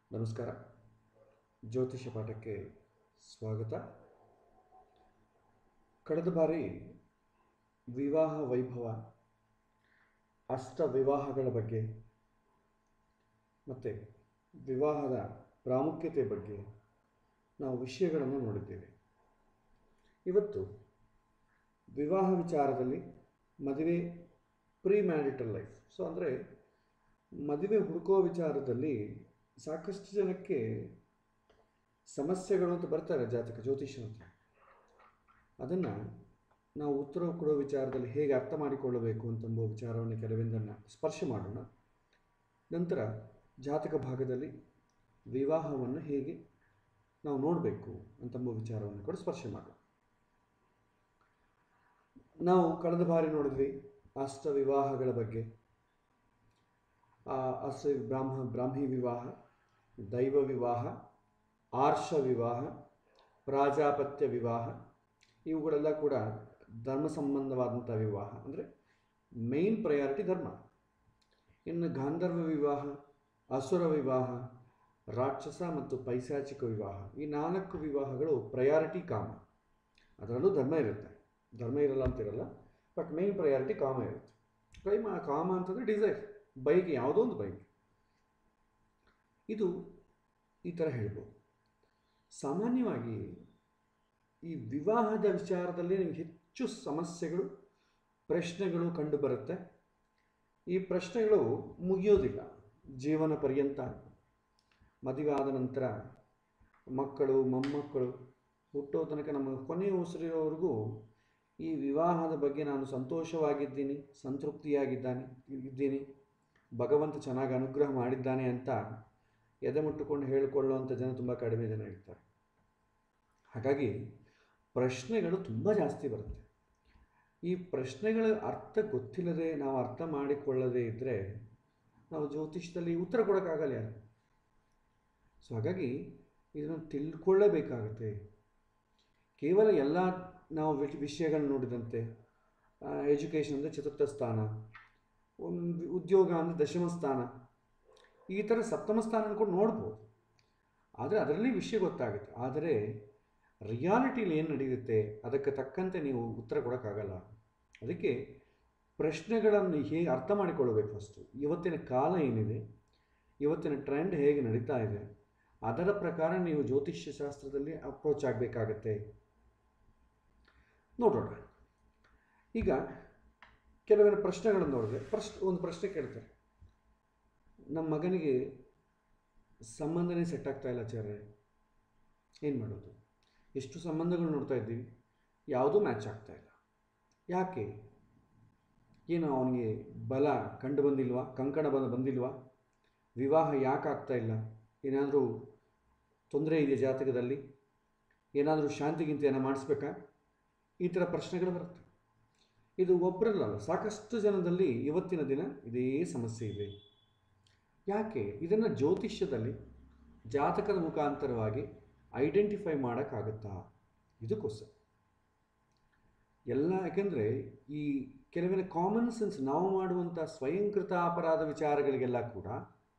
ನಮಸ್ಕಾರ ಜ್ಯೋತಿಷ ಪಾಠಕ್ಕೆ ಸ್ವಾಗತ ಕಳೆದ ಬಾರಿ ವಿವಾಹ ವೈಭವ ಅಷ್ಟ ವಿವಾಹಗಳ ಬಗ್ಗೆ ಮತ್ತು ವಿವಾಹದ ಪ್ರಾಮುಖ್ಯತೆ ಬಗ್ಗೆ ನಾವು ವಿಷಯಗಳನ್ನು ನೋಡಿದ್ದೇವೆ ಇವತ್ತು ವಿವಾಹ ವಿಚಾರದಲ್ಲಿ ಮದುವೆ ಪ್ರೀ ಮ್ಯಾರಿಟಲ್ ಲೈಫ್ ಸೊ ಅಂದರೆ ಮದುವೆ ಹುಡುಕೋ ವಿಚಾರದಲ್ಲಿ ಸಾಕಷ್ಟು ಜನಕ್ಕೆ ಸಮಸ್ಯೆಗಳು ಅಂತ ಬರ್ತಾರೆ ಜಾತಕ ಜ್ಯೋತಿಷ್ಯ ಅಂತ ಅದನ್ನು ನಾವು ಉತ್ತರ ಕೊಡೋ ವಿಚಾರದಲ್ಲಿ ಹೇಗೆ ಅರ್ಥ ಮಾಡಿಕೊಳ್ಳಬೇಕು ಅಂತಂಬೋ ವಿಚಾರವನ್ನು ಕೆಲವೆಂದನ್ನು ಸ್ಪರ್ಶ ಮಾಡೋಣ ನಂತರ ಜಾತಕ ಭಾಗದಲ್ಲಿ ವಿವಾಹವನ್ನು ಹೇಗೆ ನಾವು ನೋಡಬೇಕು ಅಂತಂಬೋ ವಿಚಾರವನ್ನು ಕೂಡ ಸ್ಪರ್ಶ ಮಾಡೋಣ ನಾವು ಕಳೆದ ಬಾರಿ ನೋಡಿದ್ವಿ ಅಷ್ಟ ವಿವಾಹಗಳ ಬಗ್ಗೆ ಅಷ್ಟ ಬ್ರಾಹ್ಮ ಬ್ರಾಹ್ಮಿ ವಿವಾಹ ದೈವ ವಿವಾಹ ಆರ್ಷ ವಿವಾಹ ಪ್ರಾಜಾಪತ್ಯ ವಿವಾಹ ಇವುಗಳೆಲ್ಲ ಕೂಡ ಧರ್ಮ ಸಂಬಂಧವಾದಂಥ ವಿವಾಹ ಅಂದರೆ ಮೇನ್ ಪ್ರಯಾರಿಟಿ ಧರ್ಮ ಇನ್ನು ಗಾಂಧರ್ವ ವಿವಾಹ ಅಸುರ ವಿವಾಹ ರಾಕ್ಷಸ ಮತ್ತು ಪೈಶಾಚಿಕ ವಿವಾಹ ಈ ನಾಲ್ಕು ವಿವಾಹಗಳು ಪ್ರಯಾರಿಟಿ ಕಾಮ ಅದರಲ್ಲೂ ಧರ್ಮ ಇರುತ್ತೆ ಧರ್ಮ ಇರಲ್ಲ ಅಂತಿರಲ್ಲ ಬಟ್ ಮೇನ್ ಪ್ರಯಾರಿಟಿ ಕಾಮ ಇರುತ್ತೆ ಪ್ರೈಮ ಕಾಮ ಅಂತಂದರೆ ಡಿಸೈರ್ ಬೈಕ್ ಯಾವುದೋ ಒಂದು ಬೈಕ್ ಇದು ಈ ಥರ ಹೇಳ್ಬೋದು ಸಾಮಾನ್ಯವಾಗಿ ಈ ವಿವಾಹದ ವಿಚಾರದಲ್ಲಿ ನಿಮಗೆ ಹೆಚ್ಚು ಸಮಸ್ಯೆಗಳು ಪ್ರಶ್ನೆಗಳು ಕಂಡು ಬರುತ್ತೆ ಈ ಪ್ರಶ್ನೆಗಳು ಮುಗಿಯೋದಿಲ್ಲ ಜೀವನ ಪರ್ಯಂತ ಮದುವೆ ಆದ ನಂತರ ಮಕ್ಕಳು ಮೊಮ್ಮಕ್ಕಳು ಹುಟ್ಟೋ ತನಕ ನಮ್ಮ ಕೊನೆಯ ಉಸಿರಿರೋವರೆಗೂ ಈ ವಿವಾಹದ ಬಗ್ಗೆ ನಾನು ಸಂತೋಷವಾಗಿದ್ದೀನಿ ಸಂತೃಪ್ತಿಯಾಗಿದ್ದಾನೆ ಇದ್ದೀನಿ ಭಗವಂತ ಚೆನ್ನಾಗಿ ಅನುಗ್ರಹ ಮಾಡಿದ್ದಾನೆ ಅಂತ ಎದೆ ಮುಟ್ಟುಕೊಂಡು ಹೇಳಿಕೊಳ್ಳುವಂಥ ಜನ ತುಂಬ ಕಡಿಮೆ ಜನ ಇರ್ತಾರೆ ಹಾಗಾಗಿ ಪ್ರಶ್ನೆಗಳು ತುಂಬ ಜಾಸ್ತಿ ಬರುತ್ತೆ ಈ ಪ್ರಶ್ನೆಗಳ ಅರ್ಥ ಗೊತ್ತಿಲ್ಲದೆ ನಾವು ಅರ್ಥ ಮಾಡಿಕೊಳ್ಳದೇ ಇದ್ದರೆ ನಾವು ಜ್ಯೋತಿಷದಲ್ಲಿ ಉತ್ತರ ಕೊಡೋಕ್ಕಾಗಲ್ಲ ಯಾರು ಸೊ ಹಾಗಾಗಿ ಇದನ್ನು ತಿಳ್ಕೊಳ್ಳಬೇಕಾಗತ್ತೆ ಕೇವಲ ಎಲ್ಲ ನಾವು ವಿಷಯಗಳನ್ನ ನೋಡಿದಂತೆ ಎಜುಕೇಷನ್ ಅಂದರೆ ಚತುರ್ಥ ಸ್ಥಾನ ಒಂದು ಉದ್ಯೋಗ ಅಂದರೆ ದಶಮ ಸ್ಥಾನ ಈ ಥರ ಸಪ್ತಮ ಸ್ಥಾನ ಕೂಡ ನೋಡ್ಬೋದು ಆದರೆ ಅದರಲ್ಲಿ ವಿಷಯ ಗೊತ್ತಾಗುತ್ತೆ ಆದರೆ ರಿಯಾಲಿಟಿಲಿ ಏನು ನಡೆಯುತ್ತೆ ಅದಕ್ಕೆ ತಕ್ಕಂತೆ ನೀವು ಉತ್ತರ ಕೊಡೋಕ್ಕಾಗಲ್ಲ ಅದಕ್ಕೆ ಪ್ರಶ್ನೆಗಳನ್ನು ಹೇಗೆ ಅರ್ಥ ಮಾಡಿಕೊಳ್ಳಬೇಕು ಫಸ್ಟು ಇವತ್ತಿನ ಕಾಲ ಏನಿದೆ ಇವತ್ತಿನ ಟ್ರೆಂಡ್ ಹೇಗೆ ನಡೀತಾ ಇದೆ ಅದರ ಪ್ರಕಾರ ನೀವು ಜ್ಯೋತಿಷ್ಯ ಶಾಸ್ತ್ರದಲ್ಲಿ ಅಪ್ರೋಚ್ ಆಗಬೇಕಾಗತ್ತೆ ನೋಡೋಣ ಈಗ ಕೆಲವೊಂದು ಪ್ರಶ್ನೆಗಳನ್ನು ನೋಡಿದ್ರೆ ಪ್ರಶ್ನೆ ಒಂದು ಪ್ರಶ್ನೆ ಕೇಳ್ತಾರೆ ನಮ್ಮ ಮಗನಿಗೆ ಸಂಬಂಧನೇ ಸೆಟ್ ಆಗ್ತಾ ಇಲ್ಲ ಆಚಾರ್ಯ ಏನು ಮಾಡೋದು ಎಷ್ಟು ಸಂಬಂಧಗಳು ನೋಡ್ತಾ ಇದ್ದೀವಿ ಯಾವುದೂ ಮ್ಯಾಚ್ ಆಗ್ತಾ ಇಲ್ಲ ಯಾಕೆ ಏನು ಅವನಿಗೆ ಬಲ ಕಂಡು ಬಂದಿಲ್ವಾ ಕಂಕಣ ಬಂದು ಬಂದಿಲ್ವಾ ವಿವಾಹ ಯಾಕೆ ಆಗ್ತಾ ಇಲ್ಲ ಏನಾದರೂ ತೊಂದರೆ ಇದೆಯಾ ಜಾತಕದಲ್ಲಿ ಏನಾದರೂ ಶಾಂತಿಗಿಂತ ಏನೋ ಮಾಡಿಸ್ಬೇಕಾ ಈ ಥರ ಪ್ರಶ್ನೆಗಳು ಬರುತ್ತೆ ಇದು ಒಬ್ಬರಲ್ಲ ಸಾಕಷ್ಟು ಜನದಲ್ಲಿ ಇವತ್ತಿನ ದಿನ ಇದೇ ಸಮಸ್ಯೆ ಇದೆ ಯಾಕೆ ಇದನ್ನು ಜ್ಯೋತಿಷ್ಯದಲ್ಲಿ ಜಾತಕದ ಮುಖಾಂತರವಾಗಿ ಐಡೆಂಟಿಫೈ ಮಾಡೋಕ್ಕಾಗುತ್ತಾ ಇದಕ್ಕೋಸ್ಕರ ಎಲ್ಲ ಯಾಕೆಂದರೆ ಈ ಕೆಲವಿನ ಕಾಮನ್ ಸೆನ್ಸ್ ನಾವು ಮಾಡುವಂಥ ಸ್ವಯಂಕೃತ ಅಪರಾಧ ವಿಚಾರಗಳಿಗೆಲ್ಲ ಕೂಡ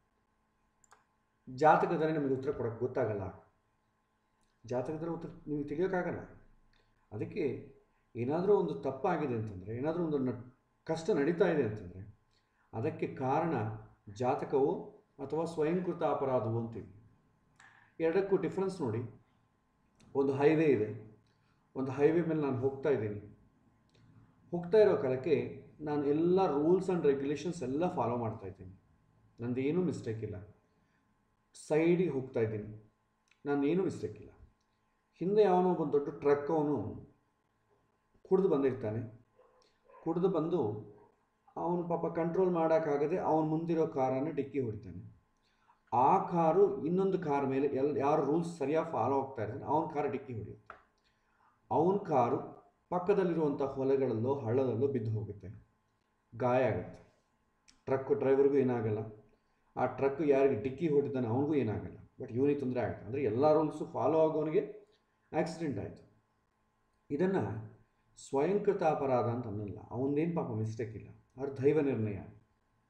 ಜಾತಕದಲ್ಲಿ ನಮಗೆ ಉತ್ತರ ಕೊಡೋಕ್ಕೆ ಗೊತ್ತಾಗಲ್ಲ ಜಾತಕದಲ್ಲಿ ಉತ್ತರ ನಿಮಗೆ ತಿಳಿಯೋಕ್ಕಾಗಲ್ಲ ಅದಕ್ಕೆ ಏನಾದರೂ ಒಂದು ತಪ್ಪಾಗಿದೆ ಅಂತಂದರೆ ಏನಾದರೂ ಒಂದು ನ ಕಷ್ಟ ನಡೀತಾ ಇದೆ ಅಂತಂದರೆ ಅದಕ್ಕೆ ಕಾರಣ ಜಾತಕವೋ ಅಥವಾ ಸ್ವಯಂಕೃತ ಅಪರಾಧವೋ ಅಂತೀವಿ ಎರಡಕ್ಕೂ ಡಿಫ್ರೆನ್ಸ್ ನೋಡಿ ಒಂದು ಹೈವೇ ಇದೆ ಒಂದು ಹೈವೇ ಮೇಲೆ ನಾನು ಹೋಗ್ತಾ ಇದ್ದೀನಿ ಹೋಗ್ತಾ ಇರೋ ಕಾಲಕ್ಕೆ ನಾನು ಎಲ್ಲ ರೂಲ್ಸ್ ಆ್ಯಂಡ್ ರೆಗ್ಯುಲೇಷನ್ಸ್ ಎಲ್ಲ ಫಾಲೋ ಮಾಡ್ತಾ ಇದ್ದೀನಿ ನಂದು ಏನೂ ಮಿಸ್ಟೇಕ್ ಇಲ್ಲ ಸೈಡಿಗೆ ಹೋಗ್ತಾ ಇದ್ದೀನಿ ನಾನು ಏನೂ ಮಿಸ್ಟೇಕ್ ಇಲ್ಲ ಹಿಂದೆ ಯಾವನೋ ಒಬ್ಬ ದೊಡ್ಡ ಟ್ರಕ್ ಅವನು ಕುಡಿದು ಬಂದಿರ್ತಾನೆ ಕುಡಿದು ಬಂದು ಅವನು ಪಾಪ ಕಂಟ್ರೋಲ್ ಮಾಡೋಕ್ಕಾಗದೆ ಅವನ ಮುಂದಿರೋ ಕಾರನ್ನು ಡಿಕ್ಕಿ ಹೊಡಿತಾನೆ ಆ ಕಾರು ಇನ್ನೊಂದು ಕಾರ್ ಮೇಲೆ ಎಲ್ ಯಾರು ರೂಲ್ಸ್ ಸರಿಯಾಗಿ ಫಾಲೋ ಆಗ್ತಾ ಇರ್ತಾನೆ ಅವನ ಕಾರ್ ಡಿಕ್ಕಿ ಹೊಡೆಯುತ್ತೆ ಅವನ ಕಾರು ಪಕ್ಕದಲ್ಲಿರುವಂಥ ಹೊಲಗಳಲ್ಲೋ ಹಳ್ಳದಲ್ಲೋ ಬಿದ್ದು ಹೋಗುತ್ತೆ ಗಾಯ ಆಗುತ್ತೆ ಟ್ರಕ್ ಡ್ರೈವರ್ಗೂ ಏನಾಗಲ್ಲ ಆ ಟ್ರಕ್ ಯಾರಿಗೆ ಡಿಕ್ಕಿ ಹೊಡಿತಾನೆ ಅವನಿಗೂ ಏನಾಗಲ್ಲ ಬಟ್ ಇವನಿಗೆ ತೊಂದರೆ ಆಗುತ್ತೆ ಅಂದರೆ ಎಲ್ಲ ರೂಲ್ಸು ಫಾಲೋ ಆಗೋನಿಗೆ ಆಕ್ಸಿಡೆಂಟ್ ಆಯಿತು ಇದನ್ನು ಸ್ವಯಂಕೃತ ಅಪರಾಧ ಅಂತ ಅನ್ನಲ್ಲ ಅವನದೇನು ಪಾಪ ಮಿಸ್ಟೇಕ್ ಇಲ್ಲ ಅವ್ರ ದೈವ ನಿರ್ಣಯ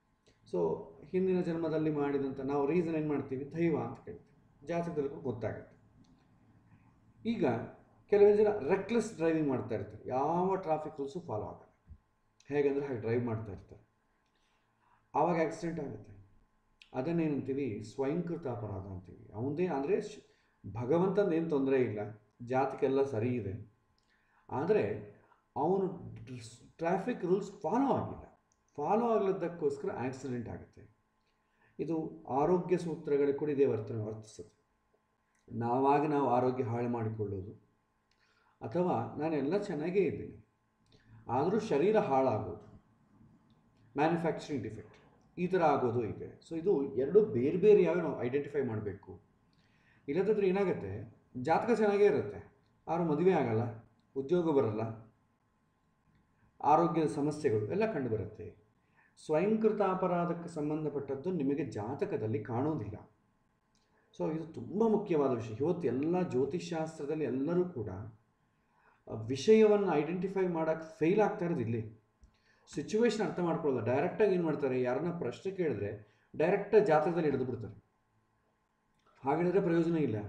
ಸೊ ಹಿಂದಿನ ಜನ್ಮದಲ್ಲಿ ಮಾಡಿದಂಥ ನಾವು ರೀಸನ್ ಏನು ಮಾಡ್ತೀವಿ ದೈವ ಅಂತ ಕೇಳ್ತೀವಿ ಜಾತಕದಲ್ಲಿ ಕೂಡ ಗೊತ್ತಾಗುತ್ತೆ ಈಗ ಕೆಲವೊಂದು ಜನ ರೆಕ್ಲೆಸ್ ಡ್ರೈವಿಂಗ್ ಮಾಡ್ತಾ ಇರ್ತಾರೆ ಯಾವ ಟ್ರಾಫಿಕ್ ರೂಲ್ಸು ಫಾಲೋ ಆಗಲ್ಲ ಹೇಗಂದರೆ ಹಾಗೆ ಡ್ರೈವ್ ಮಾಡ್ತಾ ಇರ್ತಾರೆ ಆವಾಗ ಆಕ್ಸಿಡೆಂಟ್ ಆಗುತ್ತೆ ಅದನ್ನೇನಂತೀವಿ ಸ್ವಯಂಕೃತ ಅಪರಾಧ ಅಂತೀವಿ ಅವನದೇ ಅಂದರೆ ಭಗವಂತಂದೇನು ತೊಂದರೆ ಇಲ್ಲ ಜಾತಕ್ಕೆಲ್ಲ ಸರಿ ಇದೆ ಆದರೆ ಅವನು ಟ್ರಾಫಿಕ್ ರೂಲ್ಸ್ ಫಾಲೋ ಆಗಿಲ್ಲ ಫಾಲೋ ಆಗಲಿದ್ದಕ್ಕೋಸ್ಕರ ಆಕ್ಸಿಡೆಂಟ್ ಆಗುತ್ತೆ ಇದು ಆರೋಗ್ಯ ಸೂತ್ರಗಳಿಗೆ ಕೂಡ ಇದೇ ವರ್ತನೆ ವರ್ತಿಸುತ್ತೆ ನಾವಾಗ ನಾವು ಆರೋಗ್ಯ ಹಾಳು ಮಾಡಿಕೊಳ್ಳೋದು ಅಥವಾ ನಾನೆಲ್ಲ ಚೆನ್ನಾಗೇ ಇದ್ದೀನಿ ಆದರೂ ಶರೀರ ಹಾಳಾಗೋದು ಮ್ಯಾನುಫ್ಯಾಕ್ಚರಿಂಗ್ ಡಿಫೆಕ್ಟ್ ಈ ಥರ ಆಗೋದು ಇದೆ ಸೊ ಇದು ಎರಡು ಬೇರೆ ಬೇರೆಯಾಗಿ ನಾವು ಐಡೆಂಟಿಫೈ ಮಾಡಬೇಕು ಇಲ್ಲದಿದ್ದರೆ ಏನಾಗುತ್ತೆ ಜಾತಕ ಚೆನ್ನಾಗೇ ಇರುತ್ತೆ ಆದರೂ ಮದುವೆ ಆಗಲ್ಲ ಉದ್ಯೋಗ ಬರಲ್ಲ ಆರೋಗ್ಯದ ಸಮಸ್ಯೆಗಳು ಎಲ್ಲ ಕಂಡುಬರುತ್ತೆ ಸ್ವಯಂಕೃತ ಅಪರಾಧಕ್ಕೆ ಸಂಬಂಧಪಟ್ಟದ್ದು ನಿಮಗೆ ಜಾತಕದಲ್ಲಿ ಕಾಣೋದಿಲ್ಲ ಸೊ ಇದು ತುಂಬ ಮುಖ್ಯವಾದ ವಿಷಯ ಇವತ್ತು ಎಲ್ಲ ಜ್ಯೋತಿಷ್ಶಾಸ್ತ್ರದಲ್ಲಿ ಎಲ್ಲರೂ ಕೂಡ ವಿಷಯವನ್ನು ಐಡೆಂಟಿಫೈ ಮಾಡೋಕ್ಕೆ ಫೇಲ್ ಆಗ್ತಾ ಇರೋದು ಇಲ್ಲಿ ಸಿಚುವೇಶನ್ ಅರ್ಥ ಮಾಡ್ಕೊಳ್ಳೋಲ್ಲ ಡೈರೆಕ್ಟಾಗಿ ಏನು ಮಾಡ್ತಾರೆ ಯಾರನ್ನ ಪ್ರಶ್ನೆ ಕೇಳಿದ್ರೆ ಡೈರೆಕ್ಟಾಗಿ ಜಾತಕದಲ್ಲಿ ಹಿಡಿದು ಬಿಡ್ತಾರೆ ಹಾಗಿಡಿದ್ರೆ ಪ್ರಯೋಜನ ಇಲ್ಲ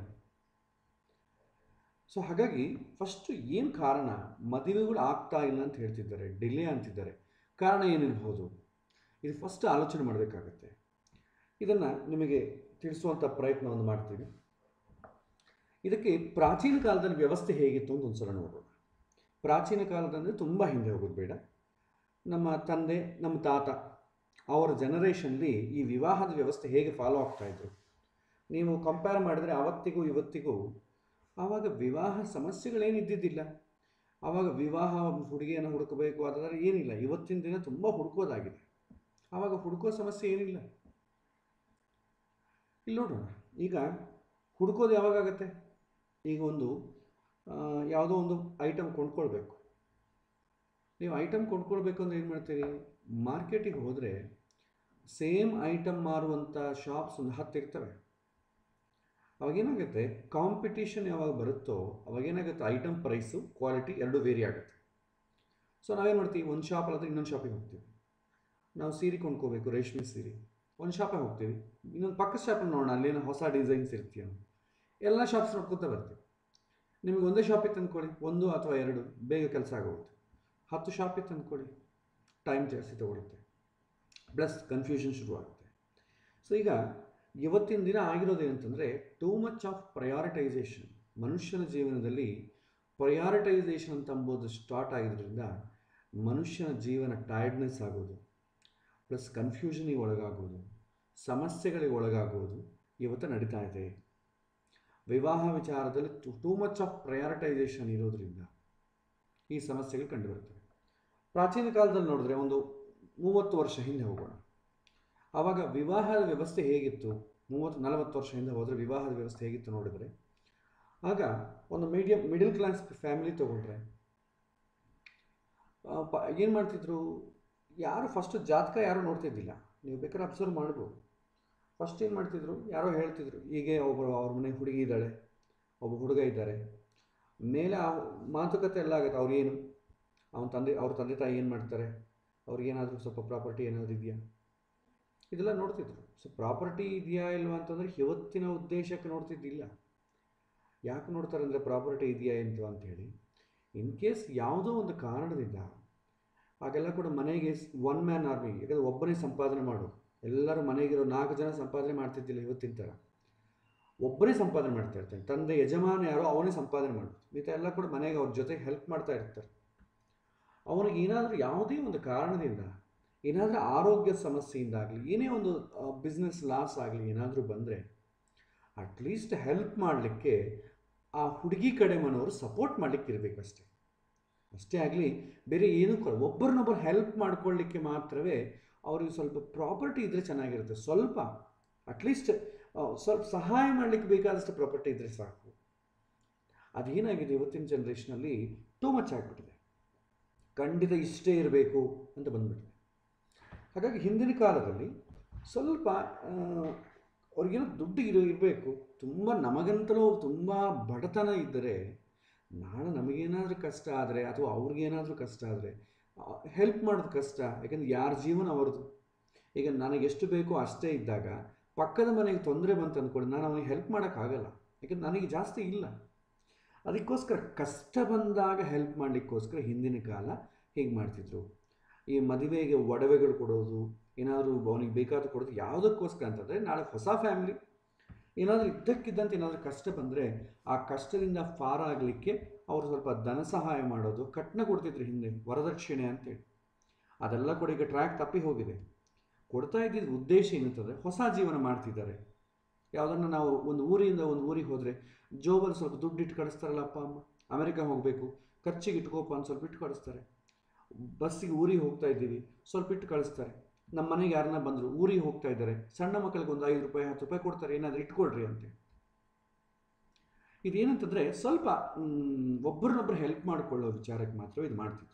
ಸೊ ಹಾಗಾಗಿ ಫಸ್ಟು ಏನು ಕಾರಣ ಮದುವೆಗಳು ಆಗ್ತಾ ಇಲ್ಲ ಅಂತ ಹೇಳ್ತಿದ್ದಾರೆ ಡಿಲೇ ಅಂತಿದ್ದಾರೆ ಕಾರಣ ಏನಿರ್ಬೋದು ಇದು ಫಸ್ಟ್ ಆಲೋಚನೆ ಮಾಡಬೇಕಾಗತ್ತೆ ಇದನ್ನು ನಿಮಗೆ ತಿಳಿಸುವಂಥ ಪ್ರಯತ್ನವನ್ನು ಮಾಡ್ತೀವಿ ಇದಕ್ಕೆ ಪ್ರಾಚೀನ ಕಾಲದಲ್ಲಿ ವ್ಯವಸ್ಥೆ ಹೇಗಿತ್ತು ಅಂತ ಒಂದ್ಸಲ ನೋಡೋಣ ಪ್ರಾಚೀನ ಕಾಲದಂದರೆ ತುಂಬ ಹಿಂದೆ ಹೋಗೋದು ಬೇಡ ನಮ್ಮ ತಂದೆ ನಮ್ಮ ತಾತ ಅವರ ಜನರೇಷನ್ಲಿ ಈ ವಿವಾಹದ ವ್ಯವಸ್ಥೆ ಹೇಗೆ ಫಾಲೋ ಆಗ್ತಾಯಿದ್ರು ನೀವು ಕಂಪೇರ್ ಮಾಡಿದ್ರೆ ಅವತ್ತಿಗೂ ಇವತ್ತಿಗೂ ಆವಾಗ ವಿವಾಹ ಸಮಸ್ಯೆಗಳೇನಿದ್ದಿದ್ದಿಲ್ಲ ಆವಾಗ ವಿವಾಹ ಹುಡುಗಿಯನ್ನು ಹುಡುಕಬೇಕು ಅದರ ಏನಿಲ್ಲ ಇವತ್ತಿನ ದಿನ ತುಂಬ ಹುಡುಕೋದಾಗಿದೆ ಆವಾಗ ಹುಡುಕೋ ಸಮಸ್ಯೆ ಏನಿಲ್ಲ ಇಲ್ಲಿ ನೋಡೋಣ ಈಗ ಹುಡುಕೋದು ಯಾವಾಗತ್ತೆ ಈಗ ಒಂದು ಯಾವುದೋ ಒಂದು ಐಟಮ್ ಕೊಂಡ್ಕೊಳ್ಬೇಕು ನೀವು ಐಟಮ್ ಕೊಂಡ್ಕೊಳ್ಬೇಕು ಅಂದ್ರೆ ಏನು ಮಾಡ್ತೀರಿ ಮಾರ್ಕೆಟಿಗೆ ಹೋದರೆ ಸೇಮ್ ಐಟಮ್ ಮಾರುವಂಥ ಶಾಪ್ಸ್ ಒಂದು ಹತ್ತು ಇರ್ತವೆ ಅವಾಗೇನಾಗುತ್ತೆ ಕಾಂಪಿಟೇಷನ್ ಯಾವಾಗ ಬರುತ್ತೋ ಅವಾಗೇನಾಗುತ್ತೆ ಐಟಮ್ ಪ್ರೈಸು ಕ್ವಾಲಿಟಿ ಎರಡು ವೇರಿ ಆಗುತ್ತೆ ಸೊ ನಾವೇನು ಮಾಡ್ತೀವಿ ಒಂದು ಶಾಪಲ್ಲಾದರೆ ಇನ್ನೊಂದು ಶಾಪಿಗೆ ಹೋಗ್ತೀವಿ ನಾವು ಸೀರೆ ಕೊಂಡ್ಕೋಬೇಕು ರೇಷ್ಮೆ ಸೀರೆ ಒಂದು ಶಾಪಿಗೆ ಹೋಗ್ತೀವಿ ಇನ್ನೊಂದು ಪಕ್ಕದ ಶಾಪಲ್ಲಿ ನೋಡೋಣ ಅಲ್ಲೇನೋ ಹೊಸ ಡಿಸೈನ್ಸ್ ಇರ್ತೀಯ ಎಲ್ಲ ಶಾಪ್ಸ್ ನೋಡ್ಕೊತಾ ಬರ್ತೀವಿ ನಿಮಗೆ ಒಂದೇ ಶಾಪಿಗೆ ತಂದ್ಕೊಳ್ಳಿ ಒಂದು ಅಥವಾ ಎರಡು ಬೇಗ ಕೆಲಸ ಆಗೋಗುತ್ತೆ ಹತ್ತು ಶಾಪಿಗೆ ತಂದ್ಕೊಳ್ಳಿ ಟೈಮ್ ಜಾಸ್ತಿ ತೊಗೊಳುತ್ತೆ ಪ್ಲಸ್ ಕನ್ಫ್ಯೂಷನ್ ಶುರುವಾಗುತ್ತೆ ಸೊ ಈಗ ಇವತ್ತಿನ ದಿನ ಆಗಿರೋದು ಏನಂತಂದರೆ ಟೂ ಮಚ್ ಆಫ್ ಪ್ರಯಾರಿಟೈಸೇಷನ್ ಮನುಷ್ಯನ ಜೀವನದಲ್ಲಿ ಪ್ರಯಾರಿಟೈಸೇಷನ್ ಅಂತ ಅಂಬೋದು ಸ್ಟಾರ್ಟ್ ಆಗಿದ್ದರಿಂದ ಮನುಷ್ಯನ ಜೀವನ ಟೈರ್ಡ್ನೆಸ್ ಆಗೋದು ಪ್ಲಸ್ ಕನ್ಫ್ಯೂಷನಿಗೆ ಒಳಗಾಗೋದು ಸಮಸ್ಯೆಗಳಿಗೆ ಒಳಗಾಗೋದು ಇವತ್ತು ನಡೀತಾ ಇದೆ ವಿವಾಹ ವಿಚಾರದಲ್ಲಿ ಟೂ ಮಚ್ ಆಫ್ ಪ್ರಯಾರಿಟೈಸೇಷನ್ ಇರೋದ್ರಿಂದ ಈ ಸಮಸ್ಯೆಗಳು ಕಂಡುಬರ್ತವೆ ಪ್ರಾಚೀನ ಕಾಲದಲ್ಲಿ ನೋಡಿದ್ರೆ ಒಂದು ಮೂವತ್ತು ವರ್ಷ ಹಿಂದೆ ಹೋಗೋಣ ಆವಾಗ ವಿವಾಹದ ವ್ಯವಸ್ಥೆ ಹೇಗಿತ್ತು ಮೂವತ್ತು ನಲವತ್ತು ವರ್ಷ ಹಿಂದೆ ಹೋದರೆ ವಿವಾಹದ ವ್ಯವಸ್ಥೆ ಹೇಗಿತ್ತು ನೋಡಿದರೆ ಆಗ ಒಂದು ಮೀಡಿಯಂ ಮಿಡಿಲ್ ಕ್ಲಾಸ್ ಫ್ಯಾಮಿಲಿ ತೊಗೊಂಡ್ರೆ ಏನು ಮಾಡ್ತಿದ್ರು ಯಾರು ಫಸ್ಟು ಜಾತಕ ಯಾರೂ ನೋಡ್ತಿದ್ದಿಲ್ಲ ನೀವು ಬೇಕಾದ್ರೆ ಅಬ್ಸರ್ವ್ ಮಾಡ್ಬೋದು ಫಸ್ಟ್ ಏನು ಮಾಡ್ತಿದ್ರು ಯಾರೋ ಹೇಳ್ತಿದ್ರು ಹೀಗೆ ಒಬ್ಬರು ಅವ್ರ ಮನೆಗೆ ಹುಡುಗಿ ಇದ್ದಾಳೆ ಒಬ್ಬ ಹುಡುಗ ಇದ್ದಾರೆ ಮೇಲೆ ಆ ಮಾತುಕತೆ ಎಲ್ಲ ಆಗುತ್ತೆ ಅವ್ರು ಏನು ಅವನ ತಂದೆ ಅವ್ರ ತಂದೆ ತಾಯಿ ಏನು ಮಾಡ್ತಾರೆ ಅವ್ರಿಗೇನಾದರೂ ಸ್ವಲ್ಪ ಪ್ರಾಪರ್ಟಿ ಏನಾದರೂ ಇದೆಯಾ ಇದೆಲ್ಲ ನೋಡ್ತಿದ್ರು ಸೊ ಪ್ರಾಪರ್ಟಿ ಇದೆಯಾ ಇಲ್ವಾ ಅಂತಂದರೆ ಇವತ್ತಿನ ಉದ್ದೇಶಕ್ಕೆ ನೋಡ್ತಿದ್ದಿಲ್ಲ ಯಾಕೆ ನೋಡ್ತಾರೆ ಅಂದರೆ ಪ್ರಾಪರ್ಟಿ ಇದೆಯಾ ಎಂತ ಅಂತೇಳಿ ಇನ್ ಕೇಸ್ ಯಾವುದೋ ಒಂದು ಕಾರಣದಿಂದ ಆಗೆಲ್ಲ ಕೂಡ ಮನೆಗೆ ಒನ್ ಮ್ಯಾನ್ ಆರ್ಮಿ ಯಾಕಂದರೆ ಒಬ್ಬನೇ ಸಂಪಾದನೆ ಮಾಡೋದು ಎಲ್ಲರೂ ಮನೆಗಿರೋ ನಾಲ್ಕು ಜನ ಸಂಪಾದನೆ ಮಾಡ್ತಿದ್ದಿಲ್ಲ ಇವತ್ತಿನ ಥರ ಒಬ್ಬನೇ ಸಂಪಾದನೆ ಮಾಡ್ತಾ ಇರ್ತಾನೆ ತಂದೆ ಯಜಮಾನ ಯಾರೋ ಅವನೇ ಸಂಪಾದನೆ ಮಾಡೋದು ಮಿಗತಾ ಎಲ್ಲ ಕೂಡ ಮನೆಗೆ ಅವ್ರ ಜೊತೆಗೆ ಹೆಲ್ಪ್ ಮಾಡ್ತಾ ಇರ್ತಾರೆ ಅವನಿಗೆ ಏನಾದರೂ ಯಾವುದೇ ಒಂದು ಕಾರಣದಿಂದ ಏನಾದರೂ ಆರೋಗ್ಯ ಸಮಸ್ಯೆಯಿಂದಾಗಲಿ ಏನೇ ಒಂದು ಬಿಸ್ನೆಸ್ ಲಾಸ್ ಆಗಲಿ ಏನಾದರೂ ಬಂದರೆ ಅಟ್ಲೀಸ್ಟ್ ಹೆಲ್ಪ್ ಮಾಡಲಿಕ್ಕೆ ಆ ಹುಡುಗಿ ಕಡೆ ಮನವರು ಸಪೋರ್ಟ್ ಮಾಡಲಿಕ್ಕೆ ಇರಬೇಕಷ್ಟೆ ಅಷ್ಟೇ ಆಗಲಿ ಬೇರೆ ಏನೂ ಕೊಡ ಒಬ್ಬರನ್ನೊಬ್ಬರು ಹೆಲ್ಪ್ ಮಾಡ್ಕೊಳ್ಳಿಕ್ಕೆ ಮಾತ್ರವೇ ಅವ್ರಿಗೆ ಸ್ವಲ್ಪ ಪ್ರಾಪರ್ಟಿ ಇದ್ದರೆ ಚೆನ್ನಾಗಿರುತ್ತೆ ಸ್ವಲ್ಪ ಅಟ್ಲೀಸ್ಟ್ ಸ್ವಲ್ಪ ಸಹಾಯ ಮಾಡಲಿಕ್ಕೆ ಬೇಕಾದಷ್ಟು ಪ್ರಾಪರ್ಟಿ ಇದ್ದರೆ ಸಾಕು ಅದೇನಾಗಿದೆ ಇವತ್ತಿನ ಜನ್ರೇಷನಲ್ಲಿ ಟೂ ಮಚ್ ಆಗಿಬಿಟ್ಟಿದೆ ಖಂಡಿತ ಇಷ್ಟೇ ಇರಬೇಕು ಅಂತ ಬಂದ್ಬಿಟ್ಟಿದೆ ಹಾಗಾಗಿ ಹಿಂದಿನ ಕಾಲದಲ್ಲಿ ಸ್ವಲ್ಪ ಅವ್ರಿಗೇನೋ ದುಡ್ಡು ಇರೋ ಇರಬೇಕು ತುಂಬ ನಮಗಂತಲೂ ತುಂಬ ಬಡತನ ಇದ್ದರೆ ನಾಳೆ ನಮಗೇನಾದರೂ ಕಷ್ಟ ಆದರೆ ಅಥವಾ ಅವ್ರಿಗೇನಾದರೂ ಕಷ್ಟ ಆದರೆ ಹೆಲ್ಪ್ ಮಾಡೋದು ಕಷ್ಟ ಯಾಕೆಂದ್ರೆ ಯಾರ ಜೀವನ ಅವ್ರದ್ದು ಈಗ ನನಗೆ ಎಷ್ಟು ಬೇಕೋ ಅಷ್ಟೇ ಇದ್ದಾಗ ಪಕ್ಕದ ಮನೆಗೆ ತೊಂದರೆ ಬಂತು ಅಂದ್ಕೊಂಡು ನಾನು ಅವನಿಗೆ ಹೆಲ್ಪ್ ಮಾಡೋಕ್ಕಾಗಲ್ಲ ಯಾಕಂದ್ರೆ ನನಗೆ ಜಾಸ್ತಿ ಇಲ್ಲ ಅದಕ್ಕೋಸ್ಕರ ಕಷ್ಟ ಬಂದಾಗ ಹೆಲ್ಪ್ ಮಾಡಲಿಕ್ಕೋಸ್ಕರ ಹಿಂದಿನ ಕಾಲ ಹೀಗೆ ಮಾಡ್ತಿದ್ರು ಈ ಮದುವೆಗೆ ಒಡವೆಗಳು ಕೊಡೋದು ಏನಾದರೂ ಅವನಿಗೆ ಬೇಕಾದ ಕೊಡೋದು ಯಾವುದಕ್ಕೋಸ್ಕರ ಅಂತಂದರೆ ನಾಳೆ ಹೊಸ ಫ್ಯಾಮಿಲಿ ಏನಾದರೂ ಇದ್ದಕ್ಕಿದ್ದಂತೆ ಏನಾದರೂ ಕಷ್ಟ ಬಂದರೆ ಆ ಕಷ್ಟದಿಂದ ಪಾರಾಗಲಿಕ್ಕೆ ಅವರು ಸ್ವಲ್ಪ ಧನ ಸಹಾಯ ಮಾಡೋದು ಕಟ್ನ ಕೊಡ್ತಿದ್ರು ಹಿಂದೆ ವರದಕ್ಷಿಣೆ ಅಂತೇಳಿ ಅದೆಲ್ಲ ಕೂಡ ಈಗ ಟ್ರ್ಯಾಕ್ ತಪ್ಪಿ ಹೋಗಿದೆ ಕೊಡ್ತಾ ಇದ್ದಿದ್ದ ಉದ್ದೇಶ ಏನಂತಂದರೆ ಹೊಸ ಜೀವನ ಮಾಡ್ತಿದ್ದಾರೆ ಯಾವುದನ್ನು ನಾವು ಒಂದು ಊರಿಂದ ಒಂದು ಊರಿಗೆ ಹೋದರೆ ಜೋಬಲ್ಲಿ ಸ್ವಲ್ಪ ದುಡ್ಡು ಇಟ್ಟು ಕಳಿಸ್ತಾರಲ್ಲ ಅಪ್ಪ ಅಮ್ಮ ಅಮೆರಿಕ ಹೋಗಬೇಕು ಖರ್ಚಿಗೆ ಇಟ್ಕೋಪ ಅಂತ ಸ್ವಲ್ಪ ಇಟ್ಟು ಕಳಿಸ್ತಾರೆ ಬಸ್ಸಿಗೆ ಊರಿಗೆ ಹೋಗ್ತಾ ಇದ್ದೀವಿ ಸ್ವಲ್ಪ ಇಟ್ಟು ಕಳಿಸ್ತಾರೆ ನಮ್ಮ ಮನೆಗೆ ಯಾರನ್ನ ಬಂದರು ಊರಿಗೆ ಹೋಗ್ತಾ ಇದ್ದಾರೆ ಸಣ್ಣ ಮಕ್ಕಳಿಗೆ ಒಂದು ಐದು ರೂಪಾಯಿ ಹತ್ತು ರೂಪಾಯಿ ಕೊಡ್ತಾರೆ ಏನಾದರೂ ಇಟ್ಕೊಳ್ರಿ ಅಂತೇಳಿ ಇದೇನಂತಂದರೆ ಸ್ವಲ್ಪ ಒಬ್ಬರನ್ನೊಬ್ಬರು ಹೆಲ್ಪ್ ಮಾಡಿಕೊಳ್ಳೋ ವಿಚಾರಕ್ಕೆ ಮಾತ್ರ ಇದು ಮಾಡ್ತಿದ್ರು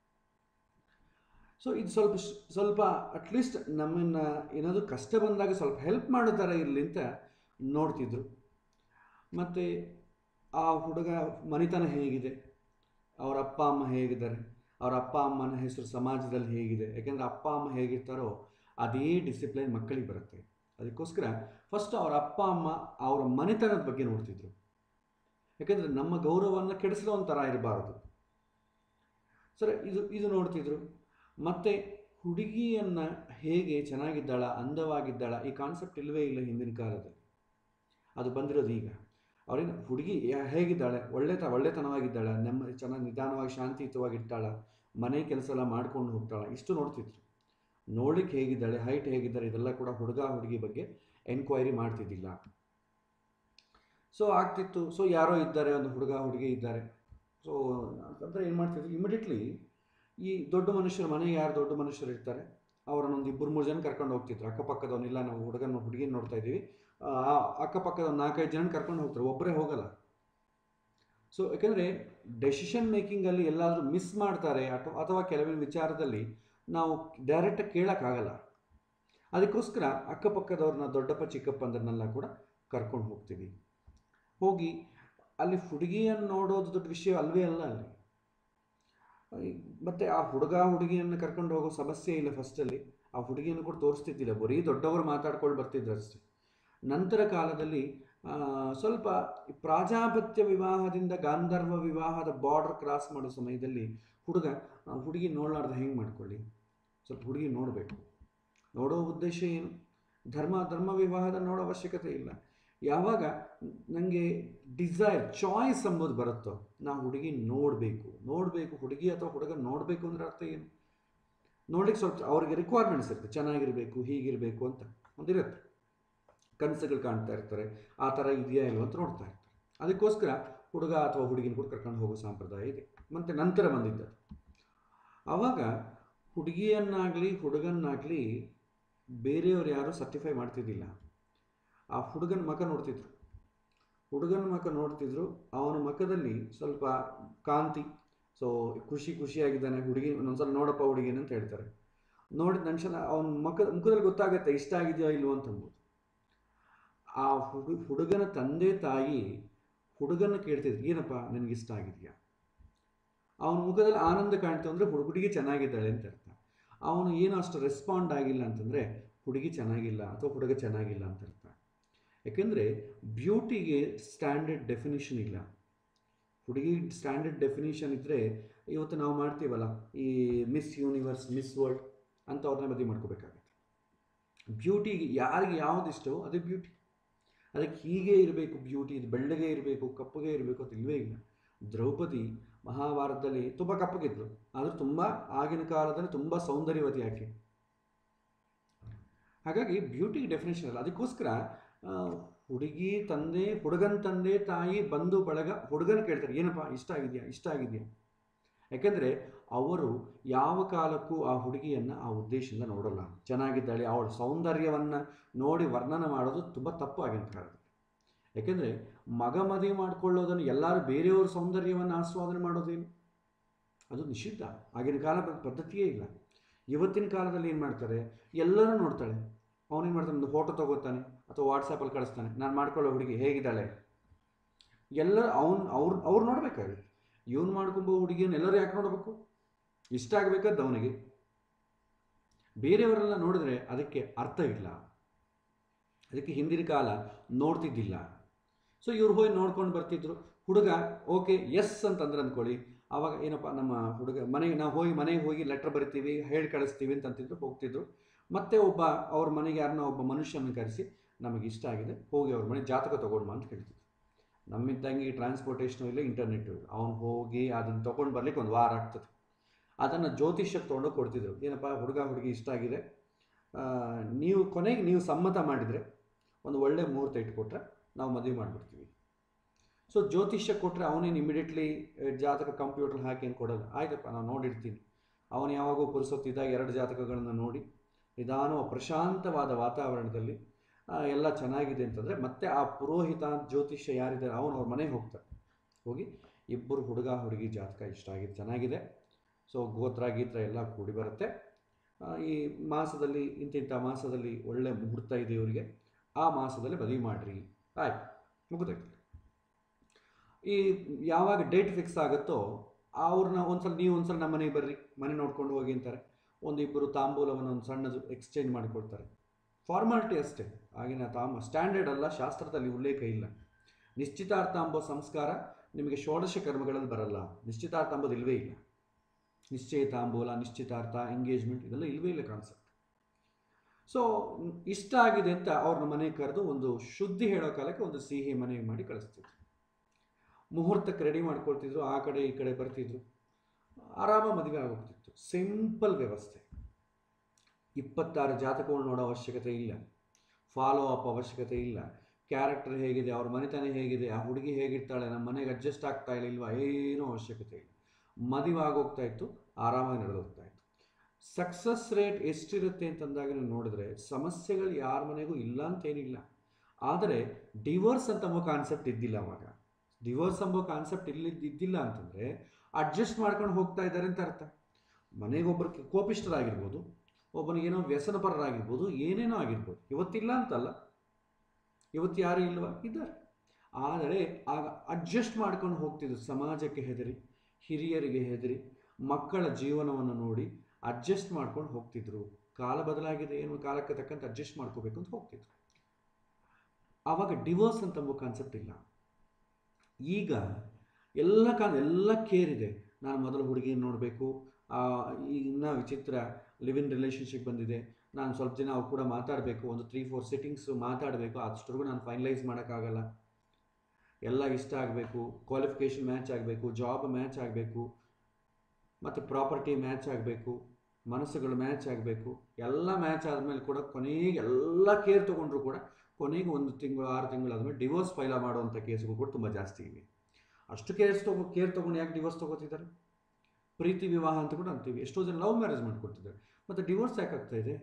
ಸೊ ಇದು ಸ್ವಲ್ಪ ಸ್ವಲ್ಪ ಅಟ್ಲೀಸ್ಟ್ ನಮ್ಮನ್ನು ಏನಾದರೂ ಕಷ್ಟ ಬಂದಾಗ ಸ್ವಲ್ಪ ಹೆಲ್ಪ್ ಮಾಡೋ ಥರ ಇರಲಿ ಅಂತ ನೋಡ್ತಿದ್ರು ಮತ್ತು ಆ ಹುಡುಗ ಮನಿತನ ಹೇಗಿದೆ ಅವರ ಅಪ್ಪ ಅಮ್ಮ ಹೇಗಿದ್ದಾರೆ ಅವರ ಅಪ್ಪ ಅಮ್ಮನ ಹೆಸರು ಸಮಾಜದಲ್ಲಿ ಹೇಗಿದೆ ಯಾಕೆಂದರೆ ಅಪ್ಪ ಅಮ್ಮ ಹೇಗಿರ್ತಾರೋ ಅದೇ ಡಿಸಿಪ್ಲೈನ್ ಮಕ್ಕಳಿಗೆ ಬರುತ್ತೆ ಅದಕ್ಕೋಸ್ಕರ ಫಸ್ಟ್ ಅವರ ಅಪ್ಪ ಅಮ್ಮ ಅವರ ಮನೆತನದ ಬಗ್ಗೆ ನೋಡ್ತಿದ್ರು ಯಾಕೆಂದರೆ ನಮ್ಮ ಗೌರವವನ್ನು ಕೆಡಿಸೋ ಒಂಥರ ಇರಬಾರದು ಸರಿ ಇದು ಇದು ನೋಡ್ತಿದ್ರು ಮತ್ತು ಹುಡುಗಿಯನ್ನು ಹೇಗೆ ಚೆನ್ನಾಗಿದ್ದಾಳ ಅಂದವಾಗಿದ್ದಾಳ ಈ ಕಾನ್ಸೆಪ್ಟ್ ಇಲ್ಲವೇ ಇಲ್ಲ ಹಿಂದಿನ ಕಾಲದಲ್ಲಿ ಅದು ಬಂದಿರೋದು ಈಗ ಅವ್ರೇನು ಹುಡುಗಿ ಹೇಗಿದ್ದಾಳೆ ಒಳ್ಳೆತ ಒಳ್ಳೆತನವಾಗಿದ್ದಾಳೆ ನೆಮ್ಮದಿ ಚೆನ್ನಾಗಿ ನಿಧಾನವಾಗಿ ಶಾಂತಿಯುತವಾಗಿರ್ತಾಳ ಮನೆ ಕೆಲಸ ಎಲ್ಲ ಮಾಡ್ಕೊಂಡು ಹೋಗ್ತಾಳ ಇಷ್ಟು ನೋಡ್ತಿದ್ರು ನೋಡ್ಲಿಕ್ಕೆ ಹೇಗಿದ್ದಾಳೆ ಹೈಟ್ ಹೇಗಿದ್ದಾರೆ ಇದೆಲ್ಲ ಕೂಡ ಹುಡುಗ ಹುಡುಗಿ ಬಗ್ಗೆ ಎನ್ಕ್ವೈರಿ ಮಾಡ್ತಿದ್ದಿಲ್ಲ ಸೊ ಆಗ್ತಿತ್ತು ಸೊ ಯಾರೋ ಇದ್ದಾರೆ ಒಂದು ಹುಡುಗ ಹುಡುಗಿ ಇದ್ದಾರೆ ಸೊ ಅಂತಂದರೆ ಏನು ಮಾಡ್ತಿದ್ರು ಇಮಿಡಿಯೇಟ್ಲಿ ಈ ದೊಡ್ಡ ಮನುಷ್ಯರು ಮನೆಗೆ ಯಾರು ದೊಡ್ಡ ಮನುಷ್ಯರು ಇರ್ತಾರೆ ಅವರನ್ನೊಂದು ಇಬ್ಬರು ಮೂರು ಜನ ಕರ್ಕೊಂಡು ಹೋಗ್ತಿದ್ರು ಅಕ್ಕಪಕ್ಕದವನ್ನಿಲ್ಲ ನಾವು ಹುಡುಗನ ಹುಡುಗಿನ ನೋಡ್ತಾ ಇದ್ದೀವಿ ಆ ಅಕ್ಕಪಕ್ಕದ ಒಂದು ನಾಲ್ಕೈದು ಜನ ಕರ್ಕೊಂಡು ಹೋಗ್ತಾರೆ ಒಬ್ಬರೇ ಹೋಗಲ್ಲ ಸೊ ಯಾಕೆಂದರೆ ಡೆಸಿಷನ್ ಮೇಕಿಂಗಲ್ಲಿ ಎಲ್ಲಾದರೂ ಮಿಸ್ ಮಾಡ್ತಾರೆ ಅಥವಾ ಅಥವಾ ಕೆಲವಿನ ವಿಚಾರದಲ್ಲಿ ನಾವು ಡೈರೆಕ್ಟಾಗಿ ಕೇಳೋಕ್ಕಾಗಲ್ಲ ಅದಕ್ಕೋಸ್ಕರ ಅಕ್ಕಪಕ್ಕದವ್ರನ್ನ ದೊಡ್ಡಪ್ಪ ಚಿಕ್ಕಪ್ಪ ಅಂದ್ರನ್ನೆಲ್ಲ ಕೂಡ ಕರ್ಕೊಂಡು ಹೋಗ್ತೀವಿ ಹೋಗಿ ಅಲ್ಲಿ ಹುಡುಗಿಯನ್ನು ನೋಡೋದು ದೊಡ್ಡ ವಿಷಯ ಅಲ್ವೇ ಅಲ್ಲ ಅಲ್ಲಿ ಮತ್ತು ಆ ಹುಡುಗ ಹುಡುಗಿಯನ್ನು ಕರ್ಕೊಂಡು ಹೋಗೋ ಸಮಸ್ಯೆ ಇಲ್ಲ ಫಸ್ಟಲ್ಲಿ ಆ ಹುಡುಗಿಯನ್ನು ಕೂಡ ತೋರಿಸ್ತಿದ್ದಿಲ್ಲ ಬರೀ ದೊಡ್ಡವರು ಮಾತಾಡ್ಕೊಂಡು ಬರ್ತಿದ್ರು ಅಷ್ಟೇ ನಂತರ ಕಾಲದಲ್ಲಿ ಸ್ವಲ್ಪ ಪ್ರಾಜಾಪತ್ಯ ವಿವಾಹದಿಂದ ಗಾಂಧರ್ವ ವಿವಾಹದ ಬಾರ್ಡರ್ ಕ್ರಾಸ್ ಮಾಡೋ ಸಮಯದಲ್ಲಿ ಹುಡುಗ ಹುಡುಗಿ ನೋಡಲಾರ್ದು ಹೆಂಗೆ ಮಾಡ್ಕೊಳ್ಳಿ ಸ್ವಲ್ಪ ಹುಡುಗಿ ನೋಡಬೇಕು ನೋಡೋ ಉದ್ದೇಶ ಏನು ಧರ್ಮ ಧರ್ಮ ವಿವಾಹದ ನೋಡೋ ಅವಶ್ಯಕತೆ ಇಲ್ಲ ಯಾವಾಗ ನನಗೆ ಡಿಸೈರ್ ಚಾಯ್ಸ್ ಎಂಬುದು ಬರುತ್ತೋ ನಾವು ಹುಡುಗಿ ನೋಡಬೇಕು ನೋಡಬೇಕು ಹುಡುಗಿ ಅಥವಾ ಹುಡುಗ ನೋಡಬೇಕು ಅಂದರೆ ಅರ್ಥ ಏನು ನೋಡ್ಲಿಕ್ಕೆ ಸ್ವಲ್ಪ ಅವ್ರಿಗೆ ರಿಕ್ವೈರ್ಮೆಂಟ್ಸ್ ಇರುತ್ತೆ ಚೆನ್ನಾಗಿರಬೇಕು ಹೀಗಿರಬೇಕು ಅಂತ ಒಂದಿರುತ್ತೆ ಕನಸುಗಳು ಕಾಣ್ತಾ ಇರ್ತಾರೆ ಆ ಥರ ಇದೆಯಾ ಇಲ್ವ ಅಂತ ನೋಡ್ತಾ ಇರ್ತಾರೆ ಅದಕ್ಕೋಸ್ಕರ ಹುಡುಗ ಅಥವಾ ಹುಡುಗಿನ ಕೂಡ ಕರ್ಕೊಂಡು ಹೋಗೋ ಸಂಪ್ರದಾಯ ಇದೆ ಮತ್ತು ನಂತರ ಬಂದಿದ್ದು ಆವಾಗ ಹುಡುಗಿಯನ್ನಾಗಲಿ ಹುಡುಗನ್ನಾಗಲಿ ಬೇರೆಯವ್ರು ಯಾರೂ ಸರ್ಟಿಫೈ ಮಾಡ್ತಿದ್ದಿಲ್ಲ ಆ ಹುಡುಗನ ಮಖ ನೋಡ್ತಿದ್ರು ಹುಡುಗನ ಮಖ ನೋಡ್ತಿದ್ರು ಅವನ ಮುಖದಲ್ಲಿ ಸ್ವಲ್ಪ ಕಾಂತಿ ಸೊ ಖುಷಿ ಖುಷಿಯಾಗಿದ್ದಾನೆ ಹುಡುಗಿ ಒಂದೊಂದ್ಸಲ ನೋಡಪ್ಪ ಹುಡುಗಿನ ಅಂತ ಹೇಳ್ತಾರೆ ನೋಡಿದ ತಕ್ಷಣ ಅವನ ಮುಖ ಮುಖದಲ್ಲಿ ಗೊತ್ತಾಗುತ್ತೆ ಇಷ್ಟ ಆಗಿದೆಯೋ ಇಲ್ವೋ ಅಂತಂಬೋದು ಆ ಹುಡು ಹುಡುಗನ ತಂದೆ ತಾಯಿ ಹುಡುಗನ ಕೇಳ್ತಿದ್ರು ಏನಪ್ಪ ನನಗೆ ಇಷ್ಟ ಆಗಿದೆಯಾ ಅವನ ಮುಖದಲ್ಲಿ ಆನಂದ ಕಾಣ್ತು ಅಂದರೆ ಹುಡುಗಿ ಚೆನ್ನಾಗಿದ್ದಾಳೆ ಅಂತ ಅರ್ಥ ಅವನು ಏನು ಅಷ್ಟು ರೆಸ್ಪಾಂಡ್ ಆಗಿಲ್ಲ ಅಂತಂದರೆ ಹುಡುಗಿ ಚೆನ್ನಾಗಿಲ್ಲ ಅಥವಾ ಹುಡುಗ ಚೆನ್ನಾಗಿಲ್ಲ ಅಂತ ಅರ್ಥ ಯಾಕೆಂದರೆ ಬ್ಯೂಟಿಗೆ ಸ್ಟ್ಯಾಂಡರ್ಡ್ ಡೆಫಿನಿಷನ್ ಇಲ್ಲ ಹುಡುಗಿ ಸ್ಟ್ಯಾಂಡರ್ಡ್ ಡೆಫಿನಿಷನ್ ಇದ್ದರೆ ಇವತ್ತು ನಾವು ಮಾಡ್ತೀವಲ್ಲ ಈ ಮಿಸ್ ಯೂನಿವರ್ಸ್ ಮಿಸ್ ವರ್ಲ್ಡ್ ಅಂತ ಅವ್ರನ್ನ ಮದುವೆ ಮಾಡ್ಕೋಬೇಕಾಗುತ್ತೆ ಬ್ಯೂಟಿಗೆ ಯಾರಿಗೆ ಯಾವ್ದು ಇಷ್ಟವೋ ಅದೇ ಬ್ಯೂಟಿ ಅದಕ್ಕೆ ಹೀಗೆ ಇರಬೇಕು ಬ್ಯೂಟಿ ಇದು ಬೆಳ್ಳಗೆ ಇರಬೇಕು ಕಪ್ಪಗೆ ಇರಬೇಕು ಅಂತ ಇಲ್ಲವೇ ಇಲ್ಲ ದ್ರೌಪದಿ ಮಹಾಭಾರತದಲ್ಲಿ ತುಂಬ ಕಪ್ಪಗಿದ್ಲು ಆದರೂ ತುಂಬ ಆಗಿನ ಕಾಲದಲ್ಲಿ ತುಂಬ ಸೌಂದರ್ಯವತಿ ಆಕೆ ಹಾಗಾಗಿ ಬ್ಯೂಟಿಗೆ ಡೆಫಿನೇಷನ್ ಅಲ್ಲ ಅದಕ್ಕೋಸ್ಕರ ಹುಡುಗಿ ತಂದೆ ಹುಡುಗನ ತಂದೆ ತಾಯಿ ಬಂಧು ಬಳಗ ಹುಡುಗನ ಕೇಳ್ತಾರೆ ಏನಪ್ಪ ಇಷ್ಟ ಆಗಿದೆಯಾ ಇಷ್ಟ ಆಗಿದೆಯಾ ಯಾಕೆಂದರೆ ಅವರು ಯಾವ ಕಾಲಕ್ಕೂ ಆ ಹುಡುಗಿಯನ್ನು ಆ ಉದ್ದೇಶದಿಂದ ನೋಡಲ್ಲ ಚೆನ್ನಾಗಿದ್ದಾಳೆ ಅವಳ ಸೌಂದರ್ಯವನ್ನು ನೋಡಿ ವರ್ಣನೆ ಮಾಡೋದು ತುಂಬ ತಪ್ಪು ಆಗಿನ ಕಾಲದಲ್ಲಿ ಯಾಕೆಂದರೆ ಮಗ ಮದುವೆ ಮಾಡಿಕೊಳ್ಳೋದನ್ನು ಎಲ್ಲರೂ ಬೇರೆಯವ್ರ ಸೌಂದರ್ಯವನ್ನು ಆಸ್ವಾದನೆ ಮಾಡೋದೇನು ಅದು ನಿಷಿದ್ಧ ಆಗಿನ ಕಾಲ ಪದ್ಧತಿಯೇ ಇಲ್ಲ ಇವತ್ತಿನ ಕಾಲದಲ್ಲಿ ಏನು ಮಾಡ್ತಾರೆ ಎಲ್ಲರೂ ನೋಡ್ತಾಳೆ ಅವನೇನು ಮಾಡ್ತಾನೆ ಒಂದು ಫೋಟೋ ತೊಗೋತಾನೆ ಅಥವಾ ವಾಟ್ಸಪ್ಪಲ್ಲಿ ಕಳಿಸ್ತಾನೆ ನಾನು ಮಾಡ್ಕೊಳ್ಳೋ ಹುಡುಗಿ ಹೇಗಿದ್ದಾಳೆ ಎಲ್ಲ ಅವ್ನು ಅವ್ರು ಅವ್ರು ನೋಡಬೇಕಾಗುತ್ತೆ ಇವನು ಮಾಡ್ಕೊಂಬೋ ಹುಡುಗಿಯನ್ನು ಎಲ್ಲರೂ ಯಾಕೆ ನೋಡಬೇಕು ಇಷ್ಟ ಆಗಬೇಕಾದ ಅವನಿಗೆ ಬೇರೆಯವರೆಲ್ಲ ನೋಡಿದ್ರೆ ಅದಕ್ಕೆ ಅರ್ಥ ಇಲ್ಲ ಅದಕ್ಕೆ ಹಿಂದಿನ ಕಾಲ ನೋಡ್ತಿದ್ದಿಲ್ಲ ಸೊ ಇವ್ರು ಹೋಗಿ ನೋಡ್ಕೊಂಡು ಬರ್ತಿದ್ರು ಹುಡುಗ ಓಕೆ ಎಸ್ ಅಂತಂದ್ರೆ ಅಂದ್ಕೊಳ್ಳಿ ಆವಾಗ ಏನಪ್ಪ ನಮ್ಮ ಹುಡುಗ ಮನೆಗೆ ನಾವು ಹೋಗಿ ಮನೆಗೆ ಹೋಗಿ ಲೆಟ್ರ್ ಬರಿತೀವಿ ಹೇಳಿ ಕಳಿಸ್ತೀವಿ ಅಂತ ಅಂತಿದ್ರು ಹೋಗ್ತಿದ್ರು ಮತ್ತೆ ಒಬ್ಬ ಅವ್ರ ಮನೆಗೆ ಯಾರನ್ನ ಒಬ್ಬ ಮನುಷ್ಯನ ಕರೆಸಿ ನಮಗೆ ಇಷ್ಟ ಆಗಿದೆ ಹೋಗಿ ಅವ್ರ ಮನೆ ಜಾತಕ ತೊಗೊಂಡ್ಬಾ ಅಂತ ಹೇಳ್ತಿದ್ರು ನಮ್ಮಿದ್ದಂಗೆ ಟ್ರಾನ್ಸ್ಪೋರ್ಟೇಷನು ಇಲ್ಲ ಇಂಟರ್ನೆಟ್ ಇಲ್ಲ ಅವ್ನು ಹೋಗಿ ಅದನ್ನು ತೊಗೊಂಡು ಬರ್ಲಿಕ್ಕೆ ಒಂದು ವಾರ ಆಗ್ತದೆ ಅದನ್ನು ಜ್ಯೋತಿಷ್ಯಕ್ಕೆ ತೊಗೊಂಡೋಗಿ ಕೊಡ್ತಿದ್ರು ಏನಪ್ಪ ಹುಡುಗ ಹುಡುಗಿ ಇಷ್ಟ ಆಗಿದೆ ಆ, ನೀವು ಕೊನೆಗೆ ನೀವು ಸಮ್ಮತ ಮಾಡಿದರೆ ಒಂದು ಒಳ್ಳೆ ಮುಹೂರ್ತ ಇಟ್ಕೊಟ್ರೆ ನಾವು ಮದುವೆ ಮಾಡಿಬಿಡ್ತೀವಿ ಸೊ ಜ್ಯೋತಿಷ್ಯ ಕೊಟ್ಟರೆ ಅವನೇನು ಇಮಿಡಿಯೇಟ್ಲಿ ಜಾತಕ ಕಂಪ್ಯೂಟರ್ ಹಾಕಿ ಏನು ಕೊಡೋಲ್ಲ ಆಯ್ತಪ್ಪ ನಾನು ನೋಡಿರ್ತೀನಿ ಅವನು ಯಾವಾಗೋ ಪುರುಸೊತ್ತಿದ್ದಾಗ ಎರಡು ಜಾತಕಗಳನ್ನು ನೋಡಿ ನಿಧಾನ ಪ್ರಶಾಂತವಾದ ವಾತಾವರಣದಲ್ಲಿ ಆ, ಎಲ್ಲ ಚೆನ್ನಾಗಿದೆ ಅಂತಂದರೆ ಮತ್ತೆ ಆ ಪುರೋಹಿತ ಜ್ಯೋತಿಷ್ಯ ಯಾರಿದ್ದಾರೆ ಅವನು ಅವ್ರ ಮನೆಗೆ ಹೋಗ್ತಾರೆ ಹೋಗಿ ಇಬ್ಬರು ಹುಡುಗ ಹುಡುಗಿ ಜಾತಕ ಇಷ್ಟ ಆಗಿದೆ ಚೆನ್ನಾಗಿದೆ ಸೊ ಗೋತ್ರ ಗೀತ್ರ ಎಲ್ಲ ಕೂಡಿ ಬರುತ್ತೆ ಆ, ಈ ಮಾಸದಲ್ಲಿ ಇಂತಿಂಥ ಮಾಸದಲ್ಲಿ ಒಳ್ಳೆ ಮುಹೂರ್ತ ಇದೆ ಇವರಿಗೆ ಆ ಮಾಸದಲ್ಲಿ ಮದುವೆ ಮಾಡಿರಿ ಆಯ್ತು ಮುಗಿದೋಯ್ತು ಈ ಯಾವಾಗ ಡೇಟ್ ಫಿಕ್ಸ್ ಆಗುತ್ತೋ ಅವ್ರನ್ನ ಒಂದ್ಸಲ ನೀವು ಒಂದ್ಸಲ ನಮ್ಮ ಮನೆಗೆ ಬರ್ರಿ ಮನೆ ನೋಡ್ಕೊಂಡು ಹೋಗಿ ಅಂತಾರೆ ಒಂದಿಬ್ಬರು ತಾಂಬೂಲವನ್ನು ಒಂದು ಸಣ್ಣದು ಎಕ್ಸ್ಚೇಂಜ್ ಮಾಡಿಕೊಡ್ತಾರೆ ಫಾರ್ಮಾಲಿಟಿ ಅಷ್ಟೇ ಆಗಿನ ತಾಂಬ ಸ್ಟ್ಯಾಂಡರ್ಡ್ ಅಲ್ಲ ಶಾಸ್ತ್ರದಲ್ಲಿ ಉಲ್ಲೇಖ ಇಲ್ಲ ನಿಶ್ಚಿತಾರ್ಥ ಎಂಬ ಸಂಸ್ಕಾರ ನಿಮಗೆ ಷೋಡಶ ಕರ್ಮಗಳಲ್ಲಿ ಬರಲ್ಲ ನಿಶ್ಚಿತಾರ್ಥ ಎಂಬುದು ಇಲ್ಲವೇ ಇಲ್ಲ ನಿಶ್ಚಯ ತಾಂಬೂಲ ನಿಶ್ಚಿತಾರ್ಥ ಎಂಗೇಜ್ಮೆಂಟ್ ಇದೆಲ್ಲ ಇಲ್ಲವೇ ಇಲ್ಲ ಕಾನ್ಸೆಪ್ಟ್ ಸೊ ಇಷ್ಟ ಆಗಿದೆ ಅಂತ ಅವ್ರನ್ನ ಮನೆಗೆ ಕರೆದು ಒಂದು ಶುದ್ಧಿ ಹೇಳೋ ಕಾಲಕ್ಕೆ ಒಂದು ಸಿಹಿ ಮನೆಗೆ ಮಾಡಿ ಕಳಿಸ್ತಿದ್ರು ಮುಹೂರ್ತಕ್ಕೆ ರೆಡಿ ಮಾಡ್ಕೊಳ್ತಿದ್ರು ಆ ಕಡೆ ಈ ಕಡೆ ಬರ್ತಿದ್ರು ಆರಾಮ ಮದುವೆ ಆಗೋಗ್ತಿತ್ತು ಸಿಂಪಲ್ ವ್ಯವಸ್ಥೆ ಇಪ್ಪತ್ತಾರು ಜಾತಕಗಳು ನೋಡೋ ಅವಶ್ಯಕತೆ ಇಲ್ಲ ಫಾಲೋ ಅಪ್ ಅವಶ್ಯಕತೆ ಇಲ್ಲ ಕ್ಯಾರೆಕ್ಟರ್ ಹೇಗಿದೆ ಅವ್ರ ಮನೆತನ ಹೇಗಿದೆ ಆ ಹುಡುಗಿ ಹೇಗಿರ್ತಾಳೆ ನಮ್ಮ ಮನೆಗೆ ಅಡ್ಜಸ್ಟ್ ಆಗ್ತಾ ಇಲ್ಲ ಇಲ್ವಾ ಏನೂ ಅವಶ್ಯಕತೆ ಇಲ್ಲ ಮದುವೆ ಆಗೋಗ್ತಾ ಇತ್ತು ಆರಾಮಾಗಿ ನಡೆದೋಗ್ತಾ ಇತ್ತು ಸಕ್ಸಸ್ ರೇಟ್ ಎಷ್ಟಿರುತ್ತೆ ಅಂತಂದಾಗ ನೀವು ನೋಡಿದ್ರೆ ಸಮಸ್ಯೆಗಳು ಯಾರ ಮನೆಗೂ ಇಲ್ಲ ಅಂತೇನಿಲ್ಲ ಆದರೆ ಡಿವೋರ್ಸ್ ಅಂತ ಅನ್ನೋ ಕಾನ್ಸೆಪ್ಟ್ ಇದ್ದಿಲ್ಲ ಅವಾಗ ಡಿವೋರ್ಸ್ ಎಂಬೋ ಕಾನ್ಸೆಪ್ಟ್ ಇಲ್ಲಿ ಇದ್ದಿಲ್ಲ ಅಂತಂದರೆ ಅಡ್ಜಸ್ಟ್ ಮಾಡ್ಕೊಂಡು ಹೋಗ್ತಾ ಇದ್ದಾರೆ ಅಂತ ಅರ್ಥ ಮನೆಗೊಬ್ಬರು ಕೋಪಿಷ್ಠರಾಗಿರ್ಬೋದು ಒಬ್ಬನಿಗೇನೋ ವ್ಯಸನಪರರಾಗಿರ್ಬೋದು ಏನೇನೋ ಆಗಿರ್ಬೋದು ಇವತ್ತಿಲ್ಲ ಅಂತಲ್ಲ ಇವತ್ತು ಯಾರು ಇಲ್ವಾ ಇದ್ದಾರೆ ಆದರೆ ಆಗ ಅಡ್ಜಸ್ಟ್ ಮಾಡ್ಕೊಂಡು ಹೋಗ್ತಿದ್ರು ಸಮಾಜಕ್ಕೆ ಹೆದರಿ ಹಿರಿಯರಿಗೆ ಹೆದರಿ ಮಕ್ಕಳ ಜೀವನವನ್ನು ನೋಡಿ ಅಡ್ಜಸ್ಟ್ ಮಾಡ್ಕೊಂಡು ಹೋಗ್ತಿದ್ರು ಕಾಲ ಬದಲಾಗಿದೆ ಏನು ಕಾಲಕ್ಕೆ ತಕ್ಕಂತೆ ಅಡ್ಜಸ್ಟ್ ಮಾಡ್ಕೋಬೇಕು ಅಂತ ಹೋಗ್ತಿದ್ರು ಆವಾಗ ಡಿವೋರ್ಸ್ ಅಂತ ಎಂಬ ಕಾನ್ಸೆಪ್ಟ್ ಇಲ್ಲ ಈಗ ಎಲ್ಲ ಕಾಲ ಎಲ್ಲ ಕೇರ್ ಇದೆ ನಾನು ಮೊದಲು ಹುಡುಗಿನ ನೋಡಬೇಕು ಇನ್ನು ವಿಚಿತ್ರ ಲಿವ್ ಇನ್ ರಿಲೇಷನ್ಶಿಪ್ ಬಂದಿದೆ ನಾನು ಸ್ವಲ್ಪ ದಿನ ಅವ್ರು ಕೂಡ ಮಾತಾಡಬೇಕು ಒಂದು ತ್ರೀ ಫೋರ್ ಸಿಟ್ಟಿಂಗ್ಸು ಮಾತಾಡಬೇಕು ಅಷ್ಟರಿಗೂ ನಾನು ಫೈನಲೈಸ್ ಮಾಡೋಕ್ಕಾಗಲ್ಲ ಎಲ್ಲ ಇಷ್ಟ ಆಗಬೇಕು ಕ್ವಾಲಿಫಿಕೇಷನ್ ಮ್ಯಾಚ್ ಆಗಬೇಕು ಜಾಬ್ ಮ್ಯಾಚ್ ಆಗಬೇಕು ಮತ್ತು ಪ್ರಾಪರ್ಟಿ ಮ್ಯಾಚ್ ಆಗಬೇಕು ಮನಸ್ಸುಗಳು ಮ್ಯಾಚ್ ಆಗಬೇಕು ಎಲ್ಲ ಮ್ಯಾಚ್ ಆದಮೇಲೆ ಕೂಡ ಕೊನೆಗೆ ಎಲ್ಲ ಕೇರ್ ತೊಗೊಂಡ್ರು ಕೂಡ ಕೊನೆಗೆ ಒಂದು ತಿಂಗಳು ಆರು ತಿಂಗಳು ಆದಮೇಲೆ ಡಿವೋರ್ಸ್ ಫೈಲ ಮಾಡುವಂಥ ಕೇಸ್ಗಳು ಕೂಡ ತುಂಬ ಜಾಸ್ತಿ ಇವೆ ಅಷ್ಟು ಕೇರ್ಸ್ ತಗೋ ಕೇರ್ ತೊಗೊಂಡು ಯಾಕೆ ಡಿವೋರ್ಸ್ ತೊಗೋತಿದ್ದಾರೆ ಪ್ರೀತಿ ವಿವಾಹ ಅಂತ ಕೂಡ ಅಂತೀವಿ ಎಷ್ಟೋ ಜನ ಲವ್ ಮ್ಯಾರೇಜ್ ಮಾಡ್ಕೊಡ್ತಿದ್ದಾರೆ ಮತ್ತು ಡಿವೋರ್ಸ್ ಯಾಕೆ ಆಗ್ತಾ ಇದೆ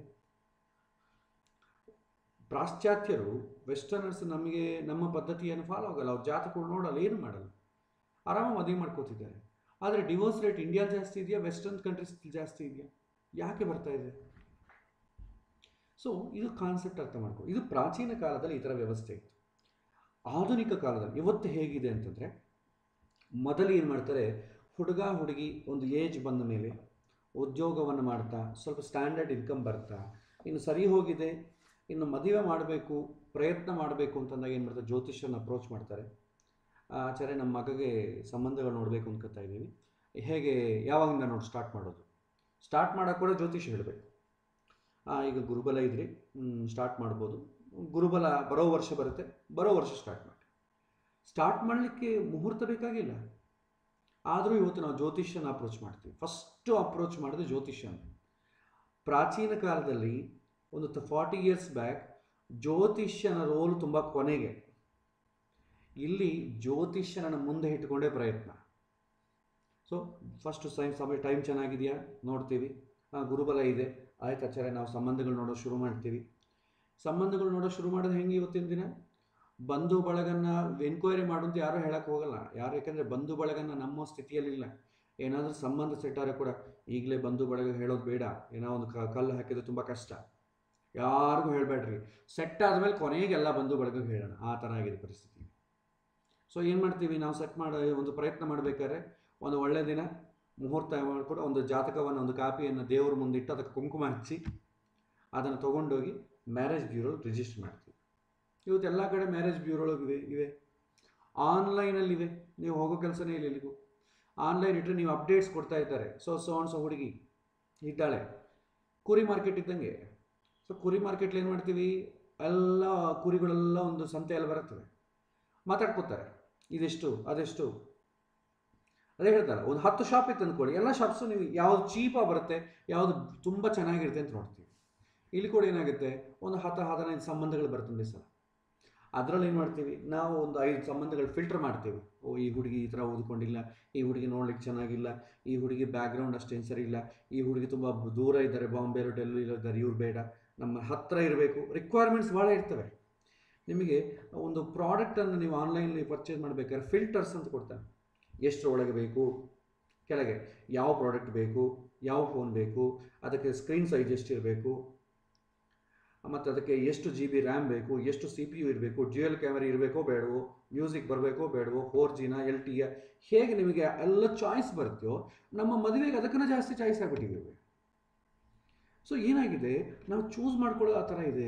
ಪಾಶ್ಚಾತ್ಯರು ವೆಸ್ಟರ್ನರ್ಸ್ ನಮಗೆ ನಮ್ಮ ಪದ್ಧತಿಯನ್ನು ಫಾಲೋ ಆಗಲ್ಲ ಅವ್ರು ಜಾತಕಗಳು ನೋಡಲ್ಲ ಏನು ಮಾಡಲ್ಲ ಆರಾಮ ಮದುವೆ ಮಾಡ್ಕೋತಿದ್ದಾರೆ ಆದರೆ ಡಿವೋರ್ಸ್ ರೇಟ್ ಇಂಡಿಯಾ ಜಾಸ್ತಿ ಇದೆಯಾ ವೆಸ್ಟರ್ನ್ ಕಂಟ್ರೀಸ್ ಜಾಸ್ತಿ ಇದೆಯಾ ಯಾಕೆ ಬರ್ತಾ ಇದೆ ಸೊ ಇದು ಕಾನ್ಸೆಪ್ಟ್ ಅರ್ಥ ಮಾಡ್ಕೊ ಇದು ಪ್ರಾಚೀನ ಕಾಲದಲ್ಲಿ ಈ ಥರ ವ್ಯವಸ್ಥೆ ಇತ್ತು ಆಧುನಿಕ ಕಾಲದಲ್ಲಿ ಇವತ್ತು ಹೇಗಿದೆ ಅಂತಂದರೆ ಮೊದಲು ಏನು ಮಾಡ್ತಾರೆ ಹುಡುಗ ಹುಡುಗಿ ಒಂದು ಏಜ್ ಬಂದ ಮೇಲೆ ಉದ್ಯೋಗವನ್ನು ಮಾಡ್ತಾ ಸ್ವಲ್ಪ ಸ್ಟ್ಯಾಂಡರ್ಡ್ ಇನ್ಕಮ್ ಬರ್ತಾ ಇನ್ನು ಸರಿ ಹೋಗಿದೆ ಇನ್ನು ಮದುವೆ ಮಾಡಬೇಕು ಪ್ರಯತ್ನ ಮಾಡಬೇಕು ಅಂತಂದಾಗ ಏನು ಮಾಡ್ತಾರೆ ಜ್ಯೋತಿಷ್ಯನ ಅಪ್ರೋಚ್ ಮಾಡ್ತಾರೆ ಆಚಾರ್ಯ ನಮ್ಮ ಮಗಗೆ ಸಂಬಂಧಗಳು ನೋಡಬೇಕು ಅನ್ಕೋತಾ ಇದ್ದೀವಿ ಹೇಗೆ ಯಾವಾಗಿಂದ ನೋಡಿ ಸ್ಟಾರ್ಟ್ ಮಾಡೋದು ಸ್ಟಾರ್ಟ್ ಮಾಡೋಕೆ ಕೂಡ ಜ್ಯೋತಿಷ ಹೇಳಬೇಕು ಈಗ ಗುರುಬಲ ಇದ್ರಿ ಸ್ಟಾರ್ಟ್ ಮಾಡ್ಬೋದು ಗುರುಬಲ ಬರೋ ವರ್ಷ ಬರುತ್ತೆ ಬರೋ ವರ್ಷ ಸ್ಟಾರ್ಟ್ ಮಾಡಿ ಸ್ಟಾರ್ಟ್ ಮಾಡಲಿಕ್ಕೆ ಮುಹೂರ್ತ ಬೇಕಾಗಿಲ್ಲ ಆದರೂ ಇವತ್ತು ನಾವು ಜ್ಯೋತಿಷ್ಯನ ಅಪ್ರೋಚ್ ಮಾಡ್ತೀವಿ ಫಸ್ಟು ಅಪ್ರೋಚ್ ಮಾಡಿದ್ರೆ ಜ್ಯೋತಿಷ್ಯನ ಪ್ರಾಚೀನ ಕಾಲದಲ್ಲಿ ಒಂದು ಫಾರ್ಟಿ ಇಯರ್ಸ್ ಬ್ಯಾಕ್ ಜ್ಯೋತಿಷ್ಯನ ರೋಲ್ ತುಂಬ ಕೊನೆಗೆ ಇಲ್ಲಿ ಜ್ಯೋತಿಷ್ಯನ ಮುಂದೆ ಇಟ್ಕೊಂಡೇ ಪ್ರಯತ್ನ ಸೊ ಫಸ್ಟು ಸೈ ಸಮಯ ಟೈಮ್ ಚೆನ್ನಾಗಿದೆಯಾ ನೋಡ್ತೀವಿ ಹಾಂ ಗುರುಬಲ ಇದೆ ಆಯ್ತು ಆಚಾರ್ಯ ನಾವು ಸಂಬಂಧಗಳು ನೋಡೋ ಶುರು ಮಾಡ್ತೀವಿ ಸಂಬಂಧಗಳು ನೋಡೋ ಶುರು ಮಾಡೋದು ಹೆಂಗೆ ಇವತ್ತಿನ ದಿನ ಬಂಧು ಬಳಗನ್ನ ಎನ್ಕ್ವೈರಿ ಮಾಡುವಂತ ಯಾರೂ ಹೇಳಕ್ಕೆ ಹೋಗಲ್ಲ ಯಾರು ಯಾಕೆಂದರೆ ಬಂಧು ಬಳಗನ್ನ ನಮ್ಮ ಸ್ಥಿತಿಯಲ್ಲಿಲ್ಲ ಏನಾದರೂ ಸಂಬಂಧ ಸೆಟ್ಟಾರೆ ಕೂಡ ಈಗಲೇ ಬಂಧು ಬಳಗ ಹೇಳೋದು ಬೇಡ ಏನೋ ಒಂದು ಕ ಕಲ್ಲು ಹಾಕಿದ್ರೆ ತುಂಬ ಕಷ್ಟ ಯಾರಿಗೂ ಹೇಳಬೇಡ್ರಿ ಸೆಟ್ ಆದಮೇಲೆ ಕೊನೆಗೆ ಎಲ್ಲ ಬಂಧು ಬಳಗ ಹೇಳೋಣ ಆ ಥರ ಆಗಿದೆ ಪರಿಸ್ಥಿತಿ ಸೊ ಏನು ಮಾಡ್ತೀವಿ ನಾವು ಸೆಟ್ ಮಾಡೋ ಒಂದು ಪ್ರಯತ್ನ ಮಾಡಬೇಕಾದ್ರೆ ಒಂದು ಒಳ್ಳೆಯ ದಿನ ಮುಹೂರ್ತ ಮಾಡಿಕೊಂಡು ಒಂದು ಜಾತಕವನ್ನು ಒಂದು ಕಾಪಿಯನ್ನು ದೇವರ ಮುಂದಿಟ್ಟು ಅದಕ್ಕೆ ಕುಂಕುಮ ಹಚ್ಚಿ ಅದನ್ನು ತೊಗೊಂಡೋಗಿ ಮ್ಯಾರೇಜ್ ಬ್ಯೂರೋ ರಿಜಿಸ್ಟರ್ ಮಾಡ್ತೀವಿ ಇವತ್ತು ಎಲ್ಲ ಕಡೆ ಮ್ಯಾರೇಜ್ ಬ್ಯೂರೋಗಳಿವೆ ಇವೆ ಆನ್ಲೈನಲ್ಲಿವೆ ನೀವು ಹೋಗೋ ಕೆಲಸನೇ ಇಲ್ಲ ಎಲ್ಲಿಗೂ ಆನ್ಲೈನ್ ಇಟ್ಟರೆ ನೀವು ಅಪ್ಡೇಟ್ಸ್ ಕೊಡ್ತಾ ಇದ್ದಾರೆ ಸೊ ಸೊ ಸೊ ಹುಡುಗಿ ಇದ್ದಾಳೆ ಕುರಿ ಮಾರ್ಕೆಟ್ ಇದ್ದಂಗೆ ಸೊ ಕುರಿ ಮಾರ್ಕೆಟ್ಲಿ ಏನು ಮಾಡ್ತೀವಿ ಎಲ್ಲ ಕುರಿಗಳೆಲ್ಲ ಒಂದು ಸಂತೆಯಲ್ಲಿ ಬರುತ್ತವೆ ಮಾತಾಡ್ಕೋತಾರೆ ಇದೆಷ್ಟು ಅದೆಷ್ಟು ಅದೇ ಹೇಳ್ತಾರೆ ಒಂದು ಹತ್ತು ಶಾಪ್ ಇತ್ತು ಅಂದ್ಕೊಳ್ಳಿ ಎಲ್ಲ ಶಾಪ್ಸು ನೀವು ಯಾವ್ದು ಚೀಪಾಗಿ ಬರುತ್ತೆ ಯಾವುದು ತುಂಬ ಚೆನ್ನಾಗಿರುತ್ತೆ ಅಂತ ನೋಡ್ತೀವಿ ಇಲ್ಲಿ ಕೂಡ ಏನಾಗುತ್ತೆ ಒಂದು ಹತ್ತು ಹದಿನೈದು ಸಂಬಂಧಗಳು ಬರ್ತವೆ ಸರ್ ಅದರಲ್ಲಿ ಏನು ಮಾಡ್ತೀವಿ ನಾವು ಒಂದು ಐದು ಸಂಬಂಧಗಳು ಫಿಲ್ಟರ್ ಮಾಡ್ತೀವಿ ಓ ಈ ಹುಡುಗಿ ಈ ಥರ ಓದ್ಕೊಂಡಿಲ್ಲ ಈ ಹುಡುಗಿ ನೋಡ್ಲಿಕ್ಕೆ ಚೆನ್ನಾಗಿಲ್ಲ ಈ ಹುಡುಗಿ ಬ್ಯಾಕ್ಗ್ರೌಂಡ್ ಅಷ್ಟೇನು ಸರಿ ಇಲ್ಲ ಈ ಹುಡುಗಿ ತುಂಬ ದೂರ ಇದ್ದಾರೆ ಬಾಂಬೆ ಡೆಲ್ಲಿ ಇದ್ದಾರೆ ಇವ್ರು ಬೇಡ ನಮ್ಮ ಹತ್ತಿರ ಇರಬೇಕು ರಿಕ್ವೈರ್ಮೆಂಟ್ಸ್ ಭಾಳ ಇರ್ತವೆ ನಿಮಗೆ ಒಂದು ಪ್ರಾಡಕ್ಟನ್ನು ನೀವು ಆನ್ಲೈನಲ್ಲಿ ಪರ್ಚೇಸ್ ಮಾಡಬೇಕಾದ್ರೆ ಫಿಲ್ಟರ್ಸ್ ಅಂತ ಕೊಡ್ತಾರೆ ಎಷ್ಟರೊಳಗೆ ಬೇಕು ಕೆಳಗೆ ಯಾವ ಪ್ರಾಡಕ್ಟ್ ಬೇಕು ಯಾವ ಫೋನ್ ಬೇಕು ಅದಕ್ಕೆ ಸ್ಕ್ರೀನ್ ಸೈಜ್ ಎಷ್ಟಿರಬೇಕು ಮತ್ತು ಅದಕ್ಕೆ ಎಷ್ಟು ಜಿ ಬಿ ರ್ಯಾಮ್ ಬೇಕು ಎಷ್ಟು ಸಿ ಪಿ ಯು ಇರಬೇಕು ಡ್ಯೂಯಲ್ ಕ್ಯಾಮರಾ ಇರಬೇಕೋ ಬೇಡವೋ ಮ್ಯೂಸಿಕ್ ಬರಬೇಕೋ ಬೇಡವೋ ಫೋರ್ ಜಿನ ಎಲ್ ಟಿಯ ಹೇಗೆ ನಿಮಗೆ ಎಲ್ಲ ಚಾಯ್ಸ್ ಬರುತ್ತೋ ನಮ್ಮ ಮದುವೆಗೆ ಅದಕ್ಕೂ ಜಾಸ್ತಿ ಚಾಯ್ಸ್ ಆಗಿಬಿಟ್ಟಿದ್ದೀವಿ ಸೊ ಏನಾಗಿದೆ ನಾವು ಚೂಸ್ ಮಾಡ್ಕೊಳ್ಳೋ ಆ ಥರ ಇದೆ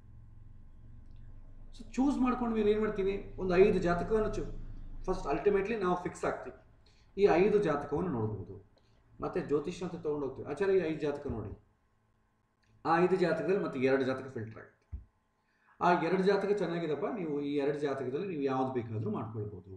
ಸೊ ಚೂಸ್ ಮಾಡ್ಕೊಂಡ ಮೇಲೆ ಏನು ಮಾಡ್ತೀವಿ ಒಂದು ಐದು ಜಾತಕವನ್ನು ಚೂ ಫಸ್ಟ್ ಅಲ್ಟಿಮೇಟ್ಲಿ ನಾವು ಫಿಕ್ಸ್ ಆಗ್ತೀವಿ ಈ ಐದು ಜಾತಕವನ್ನು ನೋಡ್ಬೋದು ಮತ್ತು ಜ್ಯೋತಿಷ್ಯ ಅಂತ ತೊಗೊಂಡೋಗ್ತೀವಿ ಆಚಾರ್ಯ ಈ ಐದು ಜಾತಕ ನೋಡಿ ಆ ಐದು ಜಾತಕದಲ್ಲಿ ಮತ್ತೆ ಎರಡು ಜಾತಕ ಫಿಲ್ಟರ್ ಆಗುತ್ತೆ ಆ ಎರಡು ಜಾತಕ ಚೆನ್ನಾಗಿದೆಪ್ಪ ನೀವು ಈ ಎರಡು ಜಾತಕದಲ್ಲಿ ನೀವು ಯಾವ್ದು ಬೇಕಾದರೂ ಮಾಡ್ಕೊಳ್ಬೋದು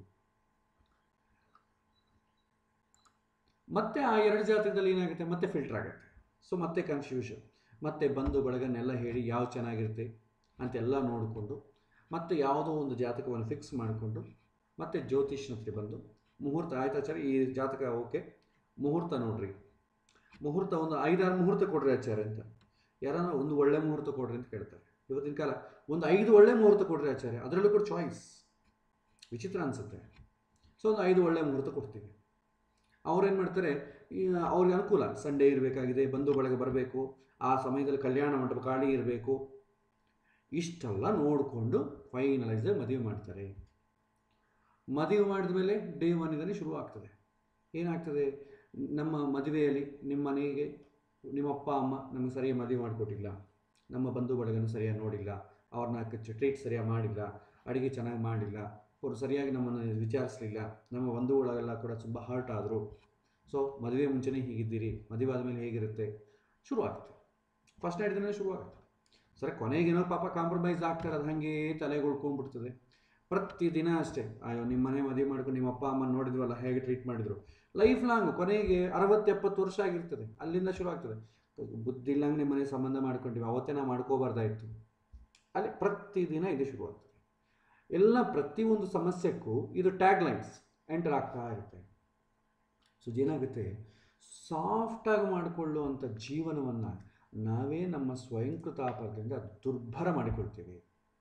ಮತ್ತೆ ಆ ಎರಡು ಜಾತಕದಲ್ಲಿ ಏನಾಗುತ್ತೆ ಮತ್ತೆ ಫಿಲ್ಟರ್ ಆಗುತ್ತೆ ಸೊ ಮತ್ತೆ ಕನ್ಫ್ಯೂಷನ್ ಮತ್ತೆ ಬಂದು ಬಳಗನ್ನೆಲ್ಲ ಹೇಳಿ ಯಾವ್ದು ಚೆನ್ನಾಗಿರುತ್ತೆ ಅಂತೆಲ್ಲ ನೋಡಿಕೊಂಡು ಮತ್ತೆ ಯಾವುದೋ ಒಂದು ಜಾತಕವನ್ನು ಫಿಕ್ಸ್ ಮಾಡಿಕೊಂಡು ಮತ್ತೆ ಜ್ಯೋತಿಷ್ಯನ ಹತ್ರ ಬಂದು ಮುಹೂರ್ತ ಆಯ್ತಾಚಾರ್ಯ ಈ ಜಾತಕ ಓಕೆ ಮುಹೂರ್ತ ನೋಡ್ರಿ ಮುಹೂರ್ತ ಒಂದು ಐದಾರು ಮುಹೂರ್ತ ಕೊಡ್ರಿ ಆಚಾರ್ಯ ಅಂತ ಯಾರನ್ನ ಒಂದು ಒಳ್ಳೆ ಮುಹೂರ್ತ ಕೊಡ್ರಿ ಅಂತ ಕೇಳ್ತಾರೆ ಇವತ್ತಿನ ಕಾಲ ಒಂದು ಐದು ಒಳ್ಳೆ ಮುಹೂರ್ತ ಕೊಡ್ರಿ ಆಚಾರ್ಯ ಅದರಲ್ಲೂ ಕೂಡ ಚಾಯ್ಸ್ ವಿಚಿತ್ರ ಅನಿಸುತ್ತೆ ಸೊ ಒಂದು ಐದು ಒಳ್ಳೆ ಮುಹೂರ್ತ ಕೊಡ್ತೀವಿ ಅವ್ರೇನು ಮಾಡ್ತಾರೆ ಈ ಅವ್ರಿಗೆ ಅನುಕೂಲ ಸಂಡೇ ಇರಬೇಕಾಗಿದೆ ಬಂಧು ಬಳಗ ಬರಬೇಕು ಆ ಸಮಯದಲ್ಲಿ ಕಲ್ಯಾಣ ಮಂಟಪ ಖಾಲಿ ಇರಬೇಕು ಇಷ್ಟೆಲ್ಲ ನೋಡಿಕೊಂಡು ಫೈನಲೈಸ್ ಮದುವೆ ಮಾಡ್ತಾರೆ ಮದುವೆ ಮಾಡಿದ ಮೇಲೆ ಡೇ ಒನ್ ಇದನ್ನೇ ಶುರು ಆಗ್ತದೆ ಏನಾಗ್ತದೆ ನಮ್ಮ ಮದುವೆಯಲ್ಲಿ ನಿಮ್ಮ ಮನೆಗೆ ನಿಮ್ಮ ಅಪ್ಪ ಅಮ್ಮ ನಮಗೆ ಸರಿಯಾಗಿ ಮದುವೆ ಮಾಡಿಕೊಟ್ಟಿಲ್ಲ ನಮ್ಮ ಬಂಧು ಬಳಗನ ಸರಿಯಾಗಿ ನೋಡಿಲ್ಲ ಅವ್ರನ್ನ ಟ್ರೀಟ್ ಸರಿಯಾಗಿ ಮಾಡಿಲ್ಲ ಅಡುಗೆ ಚೆನ್ನಾಗಿ ಮಾಡಿಲ್ಲ ಅವರು ಸರಿಯಾಗಿ ನಮ್ಮನ್ನು ವಿಚಾರಿಸಲಿಲ್ಲ ನಮ್ಮ ಬಂಧುಗಳೆಲ್ಲ ಕೂಡ ತುಂಬ ಹರ್ಟ್ ಆದರು ಸೊ ಮದುವೆ ಮುಂಚೆನೇ ಹೀಗಿದ್ದೀರಿ ಮದುವೆ ಆದಮೇಲೆ ಹೇಗಿರುತ್ತೆ ಶುರು ಆಗುತ್ತೆ ಫಸ್ಟ್ ನೈಟ್ ದಿನ ಶುರು ಆಗುತ್ತೆ ಸರಿ ಕೊನೆಗೇನೋ ಪಾಪ ಕಾಂಪ್ರಮೈಸ್ ಆಗ್ತಾರೆ ಅದು ಹಾಗೆ ತಲೆಗೆ ಉಳ್ಕೊಂಡ್ಬಿಡ್ತದೆ ಪ್ರತಿದಿನ ಅಷ್ಟೇ ಅಯ್ಯೋ ನಿಮ್ಮ ಮನೆ ಮದುವೆ ಮಾಡ್ಕೊಂಡು ನಿಮ್ಮ ಅಪ್ಪ ಅಮ್ಮ ನೋಡಿದ್ವಲ್ಲ ಹೇಗೆ ಟ್ರೀಟ್ ಮಾಡಿದ್ರು ಲೈಫ್ ಲಾಂಗ್ ಕೊನೆಗೆ ಅರವತ್ತು ಎಪ್ಪತ್ತು ವರ್ಷ ಆಗಿರ್ತದೆ ಅಲ್ಲಿಂದ ಶುರು ಆಗ್ತದೆ ಬುದ್ಧಿ ಇಲ್ಲಂಗೆ ನಿಮ್ಮ ಮನೆ ಸಂಬಂಧ ಮಾಡ್ಕೊಂಡಿವಿ ಅವತ್ತೇ ನಾವು ಮಾಡ್ಕೋಬಾರ್ದಾಯಿತು ಅಲ್ಲಿ ಪ್ರತಿದಿನ ಇದು ಶುರು ಆಗ್ತದೆ ಎಲ್ಲ ಪ್ರತಿಯೊಂದು ಸಮಸ್ಯೆಗೂ ಇದು ಟ್ಯಾಗ್ ಲೈನ್ಸ್ ಎಂಟರ್ ಆಗ್ತಾ ಇರುತ್ತೆ ಸೊ ಏನಾಗುತ್ತೆ ಸಾಫ್ಟಾಗಿ ಮಾಡಿಕೊಳ್ಳುವಂಥ ಜೀವನವನ್ನು ನಾವೇ ನಮ್ಮ ಸ್ವಯಂಕೃತಾಪದಿಂದ ದುರ್ಭರ ಮಾಡಿಕೊಳ್ತೇವೆ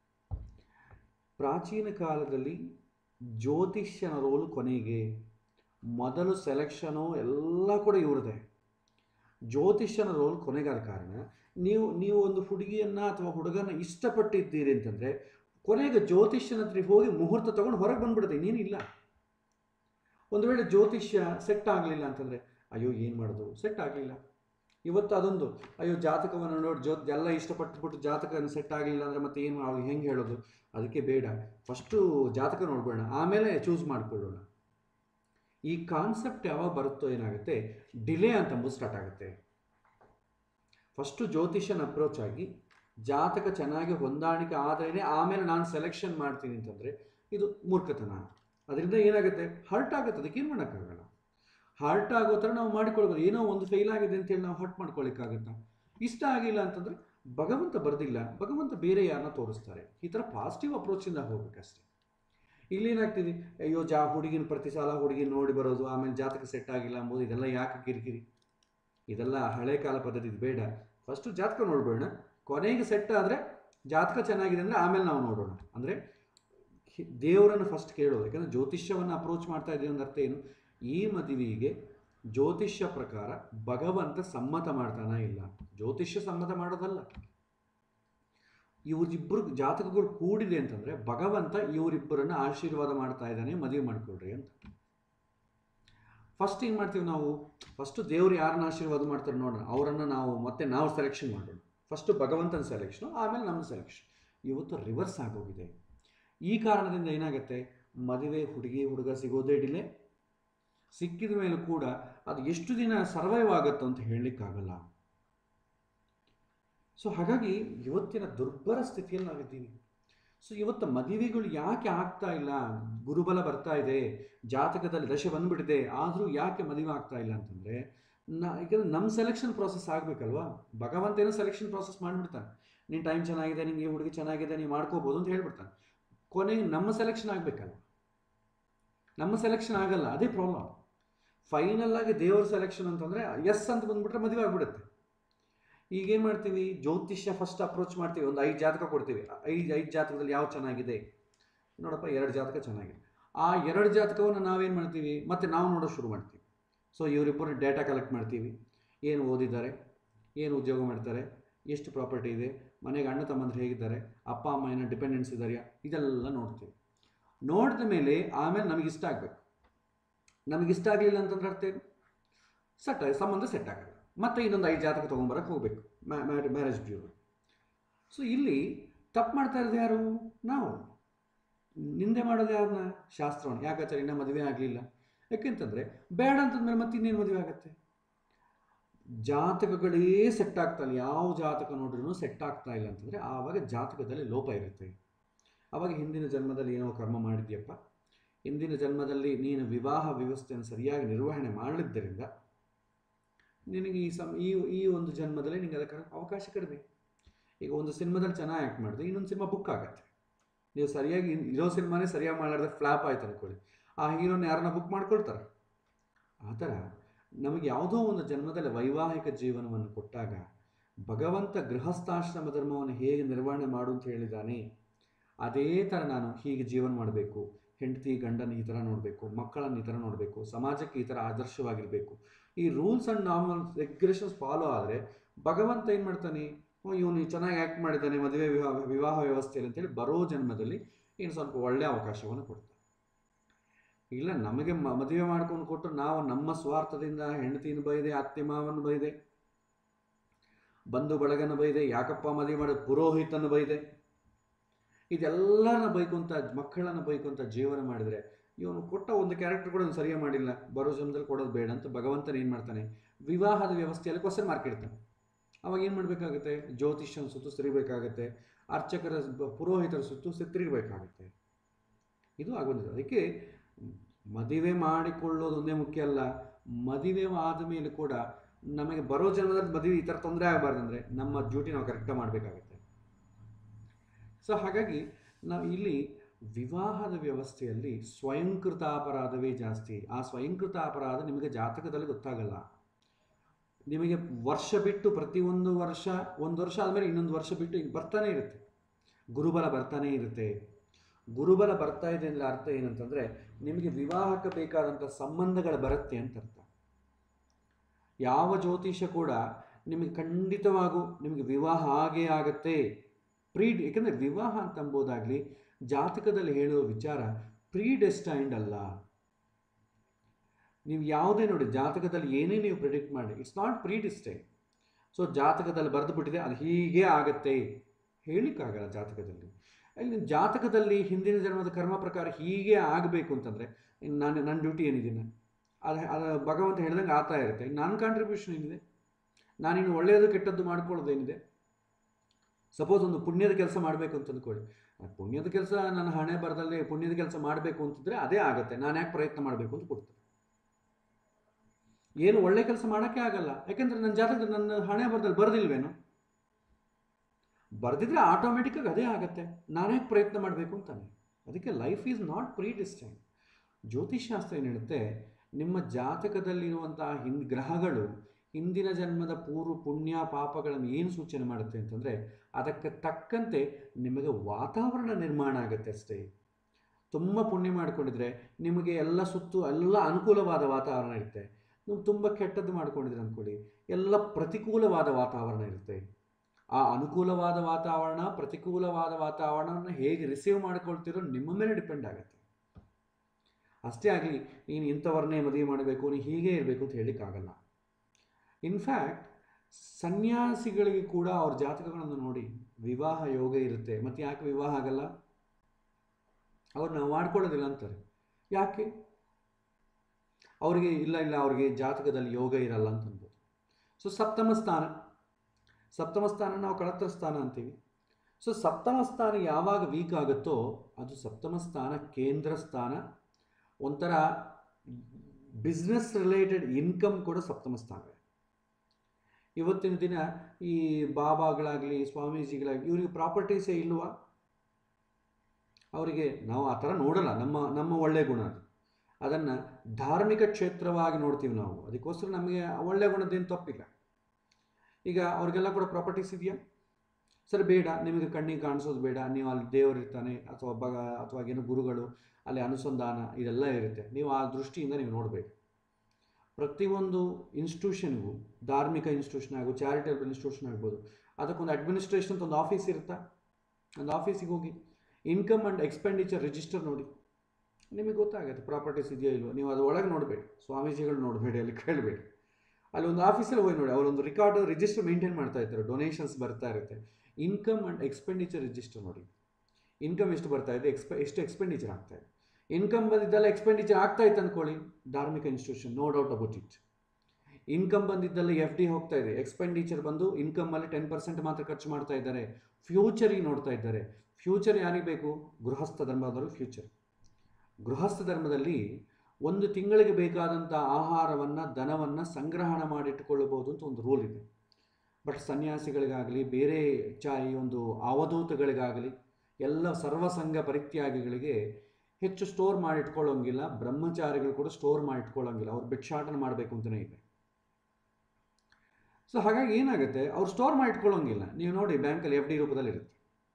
ಪ್ರಾಚೀನ ಕಾಲದಲ್ಲಿ ಜ್ಯೋತಿಷ್ಯನ ರೋಲ್ ಕೊನೆಗೆ ಮೊದಲು ಸೆಲೆಕ್ಷನು ಎಲ್ಲ ಕೂಡ ಇವ್ರದೇ ಜ್ಯೋತಿಷ್ಯನ ರೋಲ್ ಕೊನೆಗಾದ ಕಾರಣ ನೀವು ನೀವು ಒಂದು ಹುಡುಗಿಯನ್ನು ಅಥವಾ ಹುಡುಗನ ಇಷ್ಟಪಟ್ಟಿದ್ದೀರಿ ಅಂತಂದರೆ ಕೊನೆಗೆ ಜ್ಯೋತಿಷ್ಯನ ಹತ್ರ ಹೋಗಿ ಮುಹೂರ್ತ ತೊಗೊಂಡು ಹೊರಗೆ ಬಂದ್ಬಿಡುತ್ತೆ ಇನ್ನೇನಿಲ್ಲ ಒಂದು ವೇಳೆ ಜ್ಯೋತಿಷ್ಯ ಸೆಟ್ ಆಗಲಿಲ್ಲ ಅಂತಂದರೆ ಅಯ್ಯೋ ಏನು ಮಾಡೋದು ಸೆಟ್ ಆಗಲಿಲ್ಲ ಇವತ್ತು ಅದೊಂದು ಅಯ್ಯೋ ಜಾತಕವನ್ನು ನೋಡಿ ಜೋ ಎಲ್ಲ ಇಷ್ಟಪಟ್ಟುಬಿಟ್ಟು ಜಾತಕವನ್ನು ಸೆಟ್ ಆಗಲಿಲ್ಲ ಅಂದರೆ ಮತ್ತೆ ಏನು ಅವ್ರು ಹೆಂಗೆ ಹೇಳೋದು ಅದಕ್ಕೆ ಬೇಡ ಫಸ್ಟು ಜಾತಕ ನೋಡ್ಬೇಡ ಆಮೇಲೆ ಚೂಸ್ ಮಾಡಿಕೊಳ್ಳೋಣ ಈ ಕಾನ್ಸೆಪ್ಟ್ ಯಾವಾಗ ಬರುತ್ತೋ ಏನಾಗುತ್ತೆ ಡಿಲೇ ಅಂತ ಅಂಬುದು ಸ್ಟಾರ್ಟ್ ಆಗುತ್ತೆ ಫಸ್ಟು ಜ್ಯೋತಿಷನ್ ಅಪ್ರೋಚ್ ಆಗಿ ಜಾತಕ ಚೆನ್ನಾಗಿ ಹೊಂದಾಣಿಕೆ ಆದ್ರೇ ಆಮೇಲೆ ನಾನು ಸೆಲೆಕ್ಷನ್ ಮಾಡ್ತೀನಿ ಅಂತಂದರೆ ಇದು ಮೂರ್ಖತನ ಅದರಿಂದ ಏನಾಗುತ್ತೆ ಹರ್ಟ್ ಆಗುತ್ತೆ ಅದಕ್ಕೆ ಏನು ಮಾಡೋಕ್ಕಾಗಲ್ಲ ಹರ್ಟ್ ಆಗೋ ಥರ ನಾವು ಮಾಡಿಕೊಳ್ಬೋದು ಏನೋ ಒಂದು ಫೇಲ್ ಆಗಿದೆ ಅಂತೇಳಿ ನಾವು ಹರ್ಟ್ ಮಾಡ್ಕೊಳ್ಳಿಕ್ಕಾಗುತ್ತಾ ಇಷ್ಟ ಆಗಿಲ್ಲ ಅಂತಂದರೆ ಭಗವಂತ ಬರೆದಿಲ್ಲ ಭಗವಂತ ಬೇರೆ ಯಾರನ್ನ ತೋರಿಸ್ತಾರೆ ಈ ಥರ ಪಾಸಿಟಿವ್ ಅಪ್ರೋಚಿಂದ ಹೋಗ್ಬೇಕಷ್ಟೆ ಇಲ್ಲೇನಾಗ್ತಿದೆ ಅಯ್ಯೋ ಜಾ ಹುಡುಗಿನ ಪ್ರತಿ ಸಲ ಹುಡುಗಿ ನೋಡಿ ಬರೋದು ಆಮೇಲೆ ಜಾತಕ ಸೆಟ್ ಆಗಿಲ್ಲ ಅಂಬೋದು ಇದೆಲ್ಲ ಯಾಕೆ ಕಿರಿಕಿರಿ ಇದೆಲ್ಲ ಹಳೆ ಕಾಲ ಪದ್ಧತಿ ಇದು ಬೇಡ ಫಸ್ಟು ಜಾತಕ ನೋಡ್ಬೇಡ ಕೊನೆಗೆ ಸೆಟ್ ಆದರೆ ಜಾತಕ ಚೆನ್ನಾಗಿದೆ ಅಂದರೆ ಆಮೇಲೆ ನಾವು ನೋಡೋಣ ಅಂದರೆ ದೇವರನ್ನು ಫಸ್ಟ್ ಕೇಳೋದು ಯಾಕಂದರೆ ಜ್ಯೋತಿಷ್ಯವನ್ನು ಅಪ್ರೋಚ್ ಮಾಡ್ತಾ ಇದ್ದೀವಿ ಒಂದು ಅರ್ಥ ಏನು ಈ ಮದುವೆಗೆ ಜ್ಯೋತಿಷ್ಯ ಪ್ರಕಾರ ಭಗವಂತ ಸಮ್ಮತ ಮಾಡ್ತಾನ ಇಲ್ಲ ಜ್ಯೋತಿಷ್ಯ ಸಮ್ಮತ ಮಾಡೋದಲ್ಲ ಇವರಿಬ್ಬರು ಜಾತಕಗಳು ಕೂಡಿದೆ ಅಂತಂದರೆ ಭಗವಂತ ಇವರಿಬ್ಬರನ್ನು ಆಶೀರ್ವಾದ ಮಾಡ್ತಾ ಇದ್ದಾನೆ ಮದುವೆ ಮಾಡ್ಕೊಳ್ರಿ ಅಂತ ಫಸ್ಟ್ ಏನು ಮಾಡ್ತೀವಿ ನಾವು ಫಸ್ಟು ದೇವ್ರು ಯಾರನ್ನ ಆಶೀರ್ವಾದ ಮಾಡ್ತಾರೆ ನೋಡೋಣ ಅವರನ್ನು ನಾವು ಮತ್ತೆ ನಾವು ಸೆಲೆಕ್ಷನ್ ಮಾಡೋಣ ಫಸ್ಟು ಭಗವಂತನ ಸೆಲೆಕ್ಷನು ಆಮೇಲೆ ನಮ್ಮ ಸೆಲೆಕ್ಷನ್ ಇವತ್ತು ರಿವರ್ಸ್ ಆಗೋಗಿದೆ ಈ ಕಾರಣದಿಂದ ಏನಾಗುತ್ತೆ ಮದುವೆ ಹುಡುಗಿ ಹುಡುಗ ಸಿಗೋದೇ ಡಿಲೇ ಸಿಕ್ಕಿದ ಮೇಲೂ ಕೂಡ ಅದು ಎಷ್ಟು ದಿನ ಸರ್ವೈವ್ ಆಗುತ್ತೋ ಅಂತ ಹೇಳಲಿಕ್ಕಾಗಲ್ಲ ಸೊ ಹಾಗಾಗಿ ಇವತ್ತಿನ ದುರ್ಬಲ ಸ್ಥಿತಿಯಲ್ಲಿ ನಾವಿದ್ದೀವಿ ಸೊ ಇವತ್ತು ಮದುವೆಗಳು ಯಾಕೆ ಆಗ್ತಾ ಇಲ್ಲ ಗುರುಬಲ ಬರ್ತಾ ಇದೆ ಜಾತಕದಲ್ಲಿ ದಶೆ ಬಂದ್ಬಿಟ್ಟಿದೆ ಆದರೂ ಯಾಕೆ ಮದುವೆ ಆಗ್ತಾ ಇಲ್ಲ ಅಂತಂದರೆ ನಾ ಯಾಕಂದ್ರೆ ನಮ್ಮ ಸೆಲೆಕ್ಷನ್ ಪ್ರಾಸೆಸ್ ಆಗಬೇಕಲ್ವಾ ಭಗವಂತ ಏನೋ ಸೆಲೆಕ್ಷನ್ ಪ್ರಾಸೆಸ್ ಮಾಡಿಬಿಡ್ತಾನೆ ನಿನ್ನ ಟೈಮ್ ಚೆನ್ನಾಗಿದೆ ನಿಮಗೆ ಹುಡುಗಿ ಚೆನ್ನಾಗಿದೆ ನೀವು ಮಾಡ್ಕೋಬೋದು ಅಂತ ಹೇಳ್ಬಿಡ್ತಾನೆ ಕೊನೆಗೆ ನಮ್ಮ ಸೆಲೆಕ್ಷನ್ ಆಗಬೇಕಲ್ವ ನಮ್ಮ ಸೆಲೆಕ್ಷನ್ ಆಗಲ್ಲ ಅದೇ ಪ್ರಾಬ್ಲಮ್ ಫೈನಲ್ ಆಗಿ ದೇವ್ರ ಸೆಲೆಕ್ಷನ್ ಅಂತಂದರೆ ಎಸ್ ಅಂತ ಬಂದ್ಬಿಟ್ರೆ ಮದುವೆ ಆಗ್ಬಿಡುತ್ತೆ ಈಗೇನು ಮಾಡ್ತೀವಿ ಜ್ಯೋತಿಷ್ಯ ಫಸ್ಟ್ ಅಪ್ರೋಚ್ ಮಾಡ್ತೀವಿ ಒಂದು ಐದು ಜಾತಕ ಕೊಡ್ತೀವಿ ಐದು ಐದು ಜಾತಕದಲ್ಲಿ ಯಾವ ಚೆನ್ನಾಗಿದೆ ನೋಡಪ್ಪ ಎರಡು ಜಾತಕ ಚೆನ್ನಾಗಿದೆ ಆ ಎರಡು ಜಾತಕವನ್ನು ನಾವೇನು ಮಾಡ್ತೀವಿ ಮತ್ತೆ ನಾವು ನೋಡೋದು ಶುರು ಮಾಡ್ತೀವಿ ಸೊ ಇವರಿಬ್ಬರು ಡೇಟಾ ಕಲೆಕ್ಟ್ ಮಾಡ್ತೀವಿ ಏನು ಓದಿದ್ದಾರೆ ಏನು ಉದ್ಯೋಗ ಮಾಡ್ತಾರೆ ಎಷ್ಟು ಪ್ರಾಪರ್ಟಿ ಇದೆ ಮನೆಗೆ ಅಣ್ಣ ತಮ್ಮಂದ್ರೆ ಹೇಗಿದ್ದಾರೆ ಅಪ್ಪ ಅಮ್ಮ ಏನೋ ಡಿಪೆಂಡೆನ್ಸ್ ಇದ್ದಾರೆಯಾ ಇದೆಲ್ಲ ನೋಡ್ತೀವಿ ನೋಡಿದ ಮೇಲೆ ಆಮೇಲೆ ನಮಗೆ ಇಷ್ಟ ಆಗಬೇಕು ನಮಗೆ ಇಷ್ಟ ಆಗಲಿಲ್ಲ ಅಂತಂದ್ರೆ ಅರ್ಥ ಏನು ಸೆಟ್ ಸಂಬಂಧ ಸೆಟ್ ಆಗಲ್ಲ ಮತ್ತೆ ಇನ್ನೊಂದು ಐದು ಜಾತಕ ತೊಗೊಂಬರಕ್ಕೆ ಹೋಗಬೇಕು ಮ್ಯಾರೇಜ್ ಬ್ಯೂರೋ ಸೊ ಇಲ್ಲಿ ತಪ್ಪು ಮಾಡ್ತಾ ಇರೋದು ಯಾರು ನಾವು ನಿಂದೆ ಮಾಡೋದು ಯಾರನ್ನ ಶಾಸ್ತ್ರವನ್ನು ಯಾಕಾಚಾರ ಇನ್ನೂ ಮದುವೆ ಆಗಲಿಲ್ಲ ಯಾಕೆಂತಂದರೆ ಬೇಡ ಅಂತಂದ್ಮೇಲೆ ಮತ್ತೆ ಇನ್ನೇನು ಮದುವೆ ಆಗುತ್ತೆ ಜಾತಕಗಳೇ ಸೆಟ್ ಆಗ್ತಾ ಇಲ್ಲ ಯಾವ ಜಾತಕ ನೋಡಿದ್ರೂ ಸೆಟ್ ಆಗ್ತಾ ಇಲ್ಲ ಅಂತಂದರೆ ಆವಾಗ ಜಾತಕದಲ್ಲಿ ಲೋಪ ಇರುತ್ತೆ ಆವಾಗ ಹಿಂದಿನ ಜನ್ಮದಲ್ಲಿ ಏನೋ ಕರ್ಮ ಮಾಡಿದ್ಯಪ್ಪ ಹಿಂದಿನ ಜನ್ಮದಲ್ಲಿ ನೀನು ವಿವಾಹ ವ್ಯವಸ್ಥೆಯನ್ನು ಸರಿಯಾಗಿ ನಿರ್ವಹಣೆ ಮಾಡಲಿದ್ದರಿಂದ ನಿನಗೆ ಈ ಸಮ್ ಈ ಈ ಒಂದು ಜನ್ಮದಲ್ಲಿ ನಿನಗೆ ಅದಕ್ಕೆ ಅವಕಾಶ ಕಡಿಮೆ ಈಗ ಒಂದು ಸಿನಿಮಾದಲ್ಲಿ ಚೆನ್ನಾಗಿ ಆ್ಯಕ್ಟ್ ಮಾಡಿದ್ರೆ ಇನ್ನೊಂದು ಸಿನಿಮಾ ಬುಕ್ ಆಗುತ್ತೆ ನೀವು ಸರಿಯಾಗಿ ಇರೋ ಸಿನಿಮಾನೇ ಸರಿಯಾಗಿ ಮಾಡಲಾರ್ದೆ ಫ್ಲಾಪ್ ಆಯ್ತು ಅಂದ್ಕೊಳ್ಳಿ ಆ ಹೀರೋನ ಯಾರನ್ನ ಬುಕ್ ಮಾಡ್ಕೊಳ್ತಾರೆ ಆ ಥರ ನಮಗೆ ಯಾವುದೋ ಒಂದು ಜನ್ಮದಲ್ಲಿ ವೈವಾಹಿಕ ಜೀವನವನ್ನು ಕೊಟ್ಟಾಗ ಭಗವಂತ ಗೃಹಸ್ಥಾಶ್ರಮ ಧರ್ಮವನ್ನು ಹೇಗೆ ನಿರ್ವಹಣೆ ಮಾಡು ಅಂತ ಹೇಳಿದ್ದಾನೆ ಅದೇ ಥರ ನಾನು ಹೀಗೆ ಜೀವನ ಮಾಡಬೇಕು ಹೆಂಡತಿ ಗಂಡನ ಈ ಥರ ನೋಡಬೇಕು ಮಕ್ಕಳನ್ನು ಈ ಥರ ನೋಡಬೇಕು ಸಮಾಜಕ್ಕೆ ಈ ಥರ ಆದರ್ಶವಾಗಿರಬೇಕು ಈ rules and normal regulations follow ಆದರೆ ಭಗವಂತ ಏನು ಮಾಡ್ತಾನೆ ಓ ಇವನು ಚೆನ್ನಾಗಿ ಆ್ಯಕ್ಟ್ ಮಾಡಿದ್ದಾನೆ ಮದುವೆ ವಿವಾಹ ವಿವಾಹ ವ್ಯವಸ್ಥೆಯಲ್ಲಿ ಅಂತೇಳಿ ಬರೋ ಜನ್ಮದಲ್ಲಿ ಏನು ಸ್ವಲ್ಪ ಒಳ್ಳೆಯ ಅವಕಾಶವನ್ನು ಕೊಡ್ತಾನೆ ಇಲ್ಲ ನಮಗೆ ಮ ಮದುವೆ ಮಾಡ್ಕೊಂಡು ಕೊಟ್ಟು ನಾವು ನಮ್ಮ ಸ್ವಾರ್ಥದಿಂದ ಹೆಂಡತಿನ ಬೈದೆ ಅತ್ತೆ ಮಾವನ ಬೈದೆ ಬಂಧು ಬಳಗನ ಬೈದೆ ಯಾಕಪ್ಪ ಮದುವೆ ಮಾಡಿದ ಪುರೋಹಿತನ ಬೈದೆ ಇದೆಲ್ಲರನ್ನ ಬೈಕೊಂತ ಮಕ್ಕಳನ್ನು ಬೈಕೊಂತ ಜೀವನ ಮಾಡಿದರೆ ಇವನು ಕೊಟ್ಟ ಒಂದು ಕ್ಯಾರೆಕ್ಟರ್ ಕೂಡ ಅವ್ನು ಸರಿಯಾಗಿ ಮಾಡಿಲ್ಲ ಬರೋ ಜನ್ಮದಲ್ಲಿ ಕೊಡೋದು ಬೇಡ ಅಂತ ಭಗವಂತನ ಏನು ಮಾಡ್ತಾನೆ ವಿವಾಹದ ವ್ಯವಸ್ಥೆಯಲ್ಲಿ ಕ್ವಶನ್ ಮಾರ್ಕ್ ಇಡ್ತಾನೆ ಅವಾಗ ಏನು ಮಾಡಬೇಕಾಗುತ್ತೆ ಜ್ಯೋತಿಷ್ಯನ ಸುತ್ತು ತಿರುಗಬೇಕಾಗತ್ತೆ ಅರ್ಚಕರ ಬ- ಪುರೋಹಿತರ ಸುತ್ತು ಸಿ- ತಿರುಗಬೇಕಾಗುತ್ತೆ ಇದು ಆಗೋದಿಲ್ಲ ಅದಕ್ಕೆ ಮದುವೆ ಮಾಡಿಕೊಳ್ಳೋದು ಒಂದೇ ಮುಖ್ಯ ಅಲ್ಲ ಮದುವೆ ಆದ ಮೇಲೆ ಕೂಡ ನಮಗೆ ಬರೋ ಜನ್ಮದಲ್ಲಿ ಮದುವೆ ಈ ಥರ ತೊಂದರೆ ಆಗಬಾರ್ದು ಅಂದರೆ ನಮ್ಮ ಡ್ಯೂಟಿ ನಾವು ಕರೆಕ್ಟಾಗಿ ಮಾಡಬೇಕಾಗುತ್ತೆ ಸೊ ಹಾಗಾಗಿ ನಾವು ಇಲ್ಲಿ ವಿವಾಹದ ವ್ಯವಸ್ಥೆಯಲ್ಲಿ ಸ್ವಯಂಕೃತ ಅಪರಾಧವೇ ಜಾಸ್ತಿ ಆ ಸ್ವಯಂಕೃತ ಅಪರಾಧ ನಿಮಗೆ ಜಾತಕದಲ್ಲಿ ಗೊತ್ತಾಗಲ್ಲ ನಿಮಗೆ ವರ್ಷ ಬಿಟ್ಟು ಪ್ರತಿಯೊಂದು ವರ್ಷ ಒಂದು ವರ್ಷ ಆದಮೇಲೆ ಇನ್ನೊಂದು ವರ್ಷ ಬಿಟ್ಟು ಈಗ ಬರ್ತಾನೆ ಇರುತ್ತೆ ಗುರುಬಲ ಬರ್ತಾನೆ ಇರುತ್ತೆ ಗುರುಬಲ ಬರ್ತಾ ಇದೆ ಅಂದರೆ ಅರ್ಥ ಏನಂತಂದರೆ ನಿಮಗೆ ವಿವಾಹಕ್ಕೆ ಬೇಕಾದಂಥ ಸಂಬಂಧಗಳು ಬರುತ್ತೆ ಅಂತ ಅರ್ಥ ಯಾವ ಜ್ಯೋತಿಷ ಕೂಡ ನಿಮಗೆ ಖಂಡಿತವಾಗೂ ನಿಮಗೆ ವಿವಾಹ ಆಗೇ ಆಗತ್ತೆ ಪ್ರೀ ಯಾಕಂದರೆ ವಿವಾಹ ಅಂತ ಅಂಬೋದಾಗಲಿ ಜಾತಕದಲ್ಲಿ ಹೇಳುವ ವಿಚಾರ ಪ್ರೀ ಡೆಸ್ಟೈನ್ಡ್ ಅಲ್ಲ ನೀವು ಯಾವುದೇ ನೋಡಿ ಜಾತಕದಲ್ಲಿ ಏನೇ ನೀವು ಪ್ರಿಡಿಕ್ಟ್ ಮಾಡಿ it's not predestine so ಜಾತಕದಲ್ಲಿ ಬರೆದು ಬಿಟ್ಟಿದೆ ಅದು ಹೀಗೆ ಆಗತ್ತೆ ಹೇಳಿಕ್ಕಾಗಲ್ಲ ಜಾತಕದಲ್ಲಿ ಅಲ್ಲಿ ಜಾತಕದಲ್ಲಿ ಹಿಂದಿನ ಜನ್ಮದ ಕರ್ಮ ಪ್ರಕಾರ ಹೀಗೆ ಆಗಬೇಕು ಅಂತಂದರೆ ನಾನು ನನ್ನ ಡ್ಯೂಟಿ ಏನಿದೆ ಅದು ಅದು ಭಗವಂತ ಹೇಳ್ದಂಗೆ ಆಗ್ತಾ ಇರುತ್ತೆ ನನ್ನ ಕಾಂಟ್ರಿಬ್ಯೂಷನ್ ಏನಿದೆ ನಾನಿನ್ನು ಒಳ್ಳೆಯದು ಕೆಟ್ಟದ್ದು ಮಾಡ್ಕೊಳ್ಳೋದೇನಿದೆ ಸಪೋಸ್ ಒಂದು ಪುಣ್ಯದ ಕೆಲಸ ಮಾಡಬೇಕು ಅಂತ ಅಂದ್ಕೊಳ್ಳಿ ಆ ಪುಣ್ಯದ ಕೆಲಸ ನನ್ನ ಹಣೆ ಬರದಲ್ಲಿ ಪುಣ್ಯದ ಕೆಲಸ ಮಾಡಬೇಕು ಅಂತಿದ್ರೆ ಅದೇ ಆಗುತ್ತೆ ನಾನು ಯಾಕೆ ಪ್ರಯತ್ನ ಮಾಡಬೇಕು ಅಂತ ಕೊಡ್ತೇನೆ ಏನು ಒಳ್ಳೆ ಕೆಲಸ ಮಾಡೋಕ್ಕೆ ಆಗಲ್ಲ ಯಾಕೆಂದ್ರೆ ನನ್ನ ಜಾತಕದಲ್ಲಿ ನನ್ನ ಹಣೆ ಬರದಲ್ಲಿ ಬರೆದಿಲ್ವೇನು ಬರೆದಿದ್ರೆ ಆಟೋಮೆಟಿಕ್ಕಾಗಿ ಅದೇ ಆಗುತ್ತೆ ನಾನೇ ಪ್ರಯತ್ನ ಮಾಡಬೇಕು ಅಂತಾನೆ ಅದಕ್ಕೆ life is not predestine ಜ್ಯೋತಿಷ್ಶಾಸ್ತ್ರ ಏನು ಹೇಳುತ್ತೆ ನಿಮ್ಮ ಜಾತಕದಲ್ಲಿರುವಂತಹ ಹಿಂದ್ ಗ್ರಹಗಳು ಹಿಂದಿನ ಜನ್ಮದ ಪೂರ್ವ ಪುಣ್ಯ ಪಾಪಗಳನ್ನು ಏನು ಸೂಚನೆ ಮಾಡುತ್ತೆ ಅಂತಂದರೆ ಅದಕ್ಕೆ ತಕ್ಕಂತೆ ನಿಮಗೆ ವಾತಾವರಣ ನಿರ್ಮಾಣ ಆಗುತ್ತೆ ಅಷ್ಟೇ ತುಂಬ ಪುಣ್ಯ ಮಾಡಿಕೊಂಡಿದ್ರೆ ನಿಮಗೆ ಎಲ್ಲ ಸುತ್ತು ಎಲ್ಲ ಅನುಕೂಲವಾದ ವಾತಾವರಣ ಇರುತ್ತೆ ನೀವು ತುಂಬ ಕೆಟ್ಟದ್ದು ಮಾಡ್ಕೊಂಡಿದ್ರೆ ಅಂದ್ಕೊಳ್ಳಿ ಎಲ್ಲ ಪ್ರತಿಕೂಲವಾದ ವಾತಾವರಣ ಇರುತ್ತೆ ಆ ಅನುಕೂಲವಾದ ವಾತಾವರಣ ಪ್ರತಿಕೂಲವಾದ ವಾತಾವರಣವನ್ನು ಹೇಗೆ ರಿಸೀವ್ ಮಾಡ್ಕೊಳ್ತಿರೋ ನಿಮ್ಮ ಮೇಲೆ ಡಿಪೆಂಡ್ ಆಗುತ್ತೆ ಅಷ್ಟೇ ಆಗಲಿ ನೀನು ಇಂಥವ್ರನ್ನೇ ಮದುವೆ ಮಾಡಬೇಕು ನೀನು ಹೀಗೆ ಇರಬೇಕು ಅಂತ ಹೇಳಲಿಕ್ಕಾಗಲ್ಲ ಇನ್ಫ್ಯಾಕ್ಟ್ ಸನ್ಯಾಸಿಗಳಿಗೆ ಕೂಡ ಅವ್ರ ಜಾತಕಗಳನ್ನು ನೋಡಿ ವಿವಾಹ ಯೋಗ ಇರುತ್ತೆ ಮತ್ತು ಯಾಕೆ ವಿವಾಹ ಆಗಲ್ಲ ಅವ್ರು ನಾವು ಮಾಡ್ಕೊಳ್ಳೋದಿಲ್ಲ ಅಂತಾರೆ ಯಾಕೆ ಅವರಿಗೆ ಇಲ್ಲ ಇಲ್ಲ ಅವ್ರಿಗೆ ಜಾತಕದಲ್ಲಿ ಯೋಗ ಇರಲ್ಲ ಅಂತ ಅನ್ಬೋದು ಸೊ ಸಪ್ತಮ ಸ್ಥಾನ ಸಪ್ತಮ ಸ್ಥಾನ ನಾವು ಕಳತ್ರ ಸ್ಥಾನ ಅಂತೀವಿ ಸೊ ಸಪ್ತಮ ಸ್ಥಾನ ಯಾವಾಗ ವೀಕ್ ಆಗುತ್ತೋ ಅದು ಸಪ್ತಮ ಸ್ಥಾನ ಕೇಂದ್ರ ಸ್ಥಾನ ಒಂಥರ ಬಿಸ್ನೆಸ್ ರಿಲೇಟೆಡ್ ಇನ್ಕಮ್ ಕೂಡ ಸಪ್ತಮ ಸ್ಥಾನ ಇವತ್ತಿನ ದಿನ ಈ ಬಾಬಾಗಳಾಗಲಿ ಸ್ವಾಮೀಜಿಗಳಾಗಲಿ ಇವರಿಗೆ ಪ್ರಾಪರ್ಟೀಸೇ ಇಲ್ವಾ ಅವರಿಗೆ ನಾವು ಆ ಥರ ನೋಡಲ್ಲ ನಮ್ಮ ನಮ್ಮ ಒಳ್ಳೆಯ ಗುಣ ಅದು ಅದನ್ನು ಧಾರ್ಮಿಕ ಕ್ಷೇತ್ರವಾಗಿ ನೋಡ್ತೀವಿ ನಾವು ಅದಕ್ಕೋಸ್ಕರ ನಮಗೆ ಒಳ್ಳೆಯ ಗುಣದ್ದೇನು ತಪ್ಪಿಲ್ಲ ಈಗ ಅವ್ರಿಗೆಲ್ಲ ಕೂಡ ಪ್ರಾಪರ್ಟೀಸ್ ಇದೆಯಾ ಸರ್ ಬೇಡ ನಿಮಗೆ ಕಣ್ಣಿಗೆ ಕಾಣಿಸೋದು ಬೇಡ ನೀವು ಅಲ್ಲಿ ದೇವರಿರ್ತಾನೆ ಅಥವಾ ಒಬ್ಬ ಅಥವಾ ಏನೋ ಗುರುಗಳು ಅಲ್ಲಿ ಅನುಸಂಧಾನ ಇದೆಲ್ಲ ಇರುತ್ತೆ ನೀವು ಆ ದೃಷ್ಟಿಯಿಂದ ನೀವು ನೋಡಬೇಕು ಪ್ರತಿಯೊಂದು ಇನ್ಸ್ಟಿಟ್ಯೂಷನ್ಗೂ ಧಾರ್ಮಿಕ ಇನ್ಸ್ಟಿಟ್ಯೂಷನ್ ಆಗು ಚಾರಿಟಬಲ್ ಇನ್ಸ್ಟಿಟ್ಯೂಷನ್ ಆಗ್ಬೋದು ಅದಕ್ಕೊಂದು ಅಡ್ಮಿನಿಸ್ಟ್ರೇಷನ್ ಅಂತ ಒಂದು ಆಫೀಸ್ ಇರುತ್ತಾ ಒಂದು ಆಫೀಸಿಗೆ ಹೋಗಿ ಇನ್ಕಮ್ ಆ್ಯಂಡ್ ಎಕ್ಸ್ಪೆಂಡಿಚರ್ ರಿಜಿಸ್ಟರ್ ನೋಡಿ ನಿಮಗೆ ಗೊತ್ತಾಗುತ್ತೆ ಪ್ರಾಪರ್ಟೀಸ್ ಇದೆಯೋ ಇಲ್ವೋ ನೀವು ಅದು ಒಳಗೆ ನೋಡಬೇಡಿ ಸ್ವಾಮೀಜಿಗಳು ನೋಡಬೇಡಿ ಅಲ್ಲಿ ಕೇಳಬೇಡಿ ಅಲ್ಲಿ ಒಂದು ಆಫೀಸಲ್ಲಿ ಹೋಗಿ ನೋಡಿ ಅವರೊಂದು ರಿಕಾರ್ಡ್ ರಿಜಿಸ್ಟರ್ ಮೇಂಟೈನ್ ಮಾಡ್ತಾ ಇರ್ತಾರೆ ಡೊನೇಷನ್ಸ್ ಬರ್ತಾ ಇರುತ್ತೆ ಇನ್ಕಮ್ ಆ್ಯಂಡ್ ಎಕ್ಸ್ಪೆಂಡಿಚರ್ ರಿಜಿಸ್ಟರ್ ನೋಡಿ ಇನ್ಕಮ್ ಎಷ್ಟು ಬರ್ತಾ ಇದೆ ಎಕ್ಸ್ಪೆ ಎಷ್ಟು ಎಕ್ಸ್ಪೆಂಡಿಚರ್ ಆಗ್ತಾ ಇದೆ ಇನ್ಕಮ್ ಬಂದಿದ್ದೆಲ್ಲ ಎಕ್ಸ್ಪೆಂಡಿಚರ್ ಆಗ್ತಾ ಇತ್ತು ಅಂದ್ಕೊಳ್ಳಿ ಧಾರ್ಮಿಕ institution no doubt about it income ಬಂದಿದ್ದೆಲ್ಲ ಎಫ್ ಡಿ ಹೋಗ್ತಾ ಇದೆ ಎಕ್ಸ್ಪೆಂಡಿಚರ್ ಬಂದು ಇನ್ಕಮಲ್ಲಿ ಟೆನ್ ಪರ್ಸೆಂಟ್ ಮಾತ್ರ ಖರ್ಚು ಮಾಡ್ತಾ ಇದ್ದಾರೆ ಫ್ಯೂಚರಿಗೆ ನೋಡ್ತಾ ಇದ್ದಾರೆ ಫ್ಯೂಚರ್ ಯಾರಿಗೆ ಬೇಕು ಗೃಹಸ್ಥ ಧರ್ಮದವರು ಫ್ಯೂಚರ್ ಗೃಹಸ್ಥ ಧರ್ಮದಲ್ಲಿ ಒಂದು ತಿಂಗಳಿಗೆ ಬೇಕಾದಂಥ ಆಹಾರವನ್ನು ದನವನ್ನು ಸಂಗ್ರಹಣ ಮಾಡಿಟ್ಟುಕೊಳ್ಳಬಹುದು ಅಂತ ಒಂದು ರೂಲ್ ಇದೆ ಬಟ್ ಸನ್ಯಾಸಿಗಳಿಗಾಗಲಿ ಬೇರೆ ಚಾ ಈ ಒಂದು ಅವಧೂತಗಳಿಗಾಗಲಿ ಎಲ್ಲ ಸರ್ವಸಂಘ ಪರಿತ್ಯಾಗಿಗಳಿಗೆ ಹೆಚ್ಚು ಸ್ಟೋರ್ ಮಾಡಿಟ್ಕೊಳ್ಳೋಂಗಿಲ್ಲ ಬ್ರಹ್ಮಚಾರಿಗಳು ಕೂಡ ಸ್ಟೋರ್ ಮಾಡಿಟ್ಕೊಳ್ಳೋಂಗಿಲ್ಲ ಅವ್ರು ಭಿಕ್ಷಾಟನ ಮಾಡಬೇಕು ಅಂತಲೇ ಇದೆ ಸೊ ಹಾಗಾಗಿ ಏನಾಗುತ್ತೆ ಅವ್ರು ಸ್ಟೋರ್ ಮಾಡಿಟ್ಕೊಳ್ಳೋಂಗಿಲ್ಲ ನೀವು ನೋಡಿ ಬ್ಯಾಂಕಲ್ಲಿ ಎಫ್ ಡಿ ರೂಪದಲ್ಲಿ ಇರುತ್ತೆ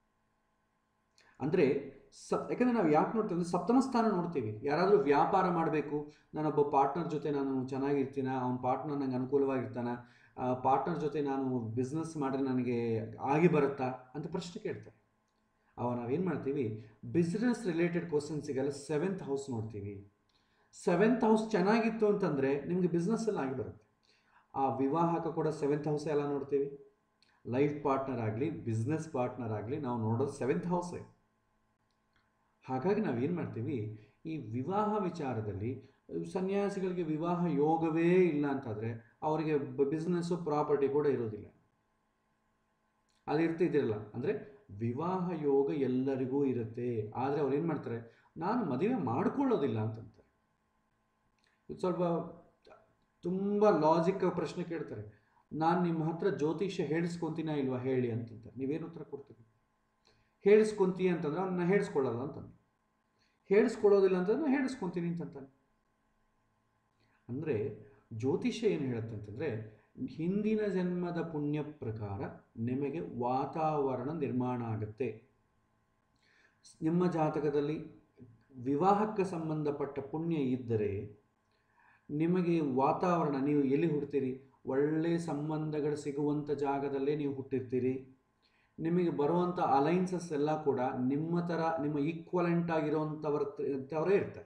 ಅಂದರೆ ಸಪ್ ಯಾಕಂದರೆ ನಾವು ಯಾಕೆ ನೋಡ್ತೀವಿ ಅಂದರೆ ಸಪ್ತಮ ಸ್ಥಾನ ನೋಡ್ತೀವಿ ಯಾರಾದರೂ ವ್ಯಾಪಾರ ಮಾಡಬೇಕು ನಾನೊಬ್ಬ ಪಾರ್ಟ್ನರ್ ಜೊತೆ ನಾನು ಚೆನ್ನಾಗಿರ್ತೀನ ಅವ್ನ ಪಾರ್ಟ್ನರ್ ನಂಗೆ ಅನುಕೂಲವಾಗಿರ್ತಾನ ಪಾರ್ಟ್ನರ್ ಜೊತೆ ನಾನು ಬಿಸ್ನೆಸ್ ಮಾಡಿದ್ರೆ ನನಗೆ ಆಗಿ ಬರುತ್ತಾ ಅಂತ ಪ್ರಶ್ನೆ ಕೇಳ್ತಾರೆ ಅವಾಗ ನಾವೇನು ಮಾಡ್ತೀವಿ ಬಿಸ್ನೆಸ್ ರಿಲೇಟೆಡ್ ಕ್ವಶನ್ಸಿಗೆಲ್ಲ ಸೆವೆಂತ್ ಹೌಸ್ ನೋಡ್ತೀವಿ ಸೆವೆಂತ್ ಹೌಸ್ ಚೆನ್ನಾಗಿತ್ತು ಅಂತಂದರೆ ನಿಮಗೆ ಬಿಸ್ನೆಸ್ಸಲ್ಲಿ ಆಗಿ ಬರುತ್ತೆ ಆ ವಿವಾಹಕ್ಕೆ ಕೂಡ ಸೆವೆಂತ್ ಹೌಸ್ ಎಲ್ಲ ನೋಡ್ತೀವಿ ಲೈಫ್ ಪಾರ್ಟ್ನರ್ ಆಗಲಿ ಬಿಸ್ನೆಸ್ ಪಾರ್ಟ್ನರ್ ಆಗಲಿ ನಾವು ನೋಡೋದು ಸೆವೆಂತ್ ಹೌಸೇ ಹಾಗಾಗಿ ನಾವೇನು ಮಾಡ್ತೀವಿ ಈ ವಿವಾಹ ವಿಚಾರದಲ್ಲಿ ಸನ್ಯಾಸಿಗಳಿಗೆ ವಿವಾಹ ಯೋಗವೇ ಇಲ್ಲ ಅಂತಂದರೆ ಅವರಿಗೆ ಬಿಸ್ನೆಸ್ಸು ಪ್ರಾಪರ್ಟಿ ಕೂಡ ಇರೋದಿಲ್ಲ ಅದು ಇರ್ತಿದ್ದಿರಲ್ಲ ಅಂದರೆ ವಿವಾಹ ಯೋಗ ಎಲ್ಲರಿಗೂ ಇರುತ್ತೆ ಆದರೆ ಅವ್ರು ಏನು ಮಾಡ್ತಾರೆ ನಾನು ಮದುವೆ ಮಾಡ್ಕೊಳ್ಳೋದಿಲ್ಲ ಅಂತಂತಾರೆ ಇದು ಸ್ವಲ್ಪ ತುಂಬ ಲಾಜಿಕ್ ಪ್ರಶ್ನೆ ಕೇಳ್ತಾರೆ ನಾನು ನಿಮ್ಮ ಹತ್ರ ಜ್ಯೋತಿಷ್ಯ ಹೇಳಿಸ್ಕೊಂತೀನ ಇಲ್ವಾ ಹೇಳಿ ಅಂತಂತಾರೆ ನೀವೇನು ಉತ್ತರ ಕೊಡ್ತೀರಿ ಹೇಳಿಸ್ಕೊಂತೀಯ ಅಂತಂದ್ರೆ ಅವನ್ನ ಹೇಳಿಸ್ಕೊಳ್ಳಲ್ಲ ಅಂತಂದು ಹೇಳಿಸ್ಕೊಳ್ಳೋದಿಲ್ಲ ಅಂತಂದ್ರೆ ನಾನು ಹೇಳಿಸ್ಕೊಂತೀನಿ ಅಂತಂತಾನೆ ಅಂದರೆ ಜ್ಯೋತಿಷ್ಯ ಏನು ಹೇಳುತ್ತೆ ಅಂತಂದರೆ ಹಿಂದಿನ ಜನ್ಮದ ಪುಣ್ಯ ಪ್ರಕಾರ ನಿಮಗೆ ವಾತಾವರಣ ನಿರ್ಮಾಣ ಆಗುತ್ತೆ ನಿಮ್ಮ ಜಾತಕದಲ್ಲಿ ವಿವಾಹಕ್ಕೆ ಸಂಬಂಧಪಟ್ಟ ಪುಣ್ಯ ಇದ್ದರೆ ನಿಮಗೆ ವಾತಾವರಣ ನೀವು ಎಲ್ಲಿ ಹುಡ್ತೀರಿ ಒಳ್ಳೆಯ ಸಂಬಂಧಗಳು ಸಿಗುವಂಥ ಜಾಗದಲ್ಲೇ ನೀವು ಹುಟ್ಟಿರ್ತೀರಿ ನಿಮಗೆ ಬರುವಂಥ ಅಲೈನ್ಸಸ್ ಎಲ್ಲ ಕೂಡ ನಿಮ್ಮ ಥರ ನಿಮ್ಮ ಈಕ್ವಲೆಂಟ್ ಆಗಿರೋವಂಥವ್ರ ಅವರೇ ಇರ್ತಾರೆ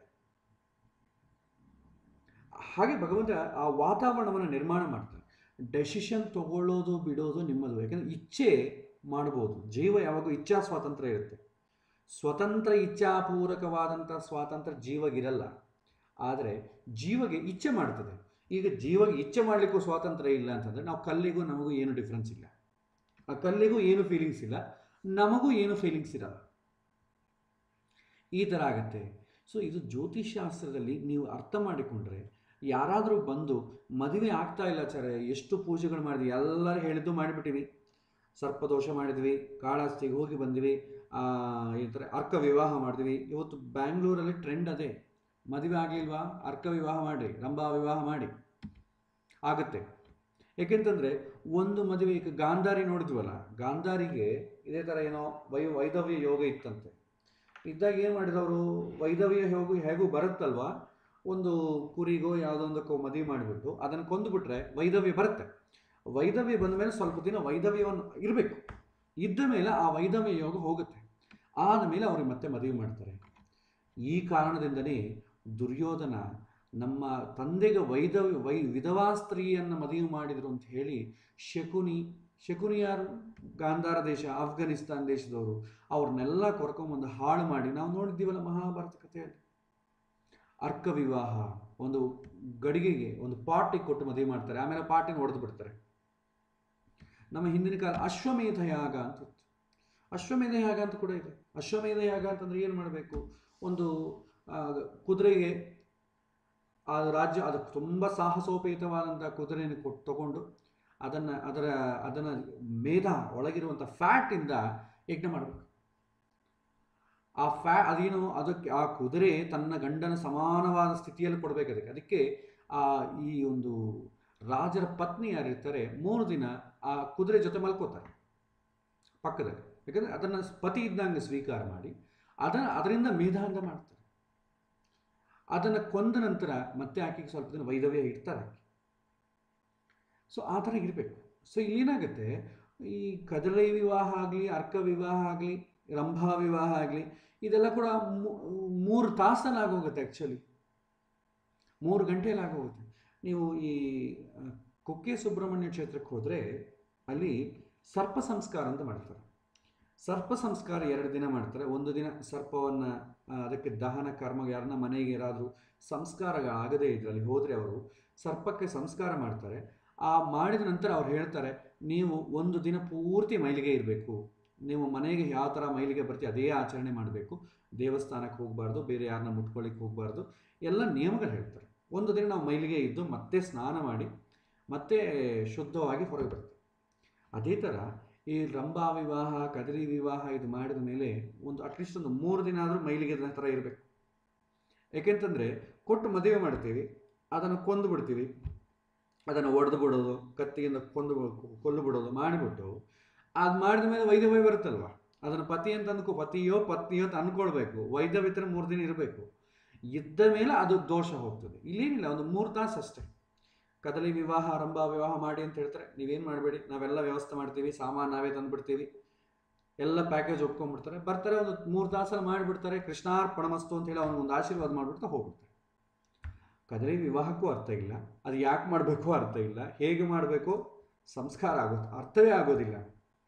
ಹಾಗೆ ಭಗವಂತ ಆ ವಾತಾವರಣವನ್ನು ನಿರ್ಮಾಣ ಮಾಡ್ತಾನೆ ಡೆಸಿಷನ್ ತಗೊಳ್ಳೋದು ಬಿಡೋದು ನಿಮ್ಮದು ಯಾಕಂದರೆ ಇಚ್ಛೆ ಮಾಡ್ಬೋದು ಜೀವ ಯಾವಾಗೂ ಇಚ್ಛಾ ಸ್ವಾತಂತ್ರ್ಯ ಇರುತ್ತೆ ಸ್ವತಂತ್ರ ಇಚ್ಛಾಪೂರಕವಾದಂಥ ಸ್ವಾತಂತ್ರ್ಯ ಜೀವಗಿರಲ್ಲ ಆದರೆ ಜೀವಗೆ ಇಚ್ಛೆ ಮಾಡ್ತದೆ ಈಗ ಜೀವಗೆ ಇಚ್ಛೆ ಮಾಡಲಿಕ್ಕೂ ಸ್ವಾತಂತ್ರ್ಯ ಇಲ್ಲ ಅಂತಂದರೆ ನಾವು ಕಲ್ಲಿಗೂ ನಮಗೂ ಏನು ಡಿಫ್ರೆನ್ಸ್ ಇಲ್ಲ ಆ ಕಲ್ಲಿಗೂ ಏನು ಫೀಲಿಂಗ್ಸ್ ಇಲ್ಲ ನಮಗೂ ಏನು ಫೀಲಿಂಗ್ಸ್ ಇರಲ್ಲ ಈ ಥರ ಆಗುತ್ತೆ ಸೊ ಇದು ಜ್ಯೋತಿಷಾಸ್ತ್ರದಲ್ಲಿ ನೀವು ಅರ್ಥ ಮಾಡಿಕೊಂಡ್ರೆ ಯಾರಾದರೂ ಬಂದು ಮದುವೆ ಆಗ್ತಾ ಇಲ್ಲ ಆಚಾರ್ಯ ಎಷ್ಟು ಪೂಜೆಗಳು ಮಾಡಿದ್ವಿ ಎಲ್ಲರೂ ಹೇಳಿದ್ದು ಮಾಡಿಬಿಟ್ಟಿವಿ ಸರ್ಪದೋಷ ಮಾಡಿದ್ವಿ ಕಾಳಹಸ್ತಿಗೆ ಹೋಗಿ ಬಂದ್ವಿ ಈ ಥರ ಅರ್ಕ ವಿವಾಹ ಮಾಡಿದ್ವಿ ಇವತ್ತು ಬ್ಯಾಂಗ್ಳೂರಲ್ಲಿ ಟ್ರೆಂಡ್ ಅದೇ ಮದುವೆ ಆಗಲಿಲ್ವಾ ಅರ್ಕ ವಿವಾಹ ಮಾಡಿ ರಂಭಾ ವಿವಾಹ ಮಾಡಿ ಆಗುತ್ತೆ ಏಕೆಂತಂದರೆ ಒಂದು ಮದುವೆ ಈಗ ಗಾಂಧಾರಿ ನೋಡಿದ್ವಲ್ಲ ಗಾಂಧಾರಿಗೆ ಇದೇ ಥರ ಏನೋ ವೈ ವೈದವ್ಯ ಯೋಗ ಇತ್ತಂತೆ ಇದ್ದಾಗ ಏನು ಮಾಡಿದವರು ವೈದವ್ಯ ಯೋಗ ಹೇಗೂ ಬರುತ್ತಲ್ವಾ ಒಂದು ಕುರಿಗೋ ಯಾವುದೋ ಒಂದಕ್ಕೋ ಮದುವೆ ಮಾಡಿಬಿಟ್ಟು ಅದನ್ನು ಕೊಂದುಬಿಟ್ರೆ ವೈದವ್ಯ ಬರುತ್ತೆ ವೈದವ್ಯ ಬಂದ ಮೇಲೆ ಸ್ವಲ್ಪ ದಿನ ವೈದವ್ಯವನ್ನು ಇರಬೇಕು ಇದ್ದ ಮೇಲೆ ಆ ವೈದವ್ಯ ಯೋಗ ಹೋಗುತ್ತೆ ಆದ ಮೇಲೆ ಅವ್ರಿಗೆ ಮತ್ತೆ ಮದುವೆ ಮಾಡ್ತಾರೆ ಈ ಕಾರಣದಿಂದನೇ ದುರ್ಯೋಧನ ನಮ್ಮ ತಂದೆಗೆ ವೈದ ವೈ ವಿಧವಾ ಸ್ತ್ರೀಯನ್ನು ಮದುವೆ ಮಾಡಿದರು ಅಂತ ಹೇಳಿ ಶಕುನಿ ಶಕುನಿ ಯಾರು ಗಾಂಧಾರ ದೇಶ ಆಫ್ಘನಿಸ್ತಾನ್ ದೇಶದವರು ಅವ್ರನ್ನೆಲ್ಲ ಕರ್ಕೊಂಬಂದು ಹಾಳು ಮಾಡಿ ನಾವು ನೋಡಿದ್ದೀವಲ್ಲ ಮಹಾಭಾರತ ಕಥೆಯಲ್ಲಿ ಅರ್ಕ ವಿವಾಹ ಒಂದು ಗಡಿಗೆಗೆ ಒಂದು ಪಾಟಿಗೆ ಕೊಟ್ಟು ಮದುವೆ ಮಾಡ್ತಾರೆ ಆಮೇಲೆ ಪಾಟಿನ ಹೊಡೆದು ಬಿಡ್ತಾರೆ ನಮ್ಮ ಹಿಂದಿನ ಕಾಲ ಅಶ್ವಮೇಧ ಯಾಗ ಅಂತ ಇತ್ತು. ಅಶ್ವಮೇಧ ಯಾಗ ಅಂತ ಕೂಡ ಇದೆ ಅಶ್ವಮೇಧ ಯಾಗ ಅಂತಂದ್ರೆ ಏನು ಮಾಡಬೇಕು ಒಂದು ಆ, ಕುದುರೆಗೆ ಆ ರಾಜ್ಯ ಅದು ತುಂಬ ಸಾಹಸೋಪೇತವಾದಂಥ ಕುದುರೆಯನ್ನು ಕೊಟ್ಟು ತಗೊಂಡು ಅದನ್ನು ಅದರ ಅದನ್ನು ಮೇಧ ಒಳಗಿರುವಂಥ ಫ್ಯಾಟಿಂದ ಯಜ್ಞ ಮಾಡಬೇಕು ಆ ಫ್ಯಾ ಅದೇನು ಅದಕ್ಕೆ ಆ ಕುದುರೆ ತನ್ನ ಗಂಡನ ಸಮಾನವಾದ ಸ್ಥಿತಿಯಲ್ಲಿ ಕೊಡಬೇಕು ಅದಕ್ಕೆ ಅದಕ್ಕೆ ಆ ಈ ಒಂದು ರಾಜರ ಪತ್ನಿ ಯಾರಿರ್ತಾರೆ ಮೂರು ದಿನ ಆ ಕುದುರೆ ಜೊತೆ ಮಲ್ಕೋತಾರೆ ಪಕ್ಕದಲ್ಲಿ ಯಾಕಂದರೆ ಅದನ್ನು ಪತಿ ಇದ್ದಂಗೆ ಸ್ವೀಕಾರ ಮಾಡಿ ಅದನ್ನು ಅದರಿಂದ ಮೇಧಾಂತ ಮಾಡ್ತಾರೆ ಅದನ್ನು ಕೊಂದ ನಂತರ ಮತ್ತೆ ಆಕೆಗೆ ಸ್ವಲ್ಪ ದಿನ ವೈದವ್ಯ ಇಡ್ತಾರೆ ಆಕೆ ಸೊ ಆ ಥರ ಇರಬೇಕು ಸೊ ಇಲ್ಲೇನಾಗುತ್ತೆ ಈ ಕದಳಿ ವಿವಾಹ ಆಗಲಿ ಅರ್ಕ ವಿವಾಹ ಆಗಲಿ ರಂಭಾ ವಿವಾಹ ಆಗಲಿ ಇದೆಲ್ಲ ಕೂಡ ಮೂ- ಮೂರು ತಾಸಲ್ಲಿ ಆಗೋಗುತ್ತೆ ಆ್ಯಕ್ಚುಲಿ ಮೂರು ಗಂಟೆಯಲ್ಲಿ ಆಗೋಗುತ್ತೆ ನೀವು ಈ ಆ, ಕುಕ್ಕೆ ಸುಬ್ರಹ್ಮಣ್ಯ ಕ್ಷೇತ್ರಕ್ಕೆ ಹೋದರೆ ಅಲ್ಲಿ ಸರ್ಪ ಸಂಸ್ಕಾರ ಅಂತ ಮಾಡ್ತಾರೆ ಸರ್ಪ ಸಂಸ್ಕಾರ ಎರಡು ದಿನ ಮಾಡ್ತಾರೆ ಒಂದು ದಿನ ಸರ್ಪವನ್ನು ಅದಕ್ಕೆ ದಹನ ಕರ್ಮ ಯಾರನ್ನ ಮನೆಗೆ ಯಾರಾದರೂ ಸಂಸ್ಕಾರ ಆಗದೇ ಇದ್ರೆ ಅಲ್ಲಿ ಹೋದರೆ ಅವರು ಸರ್ಪಕ್ಕೆ ಸಂಸ್ಕಾರ ಮಾಡ್ತಾರೆ ಆ ಮಾಡಿದ ನಂತರ ಅವ್ರು ಹೇಳ್ತಾರೆ ನೀವು ಒಂದು ದಿನ ಪೂರ್ತಿ ಮೈಲಿಗೆ ಇರಬೇಕು ನೀವು ಮನೆಗೆ ಯಾವ ಥರ ಮೈಲಿಗೆ ಬರ್ತೀವಿ ಅದೇ ಆಚರಣೆ ಮಾಡಬೇಕು ದೇವಸ್ಥಾನಕ್ಕೆ ಹೋಗಬಾರ್ದು ಬೇರೆ ಯಾರನ್ನ ಮುಟ್ಕೊಳ್ಳಿಕ್ಕೆ ಹೋಗಬಾರ್ದು ಎಲ್ಲ ನಿಯಮಗಳು ಹೇಳ್ತಾರೆ ಒಂದು ದಿನ ನಾವು ಮೈಲಿಗೆ ಇದ್ದು ಮತ್ತೆ ಸ್ನಾನ ಮಾಡಿ ಮತ್ತೆ ಶುದ್ಧವಾಗಿ ಹೊರಗೆ ಬರ್ತೀವಿ ಅದೇ ಥರ ಈ ರಂಭಾ ವಿವಾಹ ಕದರಿ ವಿವಾಹ ಇದು ಮಾಡಿದ ಮೇಲೆ ಒಂದು ಅಟ್ಲೀಸ್ಟ್ ಒಂದು ಮೂರು ದಿನ ಆದರೂ ಮೈಲಿಗೆ ಥರ ಇರಬೇಕು ಯಾಕೆಂತಂದರೆ ಕೊಟ್ಟು ಮದುವೆ ಮಾಡ್ತೀವಿ ಅದನ್ನು ಕೊಂದು ಬಿಡ್ತೀವಿ ಅದನ್ನು ಒಡೆದು ಬಿಡೋದು ಕತ್ತಿಯಿಂದ ಕೊಂದು ಬಿಡ್- ಕೊಲ್ಲು ಬಿಡೋದು ಮಾಡಿಬಿಟ್ಟು ಅದು ಮಾಡಿದ ಮೇಲೆ ವೈದ್ಯವೇ ಬರುತ್ತಲ್ವ ಅದನ್ನು ಪತಿ ಅಂತ ಅಂದ್ಕೊ ಪತಿಯೋ ಪತ್ನಿಯೋ ಅಂತ ಅಂದ್ಕೊಳ್ಬೇಕು ವೈದ್ಯವಿತರ ಮೂರು ದಿನ ಇರಬೇಕು ಇದ್ದ ಮೇಲೆ ಅದು ದೋಷ ಹೋಗ್ತದೆ ಇಲ್ಲೇನಿಲ್ಲ ಒಂದು ಮೂರು ತಾಸು ಅಷ್ಟೇ ಕದಲಿ ವಿವಾಹ ಆರಂಭ ವಿವಾಹ ಮಾಡಿ ಅಂತ ಹೇಳ್ತಾರೆ ನೀವೇನು ಮಾಡಬೇಡಿ ನಾವೆಲ್ಲ ವ್ಯವಸ್ಥೆ ಮಾಡ್ತೀವಿ ಸಾಮಾನು ನಾವೇ ತಂದುಬಿಡ್ತೀವಿ ಎಲ್ಲ ಪ್ಯಾಕೇಜ್ ಒಪ್ಕೊಂಡ್ಬಿಡ್ತಾರೆ ಬರ್ತಾರೆ ಒಂದು ಮೂರು ತಾಸಲ್ಲಿ ಮಾಡಿಬಿಡ್ತಾರೆ ಕೃಷ್ಣಾರ್ಪಣಮಸ್ತು ಅಂತ ಹೇಳಿ ಅವ್ನಿಗೆ ಒಂದು ಆಶೀರ್ವಾದ ಮಾಡಿಬಿಡ್ತಾ ಹೋಗ್ಬಿಡ್ತಾರೆ ಕದಲಿ ವಿವಾಹಕ್ಕೂ ಅರ್ಥ ಇಲ್ಲ ಅದು ಯಾಕೆ ಮಾಡಬೇಕು ಅರ್ಥ ಇಲ್ಲ ಹೇಗೆ ಮಾಡಬೇಕು ಸಂಸ್ಕಾರ ಆಗುತ್ತೆ ಅರ್ಥವೇ ಆಗೋದಿಲ್ಲ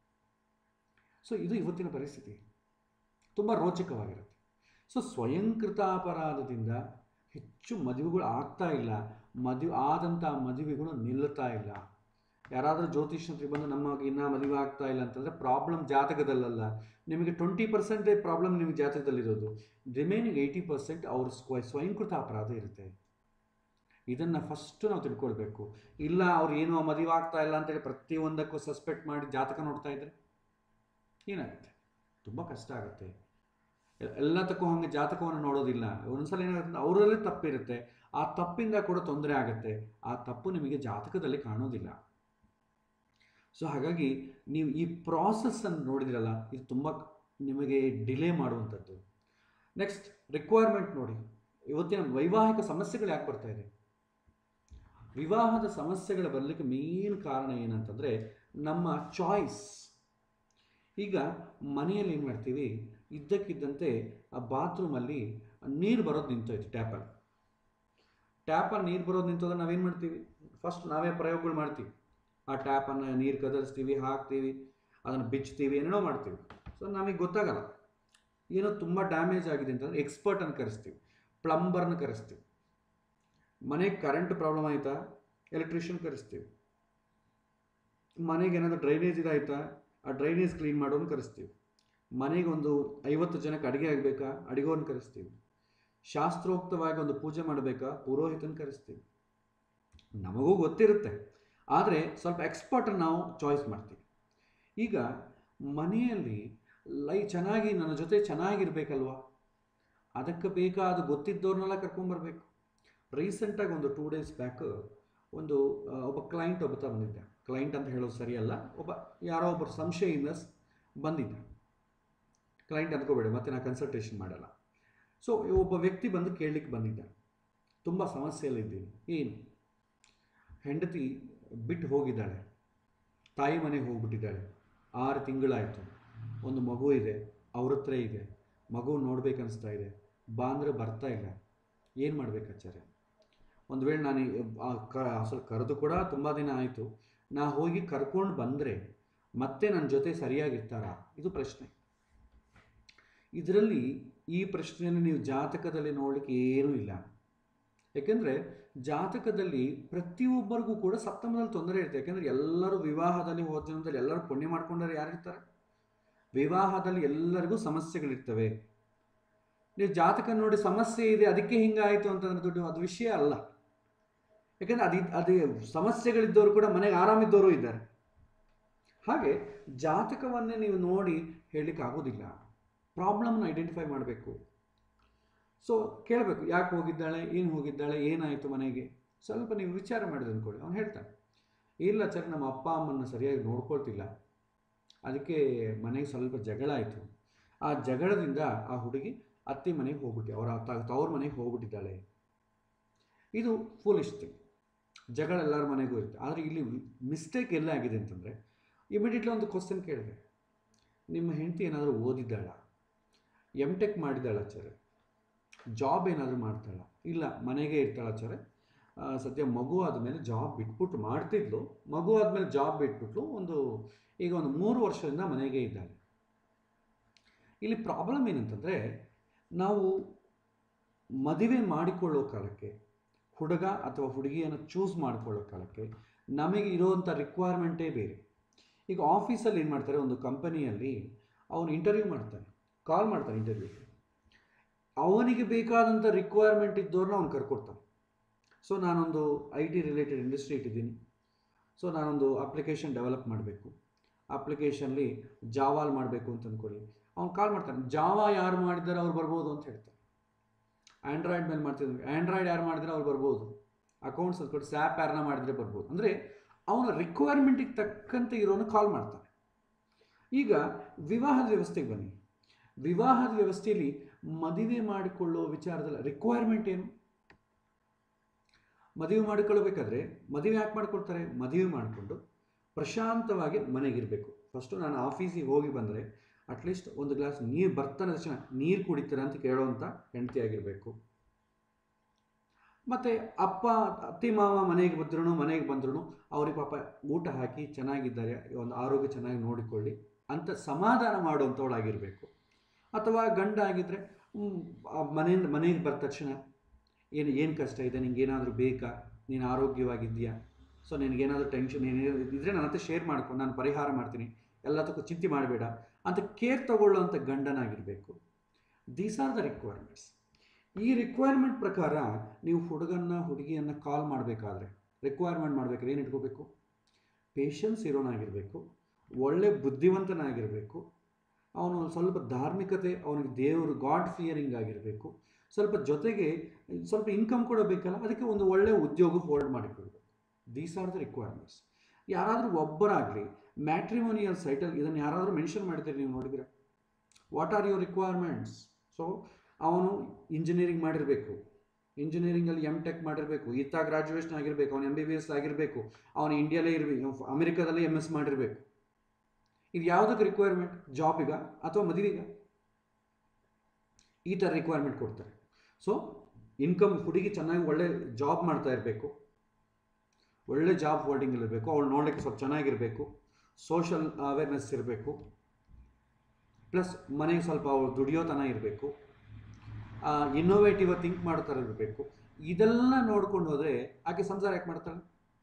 ಸೊ ಇದು ಇವತ್ತಿನ ಪರಿಸ್ಥಿತಿ ತುಂಬ ರೋಚಕವಾಗಿರುತ್ತೆ ಸೊ ಸ್ವಯಂಕೃತ ಅಪರಾಧದಿಂದ ಹೆಚ್ಚು ಮದುವೆಗಳು ಆಗ್ತಾ ಇಲ್ಲ ಮದುವೆ ಆದಂಥ ಮದುವೆಗಳು ನಿಲ್ಲುತ್ತಾ ಇಲ್ಲ ಯಾರಾದರೂ ಜ್ಯೋತಿಷ್ಯಂತ್ರಿಗೆ ಬಂದು ನಮಗೆ ಇನ್ನೂ ಮದುವೆ ಆಗ್ತಾ ಇಲ್ಲ ಅಂತಂದರೆ ಪ್ರಾಬ್ಲಮ್ ಜಾತಕದಲ್ಲಲ್ಲ ನಿಮಗೆ ಟ್ವೆಂಟಿ ಪರ್ಸೆಂಟೇ ಪ್ರಾಬ್ಲಮ್ ನಿಮಗೆ ಜಾತಕದಲ್ಲಿರೋದು ರಿಮೈನಿಂಗ್ ಏಯ್ಟಿ ಪರ್ಸೆಂಟ್ ಅವ್ರ ಸ್ವ ಸ್ವಯಂಕೃತ ಅಪರಾಧ ಇರುತ್ತೆ ಇದನ್ನು ಫಸ್ಟು ನಾವು ತಿಳ್ಕೊಳ್ಬೇಕು ಇಲ್ಲ ಅವ್ರು ಏನೋ ಮದುವೆ ಆಗ್ತಾ ಇಲ್ಲ ಅಂತೇಳಿ ಪ್ರತಿಯೊಂದಕ್ಕೂ ಸಸ್ಪೆಕ್ಟ್ ಮಾಡಿ ಜಾತಕ ನೋಡ್ತಾ ಇದ್ರೆ ಏನಾಗುತ್ತೆ ತುಂಬ ಕಷ್ಟ ಆಗುತ್ತೆ ಎ- ಎಲ್ಲದಕ್ಕೂ ಹಂಗೆ ಜಾತಕವನ್ನು ನೋಡೋದಿಲ್ಲ ಒಂದ್ಸಲ ಏನಾಗುತ್ತೆ ಅವರಲ್ಲೇ ತಪ್ಪಿರುತ್ತೆ ಆ ತಪ್ಪಿಂದ ಕೂಡ ತೊಂದರೆ ಆಗುತ್ತೆ ಆ ತಪ್ಪು ನಿಮಗೆ ಜಾತಕದಲ್ಲಿ ಕಾಣೋದಿಲ್ಲ ಸೊ ಹಾಗಾಗಿ ನೀವು ಈ ಪ್ರಾಸೆಸ್ಸನ್ನು ನೋಡಿದಿರಲ್ಲ ಇದು ತುಂಬ ನಿಮಗೆ ಡಿಲೇ ಮಾಡುವಂಥದ್ದು ನೆಕ್ಸ್ಟ್ ರಿಕ್ವೈರ್ಮೆಂಟ್ ನೋಡಿ ಇವತ್ತಿನ ವೈವಾಹಿಕ ಸಮಸ್ಯೆಗಳು ಯಾಕೆ ಬರ್ತಾ ಇದೆ ವಿವಾಹದ ಸಮಸ್ಯೆಗಳು ಬರಲಿಕ್ಕೆ ಮೇನ್ ಕಾರಣ ಏನಂತಂದರೆ ನಮ್ಮ ಚಾಯ್ಸ್ ಈಗ ಮನೆಯಲ್ಲಿ ಏನು ಮಾಡ್ತೀವಿ ಇದ್ದಕ್ಕಿದ್ದಂತೆ ಆ ಬಾತ್ರೂಮಲ್ಲಿ ನೀರು ಬರೋದು ನಿಂತೋಯ್ತು ಟ್ಯಾಪಲ್ಲಿ ಟ್ಯಾಪಲ್ಲಿ ನೀರು ಬರೋದು ನಿಂತೋದ್ರೆ ನಾವೇನು ಮಾಡ್ತೀವಿ ಫಸ್ಟ್ ನಾವೇ ಪ್ರಯೋಗಗಳು ಮಾಡ್ತೀವಿ ಆ ಟ್ಯಾಪನ್ನು ನೀರು ಕದಲಿಸ್ತೀವಿ ಹಾಕ್ತೀವಿ ಅದನ್ನು ಬಿಚ್ತೀವಿ ಏನೇನೋ ಮಾಡ್ತೀವಿ ಸೊ ನಮಗೆ ಗೊತ್ತಾಗಲ್ಲ ಏನೋ ತುಂಬ ಡ್ಯಾಮೇಜ್ ಆಗಿದೆ ಅಂತಂದ್ರೆ ಎಕ್ಸ್ಪರ್ಟನ್ನು ಕರೆಸ್ತೀವಿ ಪ್ಲಂಬರ್ನ ಕರೆಸ್ತೀವಿ ಮನೆಗೆ ಕರೆಂಟ್ ಪ್ರಾಬ್ಲಮ್ ಆಯಿತಾ ಎಲೆಕ್ಟ್ರಿಷಿಯನ್ ಕರೆಸ್ತೀವಿ ಮನೆಗೆ ಏನಾದರೂ ಡ್ರೈನೇಜ್ ಇದಾಯ್ತಾ ಆ ಡ್ರೈನೇಜ್ ಕ್ಲೀನ್ ಮಾಡೋನು ಕರೆಸ್ತೀವಿ ಮನೆಗೆ ಒಂದು ಐವತ್ತು ಜನಕ್ಕೆ ಅಡುಗೆ ಆಗಬೇಕಾ ಅಡುಗೆಯನ್ನು ಕರೆಸ್ತೀವಿ ಶಾಸ್ತ್ರೋಕ್ತವಾಗಿ ಒಂದು ಪೂಜೆ ಮಾಡಬೇಕಾ ಪುರೋಹಿತನ ಕರೆಸ್ತೀವಿ ನಮಗೂ ಗೊತ್ತಿರುತ್ತೆ ಆದರೆ ಸ್ವಲ್ಪ ಎಕ್ಸ್ಪರ್ಟನ್ನು ನಾವು ಚಾಯ್ಸ್ ಮಾಡ್ತೀವಿ ಈಗ ಮನೆಯಲ್ಲಿ ಲೈ ಚೆನ್ನಾಗಿ ನನ್ನ ಜೊತೆ ಚೆನ್ನಾಗಿರ್ಬೇಕಲ್ವಾ ಅದಕ್ಕೆ ಬೇಕಾದ ಗೊತ್ತಿದ್ದವ್ರನ್ನೆಲ್ಲ ಕರ್ಕೊಂಬರ್ಬೇಕು ರೀಸೆಂಟಾಗಿ ಒಂದು ಟೂ ಡೇಸ್ ಬ್ಯಾಕ್ ಒಂದು ಆ, ಒಬ್ಬ ಕ್ಲೈಂಟ್ ಒಬ್ಬ ಬಂದಿದ್ದ ಕ್ಲೈಂಟ್ ಅಂತ ಹೇಳೋದು ಸರಿಯಲ್ಲ ಒಬ್ಬ ಯಾರೋ ಒಬ್ಬರು ಸಂಶಯದಿಂದ ಸ್- ಬಂದಿದ್ದ ಕ್ಲೈಂಟ್ ಅಂದ್ಕೋಬೇಡಿ ಮತ್ತೆ ನಾನು ಕನ್ಸಲ್ಟೇಷನ್ ಮಾಡಲ್ಲ ಸೊ ಒಬ್ಬ ವ್ಯಕ್ತಿ ಬಂದು ಕೇಳಲಿಕ್ಕೆ ಬಂದಿದ್ದ ತುಂಬ ಸಮಸ್ಯೆಯಲ್ಲಿದ್ದೀನಿ ಏನು ಹೆಂಡತಿ ಬಿಟ್ಟು ಹೋಗಿದ್ದಾಳೆ ತಾಯಿ ಮನೆಗೆ ಹೋಗ್ಬಿಟ್ಟಿದ್ದಾಳೆ ಆರು ತಿಂಗಳಾಯಿತು ಒಂದು ಮಗು ಇದೆ ಅವ್ರ ಹತ್ರ ಇದೆ ಮಗು ನೋಡ್ಬೇಕನ್ನಿಸ್ತಾ ಇದೆ ಬಾ ಅಂದರೆ ಬರ್ತಾ ಇಲ್ಲ ಏನು ಮಾಡ್ಬೇಕು ಆಚಾರ್ಯ ಒಂದು ವೇಳೆ ನಾನು ಈ- ಆ ಕ ಅಸಲು ಕರೆದು ಕೂಡ ತುಂಬ ದಿನ ಆಯಿತು ನಾ ಹೋಗಿ ಕರ್ಕೊಂಡು ಬಂದರೆ ಮತ್ತೆ ನನ್ನ ಜೊತೆ ಸರಿಯಾಗಿರ್ತಾರಾ ಇದು ಪ್ರಶ್ನೆ ಇದರಲ್ಲಿ ಈ ಪ್ರಶ್ನೆಯನ್ನು ನೀವು ಜಾತಕದಲ್ಲಿ ನೋಡಲಿಕ್ಕೆ ಏನೂ ಇಲ್ಲ ಯಾಕೆಂದರೆ ಜಾತಕದಲ್ಲಿ ಪ್ರತಿಯೊಬ್ಬರಿಗೂ ಕೂಡ ಸಪ್ತಮದಲ್ಲಿ ತೊಂದರೆ ಇರುತ್ತೆ ಯಾಕೆಂದರೆ ಎಲ್ಲರೂ ವಿವಾಹದಲ್ಲಿ ಹೋದ ಜನ್ಮದಲ್ಲಿ ಎಲ್ಲರೂ ಪುಣ್ಯ ಮಾಡ್ಕೊಂಡರೆ ಯಾರಿರ್ತಾರೆ ವಿವಾಹದಲ್ಲಿ ಎಲ್ಲರಿಗೂ ಸಮಸ್ಯೆಗಳಿರ್ತವೆ ನೀವು ಜಾತಕ ನೋಡಿ ಸಮಸ್ಯೆ ಇದೆ ಅದಕ್ಕೆ ಹಿಂಗಾಯಿತು ಅಂತಂದ್ರೆ ದುಡ್ಡು ಅದು ವಿಷಯ ಅಲ್ಲ ಯಾಕಂದರೆ ಅದು ಅದು ಸಮಸ್ಯೆಗಳಿದ್ದವರು ಕೂಡ ಮನೆಗೆ ಆರಾಮಿದ್ದವರು ಇದ್ದಾರೆ ಹಾಗೆ ಜಾತಕವನ್ನೇ ನೀವು ನೋಡಿ ಹೇಳಲಿಕ್ಕೆ ಆಗೋದಿಲ್ಲ ಪ್ರಾಬ್ಲಮ್ನ ಐಡೆಂಟಿಫೈ ಮಾಡಬೇಕು ಸೊ ಕೇಳಬೇಕು ಯಾಕೆ ಹೋಗಿದ್ದಾಳೆ ಏನು ಹೋಗಿದ್ದಾಳೆ ಏನಾಯಿತು ಮನೆಗೆ ಸ್ವಲ್ಪ ನೀವು ವಿಚಾರ ಮಾಡಿದ ಅಂದ್ಕೊಳ್ಳಿ ಅವ್ನು ಹೇಳ್ತಾನೆ ಇಲ್ಲ ಸರ್ ನಮ್ಮ ಅಪ್ಪ ಅಮ್ಮನ ಸರಿಯಾಗಿ ನೋಡ್ಕೊಳ್ತಿಲ್ಲ ಅದಕ್ಕೆ ಮನೆಗೆ ಸ್ವಲ್ಪ ಜಗಳ ಆಯಿತು ಆ ಜಗಳದಿಂದ ಆ ಹುಡುಗಿ ಅತ್ತೆ ಮನೆಗೆ ಹೋಗ್ಬಿಟ್ಟು ಅವರ ತ- ತವ್ರ ಮನೆಗೆ ಹೋಗ್ಬಿಟ್ಟಿದ್ದಾಳೆ ಇದು ಫೂಲಿಶ್ ಥಿಂಗ್ ಜಗಳ ಎಲ್ಲರ ಮನೆಗೂ ಇರುತ್ತೆ ಆದರೆ ಇಲ್ಲಿ ಮಿಸ್ಟೇಕ್ ಎಲ್ಲ ಆಗಿದೆ ಅಂತಂದರೆ ಇಮಿಡಿಯೇಟ್ಲಿ ಒಂದು ಕ್ವಶನ್ ಕೇಳಿದೆ ನಿಮ್ಮ ಹೆಂಡತಿ ಏನಾದರೂ ಓದಿದ್ದಾಳ ಎಮ್ ಟೆಕ್ ಮಾಡಿದ್ದಾಳ ಸರ್ ಜಾಬ್ ಏನಾದರೂ ಮಾಡ್ತಾಳ ಇಲ್ಲ ಮನೆಗೆ ಇರ್ತಾಳ ಸರ್ ಸದ್ಯ ಮಗು ಆದಮೇಲೆ ಜಾಬ್ ಬಿಟ್ಬಿಟ್ಟು ಮಾಡ್ತಿದ್ಲು ಮಗು ಆದಮೇಲೆ ಜಾಬ್ ಬಿಟ್ಬಿಟ್ಲು ಒಂದು ಈಗ ಒಂದು ಮೂರು ವರ್ಷದಿಂದ ಮನೆಗೆ ಇದ್ದಾಳೆ ಇಲ್ಲಿ ಪ್ರಾಬ್ಲಮ್ ಏನಂತಂದರೆ ನಾವು ಮದುವೆ ಮಾಡಿಕೊಳ್ಳೋ ಕಾಲಕ್ಕೆ ಹುಡುಗ ಅಥವಾ ಹುಡುಗಿಯನ್ನು ಚೂಸ್ ಮಾಡ್ಕೊಳ್ಳೋ ಕಾಲಕ್ಕೆ ನಮಗೆ ಇರೋವಂಥ ರಿಕ್ವೈರ್ಮೆಂಟೇ ಬೇರೆ ಈಗ ಆಫೀಸಲ್ಲಿ ಏನು ಮಾಡ್ತಾರೆ ಒಂದು ಕಂಪನಿಯಲ್ಲಿ ಅವನು ಇಂಟರ್ವ್ಯೂ ಮಾಡ್ತಾನೆ ಕಾಲ್ ಮಾಡ್ತಾನೆ ಇಂಟರ್ವ್ಯೂಗೆ ಅವನಿಗೆ ಬೇಕಾದಂಥ ರಿಕ್ವೈರ್ಮೆಂಟ್ ಇದ್ದವ್ರನ್ನ ಅವ್ನು ಕರ್ಕೊಡ್ತಾನೆ ಸೊ ನಾನೊಂದು ಐ ಟಿ ರಿಲೇಟೆಡ್ ಇಂಡಸ್ಟ್ರಿ ಇಟ್ಟಿದ್ದೀನಿ ಸೊ ನಾನೊಂದು ಅಪ್ಲಿಕೇಶನ್ ಡೆವಲಪ್ ಮಾಡಬೇಕು ಅಪ್ಲಿಕೇಶನ್ಲಿ ಜಾವಾಲ್ ಮಾಡಬೇಕು ಅಂತ ಅಂದ್ಕೊಳ್ಳಿ ಅವ್ನು ಕಾಲ್ ಮಾಡ್ತಾನೆ ಜಾವಾ ಯಾರು ಮಾಡಿದ್ದಾರೆ ಅವ್ರು ಬರ್ಬೋದು ಅಂತ ಹೇಳ್ತಾರೆ ಆ್ಯಂಡ್ರಾಯ್ಡ್ ಮೇಲೆ ಮಾಡ್ತಿದ್ರು ಆ್ಯಂಡ್ರಾಯ್ಡ್ ಯಾರು ಮಾಡಿದ್ರೆ ಅವ್ರು ಬರ್ಬೋದು ಅಕೌಂಟ್ಸ್ ಅಂದ್ಕೊಂಡು ಸ್ಯಾಪ್ ಯಾರನ್ನ ಮಾಡಿದರೆ ಬರ್ಬೋದು ಅಂದರೆ ಅವನ ರಿಕ್ವೈರ್ಮೆಂಟಿಗೆ ತಕ್ಕಂತೆ ಇರೋನು ಕಾಲ್ ಮಾಡ್ತಾನೆ ಈಗ ವಿವಾಹದ ವ್ಯವಸ್ಥೆಗೆ ಬನ್ನಿ ವಿವಾಹದ ವ್ಯವಸ್ಥೆಯಲ್ಲಿ ಮದುವೆ ಮಾಡಿಕೊಳ್ಳೋ ವಿಚಾರದಲ್ಲಿ ರಿಕ್ವೈರ್ಮೆಂಟ್ ಏನು ಮದುವೆ ಮಾಡಿಕೊಳ್ಳಬೇಕಾದ್ರೆ ಮದುವೆ ಯಾಕೆ ಮಾಡ್ಕೊಳ್ತಾರೆ ಮದುವೆ ಮಾಡಿಕೊಂಡು ಪ್ರಶಾಂತವಾಗಿ ಮನೆಗಿರಬೇಕು ಫಸ್ಟು ನಾನು ಆಫೀಸಿಗೆ ಹೋಗಿ ಬಂದರೆ ಅಟ್ಲೀಸ್ಟ್ ಒಂದು ಗ್ಲಾಸ್ ನೀರು ಬರ್ತಾನೆ ತಕ್ಷಣ ನೀರು ಕುಡಿತೀರ ಅಂತ ಕೇಳೋವಂಥ ಹೆಂಡತಿ ಆಗಿರಬೇಕು ಮತ್ತು ಅಪ್ಪ ಅತ್ತಿ ಮಾವ ಮನೆಗೆ ಬಂದ್ರು ಮನೆಗೆ ಬಂದ್ರು ಅವ್ರಿಗೆ ಪಾಪ ಊಟ ಹಾಕಿ ಚೆನ್ನಾಗಿದ್ದಾರೆ ಒಂದು ಆರೋಗ್ಯ ಚೆನ್ನಾಗಿ ನೋಡಿಕೊಳ್ಳಿ ಅಂತ ಸಮಾಧಾನ ಮಾಡುವಂಥವಳಾಗಿರಬೇಕು ಅಥವಾ ಗಂಡ ಆಗಿದ್ದರೆ ಮನೆಯಿಂದ ಮನೆಗೆ ಬಂದ ತಕ್ಷಣ ಏನು ಏನು ಕಷ್ಟ ಇದೆ ನಿಂಗೆ ಏನಾದರೂ ಬೇಕಾ ನೀನು ಆರೋಗ್ಯವಾಗಿದ್ದೀಯಾ ಸೊ ನಿನಗೇನಾದರೂ ಟೆನ್ಷನ್ ಏನೇನು ಇದ್ದರೆ ನನ್ನ ಹತ್ರ ಶೇರ್ ಮಾಡ್ಕೊಂಡು ನಾನು ಪರಿಹಾರ ಮಾಡ್ತೀನಿ ಎಲ್ಲದಕ್ಕೂ ಚಿಂತೆ ಮಾಡಬೇಡ ಅಂತ ಕೇರ್ ತಗೊಳ್ಳೋವಂಥ ಗಂಡನಾಗಿರಬೇಕು ದೀಸ್ ಆರ್ ದ ರಿಕ್ವೈರ್ಮೆಂಟ್ಸ್ ಈ ರಿಕ್ವೈರ್ಮೆಂಟ್ ಪ್ರಕಾರ ನೀವು ಹುಡುಗನ್ನ ಹುಡುಗಿಯನ್ನು ಕಾಲ್ ಮಾಡಬೇಕಾದ್ರೆ ರಿಕ್ವೈರ್ಮೆಂಟ್ ಮಾಡಬೇಕಾದ್ರೆ ಏನು ಇಟ್ಕೋಬೇಕು ಪೇಷನ್ಸ್ ಇರೋನಾಗಿರಬೇಕು ಒಳ್ಳೆ ಬುದ್ಧಿವಂತನಾಗಿರಬೇಕು ಅವನು ಸ್ವಲ್ಪ ಧಾರ್ಮಿಕತೆ ಅವನಿಗೆ ದೇವರು ಗಾಡ್ ಫಿಯರಿಂಗ್ ಆಗಿರಬೇಕು ಸ್ವಲ್ಪ ಜೊತೆಗೆ ಸ್ವಲ್ಪ ಇನ್ಕಮ್ ಕೂಡ ಬೇಕಲ್ಲ ಅದಕ್ಕೆ ಒಂದು ಒಳ್ಳೆಯ ಉದ್ಯೋಗ ಹೋಲ್ಡ್ ಮಾಡಿಕೊಳ್ಬೇಕು ದೀಸ್ ಆರ್ ದ ರಿಕ್ವೈರ್ಮೆಂಟ್ಸ್ ಯಾರಾದರೂ ಒಬ್ಬರಾಗಲಿ ಮ್ಯಾಟ್ರಿಮೋನಿಯಲ್ ಸೈಟಲ್ಲಿ ಇದನ್ನು ಯಾರಾದರೂ ಮೆನ್ಷನ್ ಮಾಡ್ತೀರಿ ನೀವು ನೋಡಿದ್ರೆ what are your requirements so ಅವನು ಇಂಜಿನಿಯರಿಂಗ್ ಮಾಡಿರಬೇಕು ಇಂಜಿನಿಯರಿಂಗಲ್ಲಿ ಎಮ್ ಟೆಕ್ ಮಾಡಿರಬೇಕು ಈತ ಗ್ರಾಜುಯೇಷನ್ ಆಗಿರಬೇಕು ಅವನು ಎಮ್ ಬಿ ಬಿ ಎಸ್ ಆಗಿರಬೇಕು ಅವನು ಇಂಡಿಯಾಲೇ ಇರಬೇಕು ಅಮೆರಿಕಾದಲ್ಲೇ ಎಮ್ ಎಸ್ ಮಾಡಿರಬೇಕು ಇದು ಯಾವುದಕ್ಕೆ ರಿಕ್ವೈರ್ಮೆಂಟ್ ಜಾಬಿಗ ಅಥವಾ ಮದುವೆಗ ಈ ಥರ ರಿಕ್ವೈರ್ಮೆಂಟ್ ಕೊಡ್ತಾರೆ ಸೊ ಇನ್ಕಮ್ ಹುಡುಗಿ ಚೆನ್ನಾಗಿ ಒಳ್ಳೆ ಜಾಬ್ ಮಾಡ್ತಾ ಇರಬೇಕು ಒಳ್ಳೆ ಜಾಬ್ ಹೋಲ್ಡಿಂಗ್ ಇರಬೇಕು ಅವಳು ನೋಡಲಿಕ್ಕೆ ಸ್ವಲ್ಪ ಚೆನ್ನಾಗಿರಬೇಕು ಸೋಷಲ್ ಅವೇರ್ನೆಸ್ ಇರಬೇಕು ಪ್ಲಸ್ ಮನೆಗೆ ಸ್ವಲ್ಪ ಅವಳು ದುಡಿಯೋತನ ಇರಬೇಕು ಇನ್ನೋವೇಟಿವ್ ಥಿಂಕ್ ಮಾಡೋ ಥರ ಇರಬೇಕು ಇದೆಲ್ಲ ನೋಡ್ಕೊಂಡು ಹೋದರೆ ಆಕೆ ಸಂಸಾರ ಯಾಕೆ ಮಾಡ್ತಾಳೆ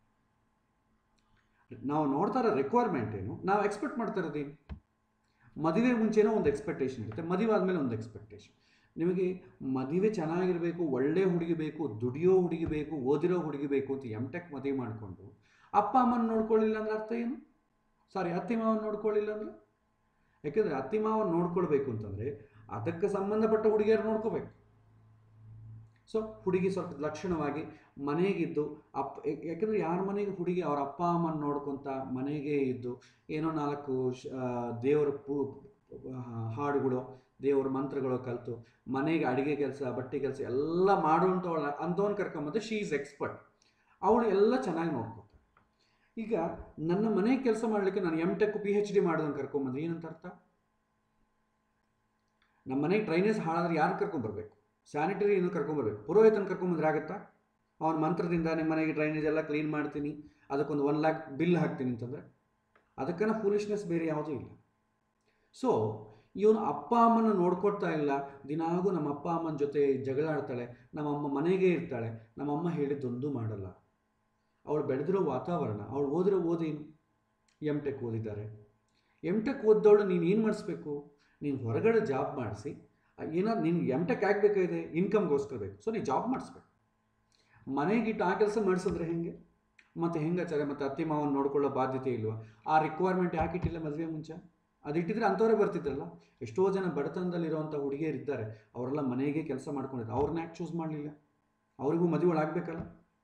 ನಾವು ನೋಡ್ತಾ ಇರೋ ರಿಕ್ವೈರ್ಮೆಂಟ್ ಏನು ನಾವು ಎಕ್ಸ್ಪೆಕ್ಟ್ ಮಾಡ್ತಾ ಇರೋದೇನು ಮದುವೆ ಮುಂಚೆನೋ ಒಂದು ಎಕ್ಸ್ಪೆಕ್ಟೇಷನ್ ಇರುತ್ತೆ ಮದುವೆ ಆದಮೇಲೆ ಒಂದು ಎಕ್ಸ್ಪೆಕ್ಟೇಷನ್ ನಿಮಗೆ ಮದುವೆ ಚೆನ್ನಾಗಿರಬೇಕು ಒಳ್ಳೆ ಹುಡುಗಿ ಬೇಕು ದುಡಿಯೋ ಹುಡುಗಿ ಬೇಕು ಓದಿರೋ ಹುಡುಗಿ ಬೇಕು ಅಂತ ಎಮ್ ಟೆಕ್ ಮದುವೆ ಮಾಡಿಕೊಂಡು ಅಪ್ಪ ಅಮ್ಮನ ನೋಡ್ಕೊಳ್ಳಿಲ್ಲ ಅಂದ್ರೆ ಅರ್ಥ ಏನು ಸಾರಿ ಅತ್ತಿ ಮಾವನ ನೋಡ್ಕೊಳ್ಳಿಲ್ಲ ಅಂದರೆ ಯಾಕೆಂದರೆ ಅತ್ತಿ ಮಾವನ ನೋಡ್ಕೊಳ್ಬೇಕು ಅಂತಂದರೆ ಅದಕ್ಕೆ ಸಂಬಂಧಪಟ್ಟ ಹುಡುಗಿಯರು ನೋಡ್ಕೋಬೇಕು ಸೊ ಹುಡುಗಿ ಸ್ವಲ್ಪ ಲಕ್ಷಣವಾಗಿ ಮನೆಗಿದ್ದು ಅಪ್ಪ ಯಾಕೆಂದರೆ ಯಾರ ಮನೆಗೆ ಹುಡುಗಿ ಅವ್ರ ಅಪ್ಪ ಅಮ್ಮನ ನೋಡ್ಕೊತ ಮನೆಗೆ ಇದ್ದು ಏನೋ ನಾಲ್ಕು ಶ- ಆ, ದೇವರ ಪೂ ಹಾಡುಗಳು ದೇವರ ಮಂತ್ರಗಳು ಕಲಿತು ಮನೆಗೆ ಅಡುಗೆ ಕೆಲಸ ಬಟ್ಟೆ ಕೆಲಸ ಎಲ್ಲ ಮಾಡುವಂಥವಳ ಅಂಥವ್ನು ಕರ್ಕೊಂಬಂದು ಶೀ ಈಸ್ ಎಕ್ಸ್ಪರ್ಟ್ ಅವಳು ಎಲ್ಲ ಚೆನ್ನಾಗಿ ನೋಡ್ಕೊತಾರೆ ಈಗ ನನ್ನ ಮನೆ ಕೆಲಸ ಮಾಡಲಿಕ್ಕೆ ನಾನು M tech P H D ಮಾಡಿದವನು ಕರ್ಕೊಂಬಂದ್ರೆ ಏನಂತ ಅರ್ಥ ನಮ್ಮ ಮನೆಗೆ ಟ್ರೈನೇಜ್ ಹಾಳಾದ್ರೆ ಯಾರು ಕರ್ಕೊಂಬರ್ಬೇಕು ಸ್ಯಾನಿಟರಿ ಏನು ಕರ್ಕೊಂಬರ್ಬೇಕು ಪುರೋಹಿತನ ಕರ್ಕೊಂಬಂದ್ರೆ ಆಗುತ್ತಾ ಅವನ ಮಂತ್ರದಿಂದ ನಿಮ್ಮ ಮನೆಗೆ ಡ್ರೈನೇಜ್ ಎಲ್ಲ ಕ್ಲೀನ್ ಮಾಡ್ತೀನಿ ಅದಕ್ಕೊಂದು ಒನ್ ಲ್ಯಾಕ್ ಬಿಲ್ ಹಾಕ್ತೀನಿ ಅಂತಂದರೆ ಅದಕ್ಕನ ಫೂಲಿಶ್ನೆಸ್ ಬೇರೆ ಯಾವುದೂ ಇಲ್ಲ ಸೊ ಇವನು ಅಪ್ಪ ಅಮ್ಮನ ನೋಡ್ಕೊಡ್ತಾ ಇಲ್ಲ ದಿನಾಗೂ ನಮ್ಮ ಅಪ್ಪ ಅಮ್ಮನ ಜೊತೆ ಜಗಳ ಆಡ್ತಾಳೆ ನಮ್ಮಮ್ಮ ಮನೆಗೆ ಇರ್ತಾಳೆ ನಮ್ಮಮ್ಮ ಹೇಳಿದ್ದೊಂದು ಮಾಡಲ್ಲ ಅವಳು ಬೆಳೆದಿರೋ ವಾತಾವರಣ ಅವಳು ಓದಿರೋ ಓದೇನು ಎಮ್ ಟೆಕ್ ಓದಿದ್ದಾರೆ ಎಮ್ ಟೆಕ್ ಓದ್ದವಳು ನೀನು ಏನು ಮಾಡಿಸ್ಬೇಕು ನೀನು ಹೊರಗಡೆ ಜಾಬ್ ಮಾಡಿಸಿ ಏನಾದ್ರು ನಿನ್ಗೆ ಎಮ್ ಟೆಕ್ ಆಗಬೇಕಾಗಿದೆ ಇನ್ಕಮ್ಗೋಸ್ಕರ ಬೇಕು ಸೊ ನೀನು ಜಾಬ್ ಮಾಡಿಸ್ಬೇಕು ಮನೆಗಿಟ್ಟು ಆ ಕೆಲಸ ಮಾಡಿಸಿದ್ರೆ ಹೆಂಗೆ ಮತ್ತು ಹೆಂಗಾಚಾರೆ ಮತ್ತು ಅತ್ತಿ ಮಾವನ ನೋಡ್ಕೊಳ್ಳೋ ಬಾಧ್ಯತೆ ಇಲ್ವಾ ಆ ರಿಕ್ವೈರ್ಮೆಂಟ್ ಯಾಕೆ ಇಟ್ಟಿಲ್ಲ ಮದುವೆ ಮುಂಚೆ ಅದಿಟ್ಟಿದ್ರೆ ಅಂಥವ್ರೇ ಬರ್ತಿದ್ರಲ್ಲ ಎಷ್ಟೋ ಜನ ಬಡತನದಲ್ಲಿರುವಂಥ ಹುಡುಗಿಯರು ಇದ್ದಾರೆ ಅವರೆಲ್ಲ ಮನೆಗೆ ಕೆಲಸ ಮಾಡ್ಕೊಂಡಿದ್ದಾರೆ ಅವ್ರನ್ನ ಯಾಕೆ ಚೂಸ್ ಮಾಡಲಿಲ್ಲ ಅವರಿಗೂ ಮದುವೆ ಆಗಬೇಕಲ್ಲ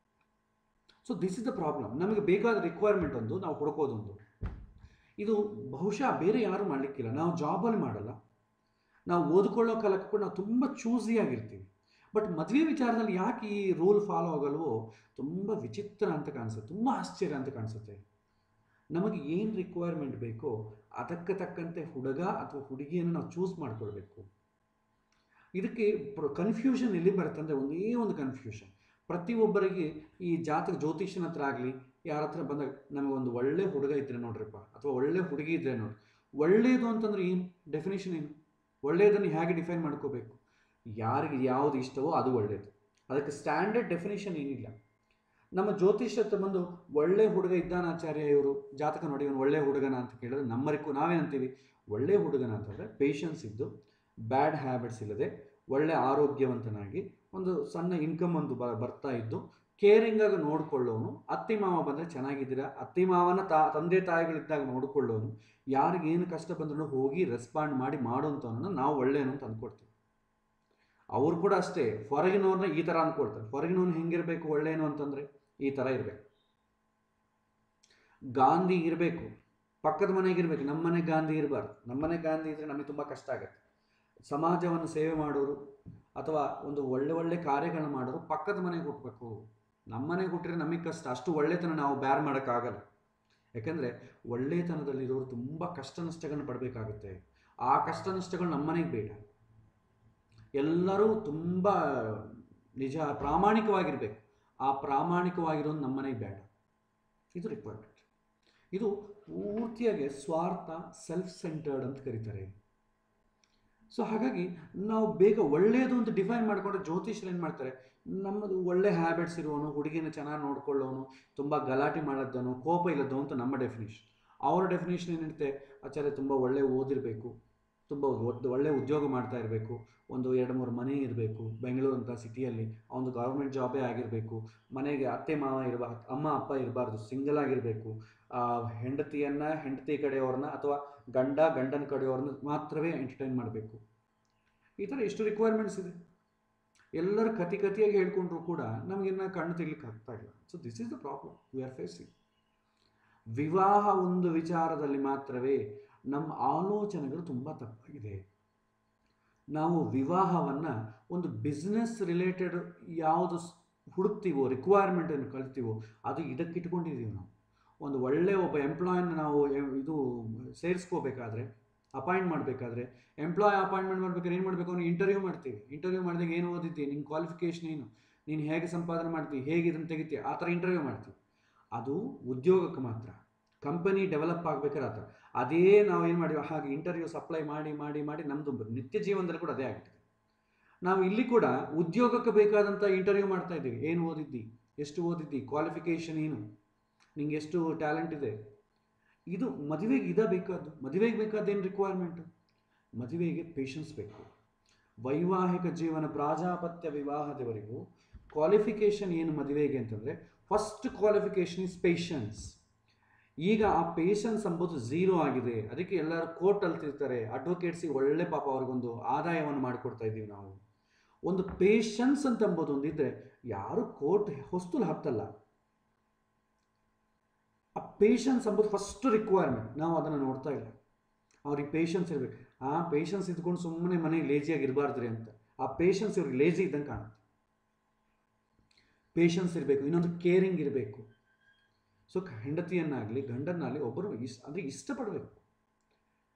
so this is the problem ನಮಗೆ ಬೇಕಾದ ರಿಕ್ವೈರ್ಮೆಂಟ್ ಒಂದು ನಾವು ಹುಡುಕೋದೊಂದು ಇದು ಬಹುಶಃ ಬೇರೆ ಯಾರು ಮಾಡಲಿಕ್ಕಿಲ್ಲ ನಾವು ಜಾಬಲ್ಲಿ ಮಾಡಲ್ಲ ನಾವು ಓದ್ಕೊಳ್ಳೋ ಕಾಲಕ್ಕೂ ಕೂಡ ನಾವು ತುಂಬ ಚೂಸಿಯಾಗಿರ್ತೀವಿ ಬಟ್ ಮದುವೆ ವಿಚಾರದಲ್ಲಿ ಯಾಕೆ ಈ ರೂಲ್ ಫಾಲೋ ಆಗಲ್ವೋ ತುಂಬ ವಿಚಿತ್ರ ಅಂತ ಕಾಣಿಸುತ್ತೆ ತುಂಬ ಆಶ್ಚರ್ಯ ಅಂತ ಕಾಣಿಸುತ್ತೆ ನಮಗೆ ಏನು ರಿಕ್ವೈರ್ಮೆಂಟ್ ಬೇಕೋ ಅದಕ್ಕೆ ತಕ್ಕಂತೆ ಹುಡುಗ ಅಥವಾ ಹುಡುಗಿಯನ್ನು ನಾವು ಚೂಸ್ ಮಾಡ್ಕೊಳ್ಬೇಕು ಇದಕ್ಕೆ ಕನ್ಫ್ಯೂಷನ್ ಎಲ್ಲಿ ಬರುತ್ತೆ ಅಂದರೆ ಒಂದೇ ಒಂದು ಕನ್ಫ್ಯೂಷನ್ ಪ್ರತಿಯೊಬ್ಬರಿಗೆ ಈ ಜಾತಕ ಜ್ಯೋತಿಷನ ಹತ್ರ ಆಗಲಿ ಯಾರ ಹತ್ರ ಬಂದಾಗ ನಮಗೊಂದು ಒಳ್ಳೆ ಹುಡುಗ ಇದ್ದರೆ ನೋಡ್ರಿಪ್ಪ ಅಥವಾ ಒಳ್ಳೆ ಹುಡುಗಿ ಇದ್ದರೆ ನೋಡ್ರಿ ಒಳ್ಳೆಯದು ಅಂತಂದ್ರೆ ಏನು ಡೆಫಿನೇಷನ್ ಏನು ಒಳ್ಳೆಯದನ್ನು ಹೇಗೆ ಡಿಫೈನ್ ಮಾಡ್ಕೋಬೇಕು ಯಾರಿಗೆ ಯಾವುದು ಇಷ್ಟವೋ ಅದು ಒಳ್ಳೆಯದು ಅದಕ್ಕೆ ಸ್ಟ್ಯಾಂಡರ್ಡ್ ಡೆಫಿನೇಷನ್ ಏನಿಲ್ಲ ನಮ್ಮ ಜ್ಯೋತಿಷ ಹತ್ರ ಬಂದು ಒಳ್ಳೆ ಹುಡುಗ ಇದ್ದಾನ ಆಚಾರ್ಯ ಇವರು ಜಾತಕ ನೋಡಿ ಇವನು ಒಳ್ಳೆ ಹುಡುಗನ ಅಂತ ಕೇಳಿದ್ರೆ ನಮ್ಮರಿಗೂ ನಾವೇನಂತೀವಿ ಒಳ್ಳೆ ಹುಡುಗನ ಅಂತಂದರೆ ಪೇಷನ್ಸ್ ಇದ್ದು ಬ್ಯಾಡ್ ಹ್ಯಾಬಿಟ್ಸ್ ಇಲ್ಲದೆ ಒಳ್ಳೆ ಆರೋಗ್ಯವಂತನಾಗಿ ಒಂದು ಸಣ್ಣ ಇನ್ಕಮ್ ಒಂದು ಬ ಬರ್ತಾ ಇದ್ದು ಕೇರಿಂಗಾಗಿ ನೋಡ್ಕೊಳ್ಳೋನು ಅತ್ತಿ ಮಾವ ಬಂದರೆ ಚೆನ್ನಾಗಿದ್ದೀರಾ ಅತ್ತಿ ಮಾವನ ತಾ ತಂದೆ ತಾಯಿಗಳಿದ್ದಾಗ ನೋಡ್ಕೊಳ್ಳೋನು ಯಾರಿಗೆ ಏನು ಕಷ್ಟ ಬಂದ್ರೂ ಹೋಗಿ ರೆಸ್ಪಾಂಡ್ ಮಾಡಿ ಮಾಡೋಂಥವನ್ನ ನಾವು ಒಳ್ಳೆಯನು ಅಂತ ಅಂದ್ಕೊಡ್ತೀವಿ ಅವ್ರು ಕೂಡ ಅಷ್ಟೇ ಹೊರಗಿನವ್ರನ್ನ ಈ ಥರ ಅಂದ್ಕೊಳ್ತಾರೆ ಹೊರಗಿನವ್ನು ಹೆಂಗಿರಬೇಕು ಒಳ್ಳೆಯನು ಅಂತಂದರೆ ಈ ಥರ ಇರಬೇಕು ಗಾಂಧಿ ಇರಬೇಕು ಪಕ್ಕದ ಮನೆಗೆ ಇರಬೇಕು ನಮ್ಮ ಮನೆ ಗಾಂಧಿ ಇರಬಾರ್ದು ನಮ್ಮನೆ ಗಾಂಧಿ ಇದ್ದರೆ ನಮಗೆ ತುಂಬ ಕಷ್ಟ ಆಗುತ್ತೆ ಸಮಾಜವನ್ನು ಸೇವೆ ಮಾಡೋರು ಅಥವಾ ಒಂದು ಒಳ್ಳೆ ಒಳ್ಳೆ ಕಾರ್ಯಗಳನ್ನ ಮಾಡೋರು ಪಕ್ಕದ ಮನೆಗೆ ಹುಟ್ಟಬೇಕು ನಮ್ಮ ಮನೆಗೆ ಹುಟ್ಟಿದ್ರೆ ನಮಗೆ ಕಷ್ಟ ಅಷ್ಟು ಒಳ್ಳೆತನ ನಾವು ಬ್ಯಾರ್ ಮಾಡೋಕ್ಕಾಗಲ್ಲ ಯಾಕಂದರೆ ಒಳ್ಳೆತನದಲ್ಲಿರೋರು ತುಂಬ ಕಷ್ಟ ನಷ್ಟಗಳನ್ನ ಪಡಬೇಕಾಗುತ್ತೆ ಆ ಕಷ್ಟ ನಷ್ಟಗಳು ನಮ್ಮ ಮನೆಗೆ ಬೇಡ ಎಲ್ಲರೂ ತುಂಬ ನಿಜ ಪ್ರಾಮಾಣಿಕವಾಗಿರಬೇಕು ಆ ಪ್ರಾಮಾಣಿಕವಾಗಿರೋದು ನಮ್ಮ ಮನೆಗೆ ಬೇಡ ಇದು ರಿಕ್ವೈರ್ಮೆಂಟ್ ಇದು ಪೂರ್ತಿಯಾಗಿ ಸ್ವಾರ್ಥ ಸೆಲ್ಫ್ ಸೆಂಟರ್ಡ್ ಅಂತ ಕರೀತಾರೆ ಸೊ ಹಾಗಾಗಿ ನಾವು ಬೇಗ ಒಳ್ಳೆಯದು ಅಂತ ಡಿಫೈನ್ ಮಾಡಿಕೊಂಡ್ರೆ ಜ್ಯೋತಿಷ್ಯರು ಏನು ಮಾಡ್ತಾರೆ ನಮ್ಮದು ಒಳ್ಳೆ ಹ್ಯಾಬಿಟ್ಸ್ ಇರೋನು ಹುಡುಗಿನ ಚೆನ್ನಾಗಿ ನೋಡ್ಕೊಳ್ಳೋನು ತುಂಬ ಗಲಾಟೆ ಮಾಡೋದನು ಕೋಪ ಇಲ್ಲದ್ದು ಅಂತ ನಮ್ಮ ಡೆಫಿನೇಷನ್ ಅವರ ಡೆಫಿನೇಷನ್ ಏನಿರುತ್ತೆ ಆಚಾರ್ಯ ತುಂಬ ಒಳ್ಳೆ ಓದಿರಬೇಕು ತುಂಬ ಒದ್ದು ಒಳ್ಳೆ ಉದ್ಯೋಗ ಮಾಡ್ತಾ ಇರಬೇಕು ಒಂದು ಎರಡು ಮೂರು ಮನೆ ಇರಬೇಕು ಬೆಂಗಳೂರು ಅಂತ ಸಿಟಿಯಲ್ಲಿ ಒಂದು ಗೌರ್ಮೆಂಟ್ ಜಾಬೇ ಆಗಿರಬೇಕು ಮನೆಗೆ ಅತ್ತೆ ಮಾವ ಇರಬ ಅಮ್ಮ ಅಪ್ಪ ಇರಬಾರ್ದು ಸಿಂಗಲ್ ಆಗಿರಬೇಕು ಹೆಂಡತಿಯನ್ನು ಹೆಂಡತಿ ಕಡೆಯವ್ರನ್ನ ಅಥವಾ ಗಂಡ ಗಂಡನ ಕಡೆಯವ್ರನ್ನ ಮಾತ್ರವೇ ಎಂಟರ್ಟೈನ್ ಮಾಡಬೇಕು ಈ ಥರ ಎಷ್ಟು ರಿಕ್ವೈರ್ಮೆಂಟ್ಸ್ ಇದೆ ಎಲ್ಲರೂ ಕತಿ ಕತಿಯಾಗಿ ಹೇಳ್ಕೊಂಡ್ರು ಕೂಡ ನಮಗಿನ್ನ ಕಣ್ಣು ತೆಗಿಲಿಕ್ಕೆ ಆಗ್ತಾ ಇಲ್ಲ so this is the problem we are facing ವಿವಾಹ ಒಂದು ವಿಚಾರದಲ್ಲಿ ಮಾತ್ರವೇ ನಮ್ಮ ಆಲೋಚನೆಗಳು ತುಂಬ ತಪ್ಪಾಗಿದೆ ನಾವು ವಿವಾಹವನ್ನು ಒಂದು ಬಿಸ್ನೆಸ್ ರಿಲೇಟೆಡ್ ಯಾವುದು ಹುಡುಕ್ತೀವೋ ರಿಕ್ವೈರ್ಮೆಂಟನ್ನು ಕಲ್ತೀವೋ ಅದು ಇದಕ್ಕಿಟ್ಕೊಂಡಿದ್ದೀವಿ ನಾವು ಒಂದು ಒಳ್ಳೆಯ ಒಬ್ಬ ಎಂಪ್ಲಾಯನ್ನ ನಾವು ಇದು ಸೇರಿಸ್ಕೋಬೇಕಾದ್ರೆ ಅಪಾಯಿಂಟ್ ಮಾಡಬೇಕಾದ್ರೆ ಎಂಪ್ಲಾಯ್ ಅಪಾಯಿಂಟ್ಮೆಂಟ್ ಮಾಡ್ಬೇಕಾದ್ರೆ ಏನು ಮಾಡಬೇಕು ಅವ್ನು ಇಂಟರ್ವ್ಯೂ ಮಾಡ್ತೀವಿ ಇಂಟರ್ವ್ಯೂ ಮಾಡಿದಾಗ ಏನು ಓದಿದ್ದಿ ನಿನ್ನ ಕ್ವಾಲಿಫಿಕೇಷನ್ ಏನು ನೀನು ಹೇಗೆ ಸಂಪಾದನೆ ಮಾಡ್ತೀವಿ ಹೇಗೆ ಇದನ್ನು ತೆಗಿತೀವಿ ಆ ಥರ ಇಂಟರ್ವ್ಯೂ ಮಾಡ್ತೀವಿ ಅದು ಉದ್ಯೋಗಕ್ಕೆ ಮಾತ್ರ ಕಂಪನಿ ಡೆವಲಪ್ ಆಗಬೇಕಾದ್ರೆ ಆ ಥರ ಅದೇ ನಾವು ಏನು ಮಾಡಿವಿ ಹಾಗೆ ಇಂಟರ್ವ್ಯೂಸ್ ಅಪ್ಲೈ ಮಾಡಿ ಮಾಡಿ ಮಾಡಿ ನಮ್ಮದು ನಿತ್ಯ ಜೀವನದಲ್ಲಿ ಕೂಡ ಅದೇ ಆಗ್ತಿದೆ ನಾವು ಇಲ್ಲಿ ಕೂಡ ಉದ್ಯೋಗಕ್ಕೆ ಬೇಕಾದಂಥ ಇಂಟರ್ವ್ಯೂ ಮಾಡ್ತಾ ಇದ್ದೀವಿ ಏನು ಓದಿದ್ದಿ ಎಷ್ಟು ಓದಿದ್ದಿ ಕ್ವಾಲಿಫಿಕೇಷನ್ ಏನು ನಿಂಗೆ ಎಷ್ಟು ಟ್ಯಾಲೆಂಟ್ ಇದೆ ಇದು ಮದುವೆಗೆ ಇದ ಬೇಕಾದ್ದು ಮದುವೆಗೆ ಬೇಕಾದ್ದೇನು ರಿಕ್ವೈರ್ಮೆಂಟು ಮದುವೆಗೆ ಪೇಷನ್ಸ್ ಬೇಕು ವೈವಾಹಿಕ ಜೀವನ ಪ್ರಾಜಾಪತ್ಯ ವಿವಾಹದವರೆಗೂ ಕ್ವಾಲಿಫಿಕೇಷನ್ ಏನು ಮದುವೆಗೆ ಅಂತಂದರೆ ಫಸ್ಟ್ ಕ್ವಾಲಿಫಿಕೇಷನ್ ಇಸ್ ಪೇಷನ್ಸ್ ಈಗ ಆ ಪೇಷನ್ಸ್ ಎಂಬುದು ಝೀರೋ ಆಗಿದೆ ಅದಕ್ಕೆ ಎಲ್ಲರೂ ಕೋರ್ಟಲ್ಲಿ ತಿರ್ತಾರೆ ಅಡ್ವೊಕೇಟ್ಸಿಗೆ ಒಳ್ಳೆ ಪಾಪ ಅವ್ರಿಗೊಂದು ಆದಾಯವನ್ನು ಮಾಡಿಕೊಡ್ತಾ ಇದ್ದೀವಿ ನಾವು ಒಂದು ಪೇಷನ್ಸ್ ಅಂತ ಎಂಬುದು ಒಂದಿದ್ದರೆ ಯಾರು ಕೋರ್ಟ್ ಹೊಸ್ತುಲು ಹತ್ತಲ್ಲ ಆ ಪೇಷನ್ಸ್ ಎಂಬುದು ಫಸ್ಟ್ ರಿಕ್ವೈರ್ಮೆಂಟ್ ನಾವು ಅದನ್ನು ನೋಡ್ತಾ ಇಲ್ಲ ಅವ್ರಿಗೆ ಪೇಷನ್ಸ್ ಇರಬೇಕು ಆ ಪೇಷನ್ಸ್ ಇದ್ಕೊಂಡು ಸುಮ್ಮನೆ ಮನೆಗೆ ಲೇಜಿಯಾಗಿ ಇರಬಾರ್ದ್ರಿ ಅಂತ ಆ ಪೇಷನ್ಸ್ ಇವ್ರಿಗೆ ಲೇಜಿ ಇದ್ದಂಗೆ ಕಾಣುತ್ತೆ ಪೇಷನ್ಸ್ ಇರಬೇಕು ಇನ್ನೊಂದು ಕೇರಿಂಗ್ ಇರಬೇಕು ಸೊ ಹೆಂಡತಿಯನ್ನಾಗಲಿ ಗಂಡನ್ನಾಗಲಿ ಒಬ್ಬರು ಇಸ್ ಅಂದರೆ ಇಷ್ಟಪಡಬೇಕು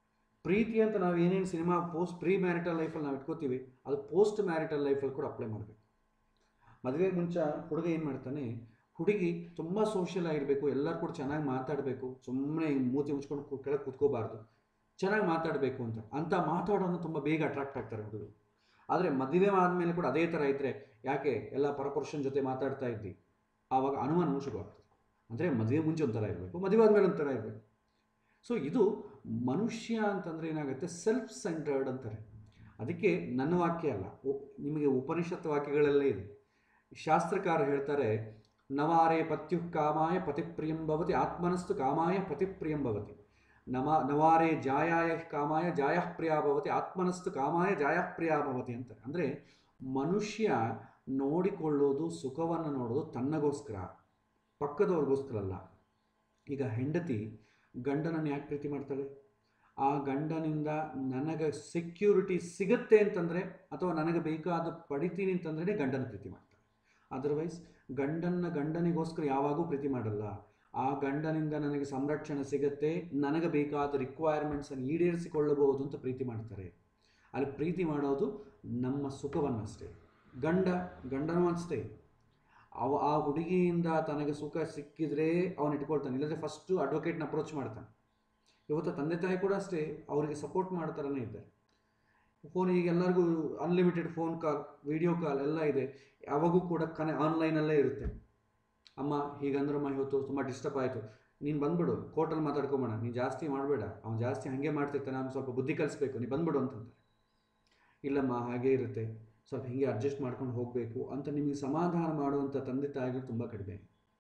ಪ್ರೀತಿ ಅಂತ ನಾವು ಏನೇನು ಸಿನಿಮಾ ಪೋಸ್ಟ್ ಪ್ರೀ ಮ್ಯಾರಿಟಲ್ ಲೈಫಲ್ಲಿ ನಾವು ಇಟ್ಕೋತೀವಿ ಅದು ಪೋಸ್ಟ್ ಮ್ಯಾರಿಟಲ್ ಲೈಫಲ್ಲಿ ಕೂಡ ಅಪ್ಲೈ ಮಾಡಬೇಕು ಮದುವೆಗೆ ಮುಂಚೆ ಹುಡುಗ ಏನು ಮಾಡ್ತಾನೆ ಹುಡುಗಿ ತುಂಬ ಸೋಷಿಯಲ್ ಆಗಿರಬೇಕು ಎಲ್ಲರೂ ಕೂಡ ಚೆನ್ನಾಗಿ ಮಾತಾಡಬೇಕು ಸುಮ್ಮನೆ ಮೂತಿ ಮುಚ್ಕೊಂಡು ಕೆಳಗೆ ಕೂತ್ಕೋಬಾರ್ದು ಚೆನ್ನಾಗಿ ಮಾತಾಡಬೇಕು ಅಂತ ಅಂತ ಮಾತಾಡೋನು ತುಂಬ ಬೇಗ ಅಟ್ರಾಕ್ಟ್ ಆಗ್ತಾರೆ ಹುಡುಗರು ಆದರೆ ಮದುವೆ ಆದಮೇಲೆ ಕೂಡ ಅದೇ ಥರ ಇದ್ದರೆ ಯಾಕೆ ಎಲ್ಲ ಪರಪುರುಷನ ಜೊತೆ ಮಾತಾಡ್ತಾ ಇದ್ದಿ ಆವಾಗ ಅನುಮಾನವೂ ಶುರುವಾಗ್ತದೆ ಅಂದರೆ ಮದುವೆ ಮುಂಚೆ ಒಂಥರ ಇರಬೇಕು ಮದುವೆ ಆದಮೇಲೆ ಒಂಥರ ಇರಬೇಕು ಸೊ ಇದು ಮನುಷ್ಯ ಅಂತಂದರೆ ಏನಾಗುತ್ತೆ ಸೆಲ್ಫ್ ಸೆಂಟರ್ಡ್ ಅಂತಾರೆ ಅದಕ್ಕೆ ನನ್ನ ವಾಕ್ಯ ಅಲ್ಲ ಉ- ನಿಮಗೆ ಉಪನಿಷತ್ ವಾಕ್ಯಗಳೆಲ್ಲ ಇದೆ ಶಾಸ್ತ್ರಕಾರ ಹೇಳ್ತಾರೆ ನವಾರೇ ಪತ್ಯು ಕಾಮಾಯ ಪತಿಪ್ರಿಯಂ ಭವತಿ ಆತ್ಮನಸ್ತು ಕಾಮಾಯ ಪತಿಪ್ರಿಯಂ ಭವತಿ ನಮ ನವಾರೇ ಜಾಯಾಯ ಕಾಮಾಯ ಜಾಯ ಪ್ರಿಯ ಭವತಿ ಆತ್ಮನಸ್ತು ಕಾಮಾಯ ಜಾಯ ಪ್ರಿಯ ಭವತಿ ಅಂತ ಅಂದರೆ ಮನುಷ್ಯ ನೋಡಿಕೊಳ್ಳೋದು ಸುಖವನ್ನು ನೋಡೋದು ತನ್ನಗೋಸ್ಕರ ಪಕ್ಕದವ್ರಿಗೋಸ್ಕರ ಅಲ್ಲ ಈಗ ಹೆಂಡತಿ ಗಂಡನನ್ನು ಯಾಕೆ ಪ್ರೀತಿ ಮಾಡ್ತಾಳೆ ಆ ಗಂಡನಿಂದ ನನಗೆ ಸೆಕ್ಯೂರಿಟಿ ಸಿಗುತ್ತೆ ಅಂತಂದರೆ ಅಥವಾ ನನಗೆ ಬೇಕಾದ ಪಡಿತೀನಿ ಅಂತಂದ್ರೆ ಗಂಡನ ಪ್ರೀತಿ ಮಾಡ್ತಾಳೆ ಅದರ್ವೈಸ್ ಗಂಡನ ಗಂಡನಿಗೋಸ್ಕರ ಯಾವಾಗೂ ಪ್ರೀತಿ ಮಾಡಲ್ಲ ಆ ಗಂಡನಿಂದ ನನಗೆ ಸಂರಕ್ಷಣೆ ಸಿಗುತ್ತೆ ನನಗೆ ಬೇಕಾದ ರಿಕ್ವೈರ್ಮೆಂಟ್ಸನ್ನು ಈಡೇರಿಸಿಕೊಳ್ಳಬಹುದು ಅಂತ ಪ್ರೀತಿ ಮಾಡ್ತಾರೆ ಅಲ್ಲಿ ಪ್ರೀತಿ ಮಾಡೋದು ನಮ್ಮ ಸುಖವನ್ನಷ್ಟೇ ಗಂಡ ಗಂಡನೂ ಅಷ್ಟೇ ಅವ ಆ ಹುಡುಗಿಯಿಂದ ತನಗೆ ಸುಖ ಸಿಕ್ಕಿದ್ರೆ ಅವನು ಇಟ್ಕೊಳ್ತಾನೆ ಇಲ್ಲದ್ರೆ ಫಸ್ಟು ಅಡ್ವೊಕೇಟ್ನ ಅಪ್ರೋಚ್ ಮಾಡ್ತಾನೆ ಇವತ್ತು ತಂದೆ ತಾಯಿ ಕೂಡ ಅಷ್ಟೇ ಅವರಿಗೆ ಸಪೋರ್ಟ್ ಮಾಡ್ತಾರನೇ ಇದ್ದಾರೆ ಫೋನ್ ಈಗ ಎಲ್ಲರಿಗೂ unlimited phone call video call ಎಲ್ಲ ಇದೆ ಯಾವಾಗೂ ಕೂಡ ಕನೆ ಆನ್ಲೈನಲ್ಲೇ ಇರುತ್ತೆ ಅಮ್ಮ ಹೀಗಂದ್ರಮ್ಮ ಇವತ್ತು ತುಂಬ ಡಿಸ್ಟರ್ಬ್ ಆಯಿತು ನೀನು ಬಂದ್ಬಿಡು ಕೋರ್ಟಲ್ಲಿ ಮಾತಾಡ್ಕೊಂಬೇಡ ನೀನು ಜಾಸ್ತಿ ಮಾಡಬೇಡ ಅವ್ನು ಜಾಸ್ತಿ ಹಾಗೆ ಮಾಡ್ತಿರ್ತಾನೆ ನಾನು ಸ್ವಲ್ಪ ಬುದ್ಧಿ ಕಲಿಸ್ಬೇಕು ನೀನು ಬಂದ್ಬಿಡು ಅಂತಂತಾರೆ ಇಲ್ಲಮ್ಮ ಹಾಗೇ ಇರುತ್ತೆ ಸ್ವಲ್ಪ ಹೀಗೆ ಅಡ್ಜಸ್ಟ್ ಮಾಡ್ಕೊಂಡು ಹೋಗಬೇಕು ಅಂತ ನಿಮಗೆ ಸಮಾಧಾನ ಮಾಡುವಂಥ ತಂದೆ ತಾಯಿಗಳು ತುಂಬ ಕಡಿಮೆ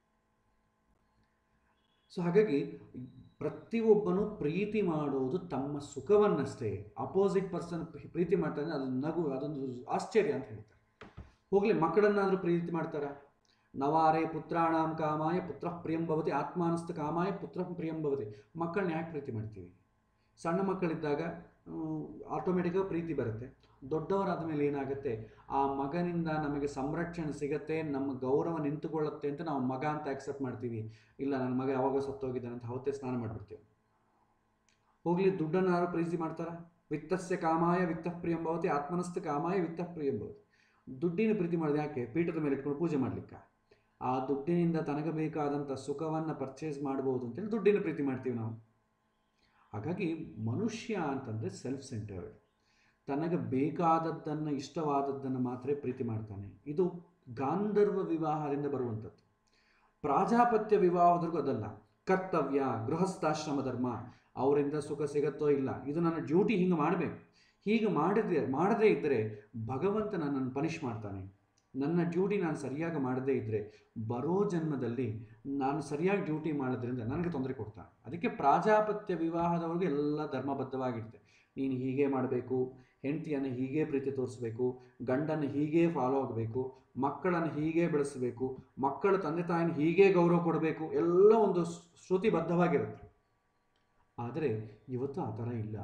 ಸೊ ಹಾಗಾಗಿ ಪ್ರತಿಯೊಬ್ಬನು ಪ್ರೀತಿ ಮಾಡೋದು ತಮ್ಮ ಸುಖವನ್ನಷ್ಟೇ ಅಪೋಸಿಟ್ ಪರ್ಸನ್ ಪ್ರೀತಿ ಮಾಡ್ತಾನೆ ಅದು ನಗು ಅದೊಂದು ಆಶ್ಚರ್ಯ ಅಂತ ಹೇಳ್ತಾರೆ ಹೋಗಲಿ ಮಕ್ಕಳನ್ನಾದರೂ ಪ್ರೀತಿ ಮಾಡ್ತಾರ ನವಾರೇ ಪುತ್ರಾಣಾಂ ಕಾಮಾಯ ಪುತ್ರ ಪ್ರಿಯಂ ಭವತಿ ಆತ್ಮಾನಸ್ಥ ಕಾಮಾಯ ಪುತ್ರ ಪ್ರಿಯಂ ಭವತಿ ಮಕ್ಕಳನ್ನ ಯಾಕೆ ಪ್ರೀತಿ ಮಾಡ್ತೀವಿ ಸಣ್ಣ ಮಕ್ಕಳಿದ್ದಾಗ ಆಟೋಮೆಟಿಕಾಗಿ ಪ್ರೀತಿ ಬರುತ್ತೆ ದೊಡ್ಡವರಾದ ಮೇಲೆ ಏನಾಗುತ್ತೆ ಆ ಮಗನಿಂದ ನಮಗೆ ಸಂರಕ್ಷಣೆ ಸಿಗತ್ತೆ ನಮ್ಮ ಗೌರವ ನಿಂತುಕೊಳ್ಳುತ್ತೆ ಅಂತ ನಾವು ಮಗ ಅಂತ ಆಕ್ಸೆಪ್ಟ್ ಮಾಡ್ತೀವಿ ಇಲ್ಲ ನನ್ನ ಮಗ ಯಾವಾಗ ಸತ್ತೋಗಿದ್ದಾನೆ ಅಂತ ಅವತ್ತೇ ಸ್ನಾನ ಮಾಡಿಬಿಡ್ತೀವಿ ಹೋಗ್ಲಿ ದುಡ್ಡನ್ನು ಯಾರು ಪ್ರೀತಿ ಮಾಡ್ತಾರ ವಿತ್ತಸ್ಯ ಕಾಮಾಯ ವಿತ್ತ ಪ್ರಿಯಂ ಭವತಿ ಆತ್ಮನಸ್ಥ ಕಾಮಾಯ ವಿತ್ತ ಪ್ರಿಯಂ ಭವತಿ ದುಡ್ಡಿನ ಪ್ರೀತಿ ಮಾಡಿದ ಯಾಕೆ ಪೀಠದ ಮೇಲೆ ಇಟ್ಕೊಂಡು ಪೂಜೆ ಮಾಡ್ಲಿಕ್ಕೆ ಆ ದುಡ್ಡಿನಿಂದ ತನಗೆ ಬೇಕಾದಂಥ ಸುಖವನ್ನು ಪರ್ಚೇಸ್ ಮಾಡ್ಬೋದು ಅಂತೇಳಿ ದುಡ್ಡಿನ ಪ್ರೀತಿ ಮಾಡ್ತೀವಿ ನಾವು ಹಾಗಾಗಿ ಮನುಷ್ಯ ಅಂತಂದರೆ ಸೆಲ್ಫ್ ಸೆಂಟರ್ಡ್ ತನಗೆ ಬೇಕಾದದ್ದನ್ನು ಇಷ್ಟವಾದದ್ದನ್ನು ಮಾತ್ರ ಪ್ರೀತಿ ಮಾಡ್ತಾನೆ ಇದು ಗಾಂಧರ್ವ ವಿವಾಹದಿಂದ ಬರುವಂಥದ್ದು ಪ್ರಾಜಾಪತ್ಯ ವಿವಾಹದವರೆಗೂ ಅದಲ್ಲ ಕರ್ತವ್ಯ ಗೃಹಸ್ಥಾಶ್ರಮ ಧರ್ಮ ಅವರಿಂದ ಸುಖ ಸಿಗತ್ತೋ ಇಲ್ಲ ಇದು ನನ್ನ ಡ್ಯೂಟಿ ಹಿಂಗೆ ಮಾಡಬೇಕು ಹೀಗೆ ಮಾಡಿದ್ರೆ ಮಾಡದೇ ಇದ್ದರೆ ಭಗವಂತ ನನ್ನನ್ನು ಪನಿಷ್ ಮಾಡ್ತಾನೆ ನನ್ನ ಡ್ಯೂಟಿ ನಾನು ಸರಿಯಾಗಿ ಮಾಡದೇ ಇದ್ದರೆ ಬರೋ ಜನ್ಮದಲ್ಲಿ ನಾನು ಸರಿಯಾಗಿ ಡ್ಯೂಟಿ ಮಾಡೋದ್ರಿಂದ ನನಗೆ ತೊಂದರೆ ಕೊಡ್ತಾನೆ ಅದಕ್ಕೆ ಪ್ರಾಜಾಪತ್ಯ ವಿವಾಹದವರೆಗೂ ಎಲ್ಲ ಧರ್ಮಬದ್ಧವಾಗಿರುತ್ತೆ ನೀನು ಹೀಗೆ ಮಾಡಬೇಕು ಹೆಂಡತಿಯನ್ನು ಹೀಗೆ ಪ್ರೀತಿ ತೋರಿಸ್ಬೇಕು ಗಂಡನ್ನು ಹೀಗೆ ಫಾಲೋ ಆಗಬೇಕು ಮಕ್ಕಳನ್ನು ಹೀಗೆ ಬೆಳೆಸಬೇಕು ಮಕ್ಕಳ ತಂದೆ ತಾಯಿನ ಹೀಗೆ ಗೌರವ ಕೊಡಬೇಕು ಎಲ್ಲ ಒಂದು ಶ್ರುತಿಬದ್ಧವಾಗಿರುತ್ತೆ ಆದರೆ ಇವತ್ತು ಆ ಥರ ಇಲ್ಲ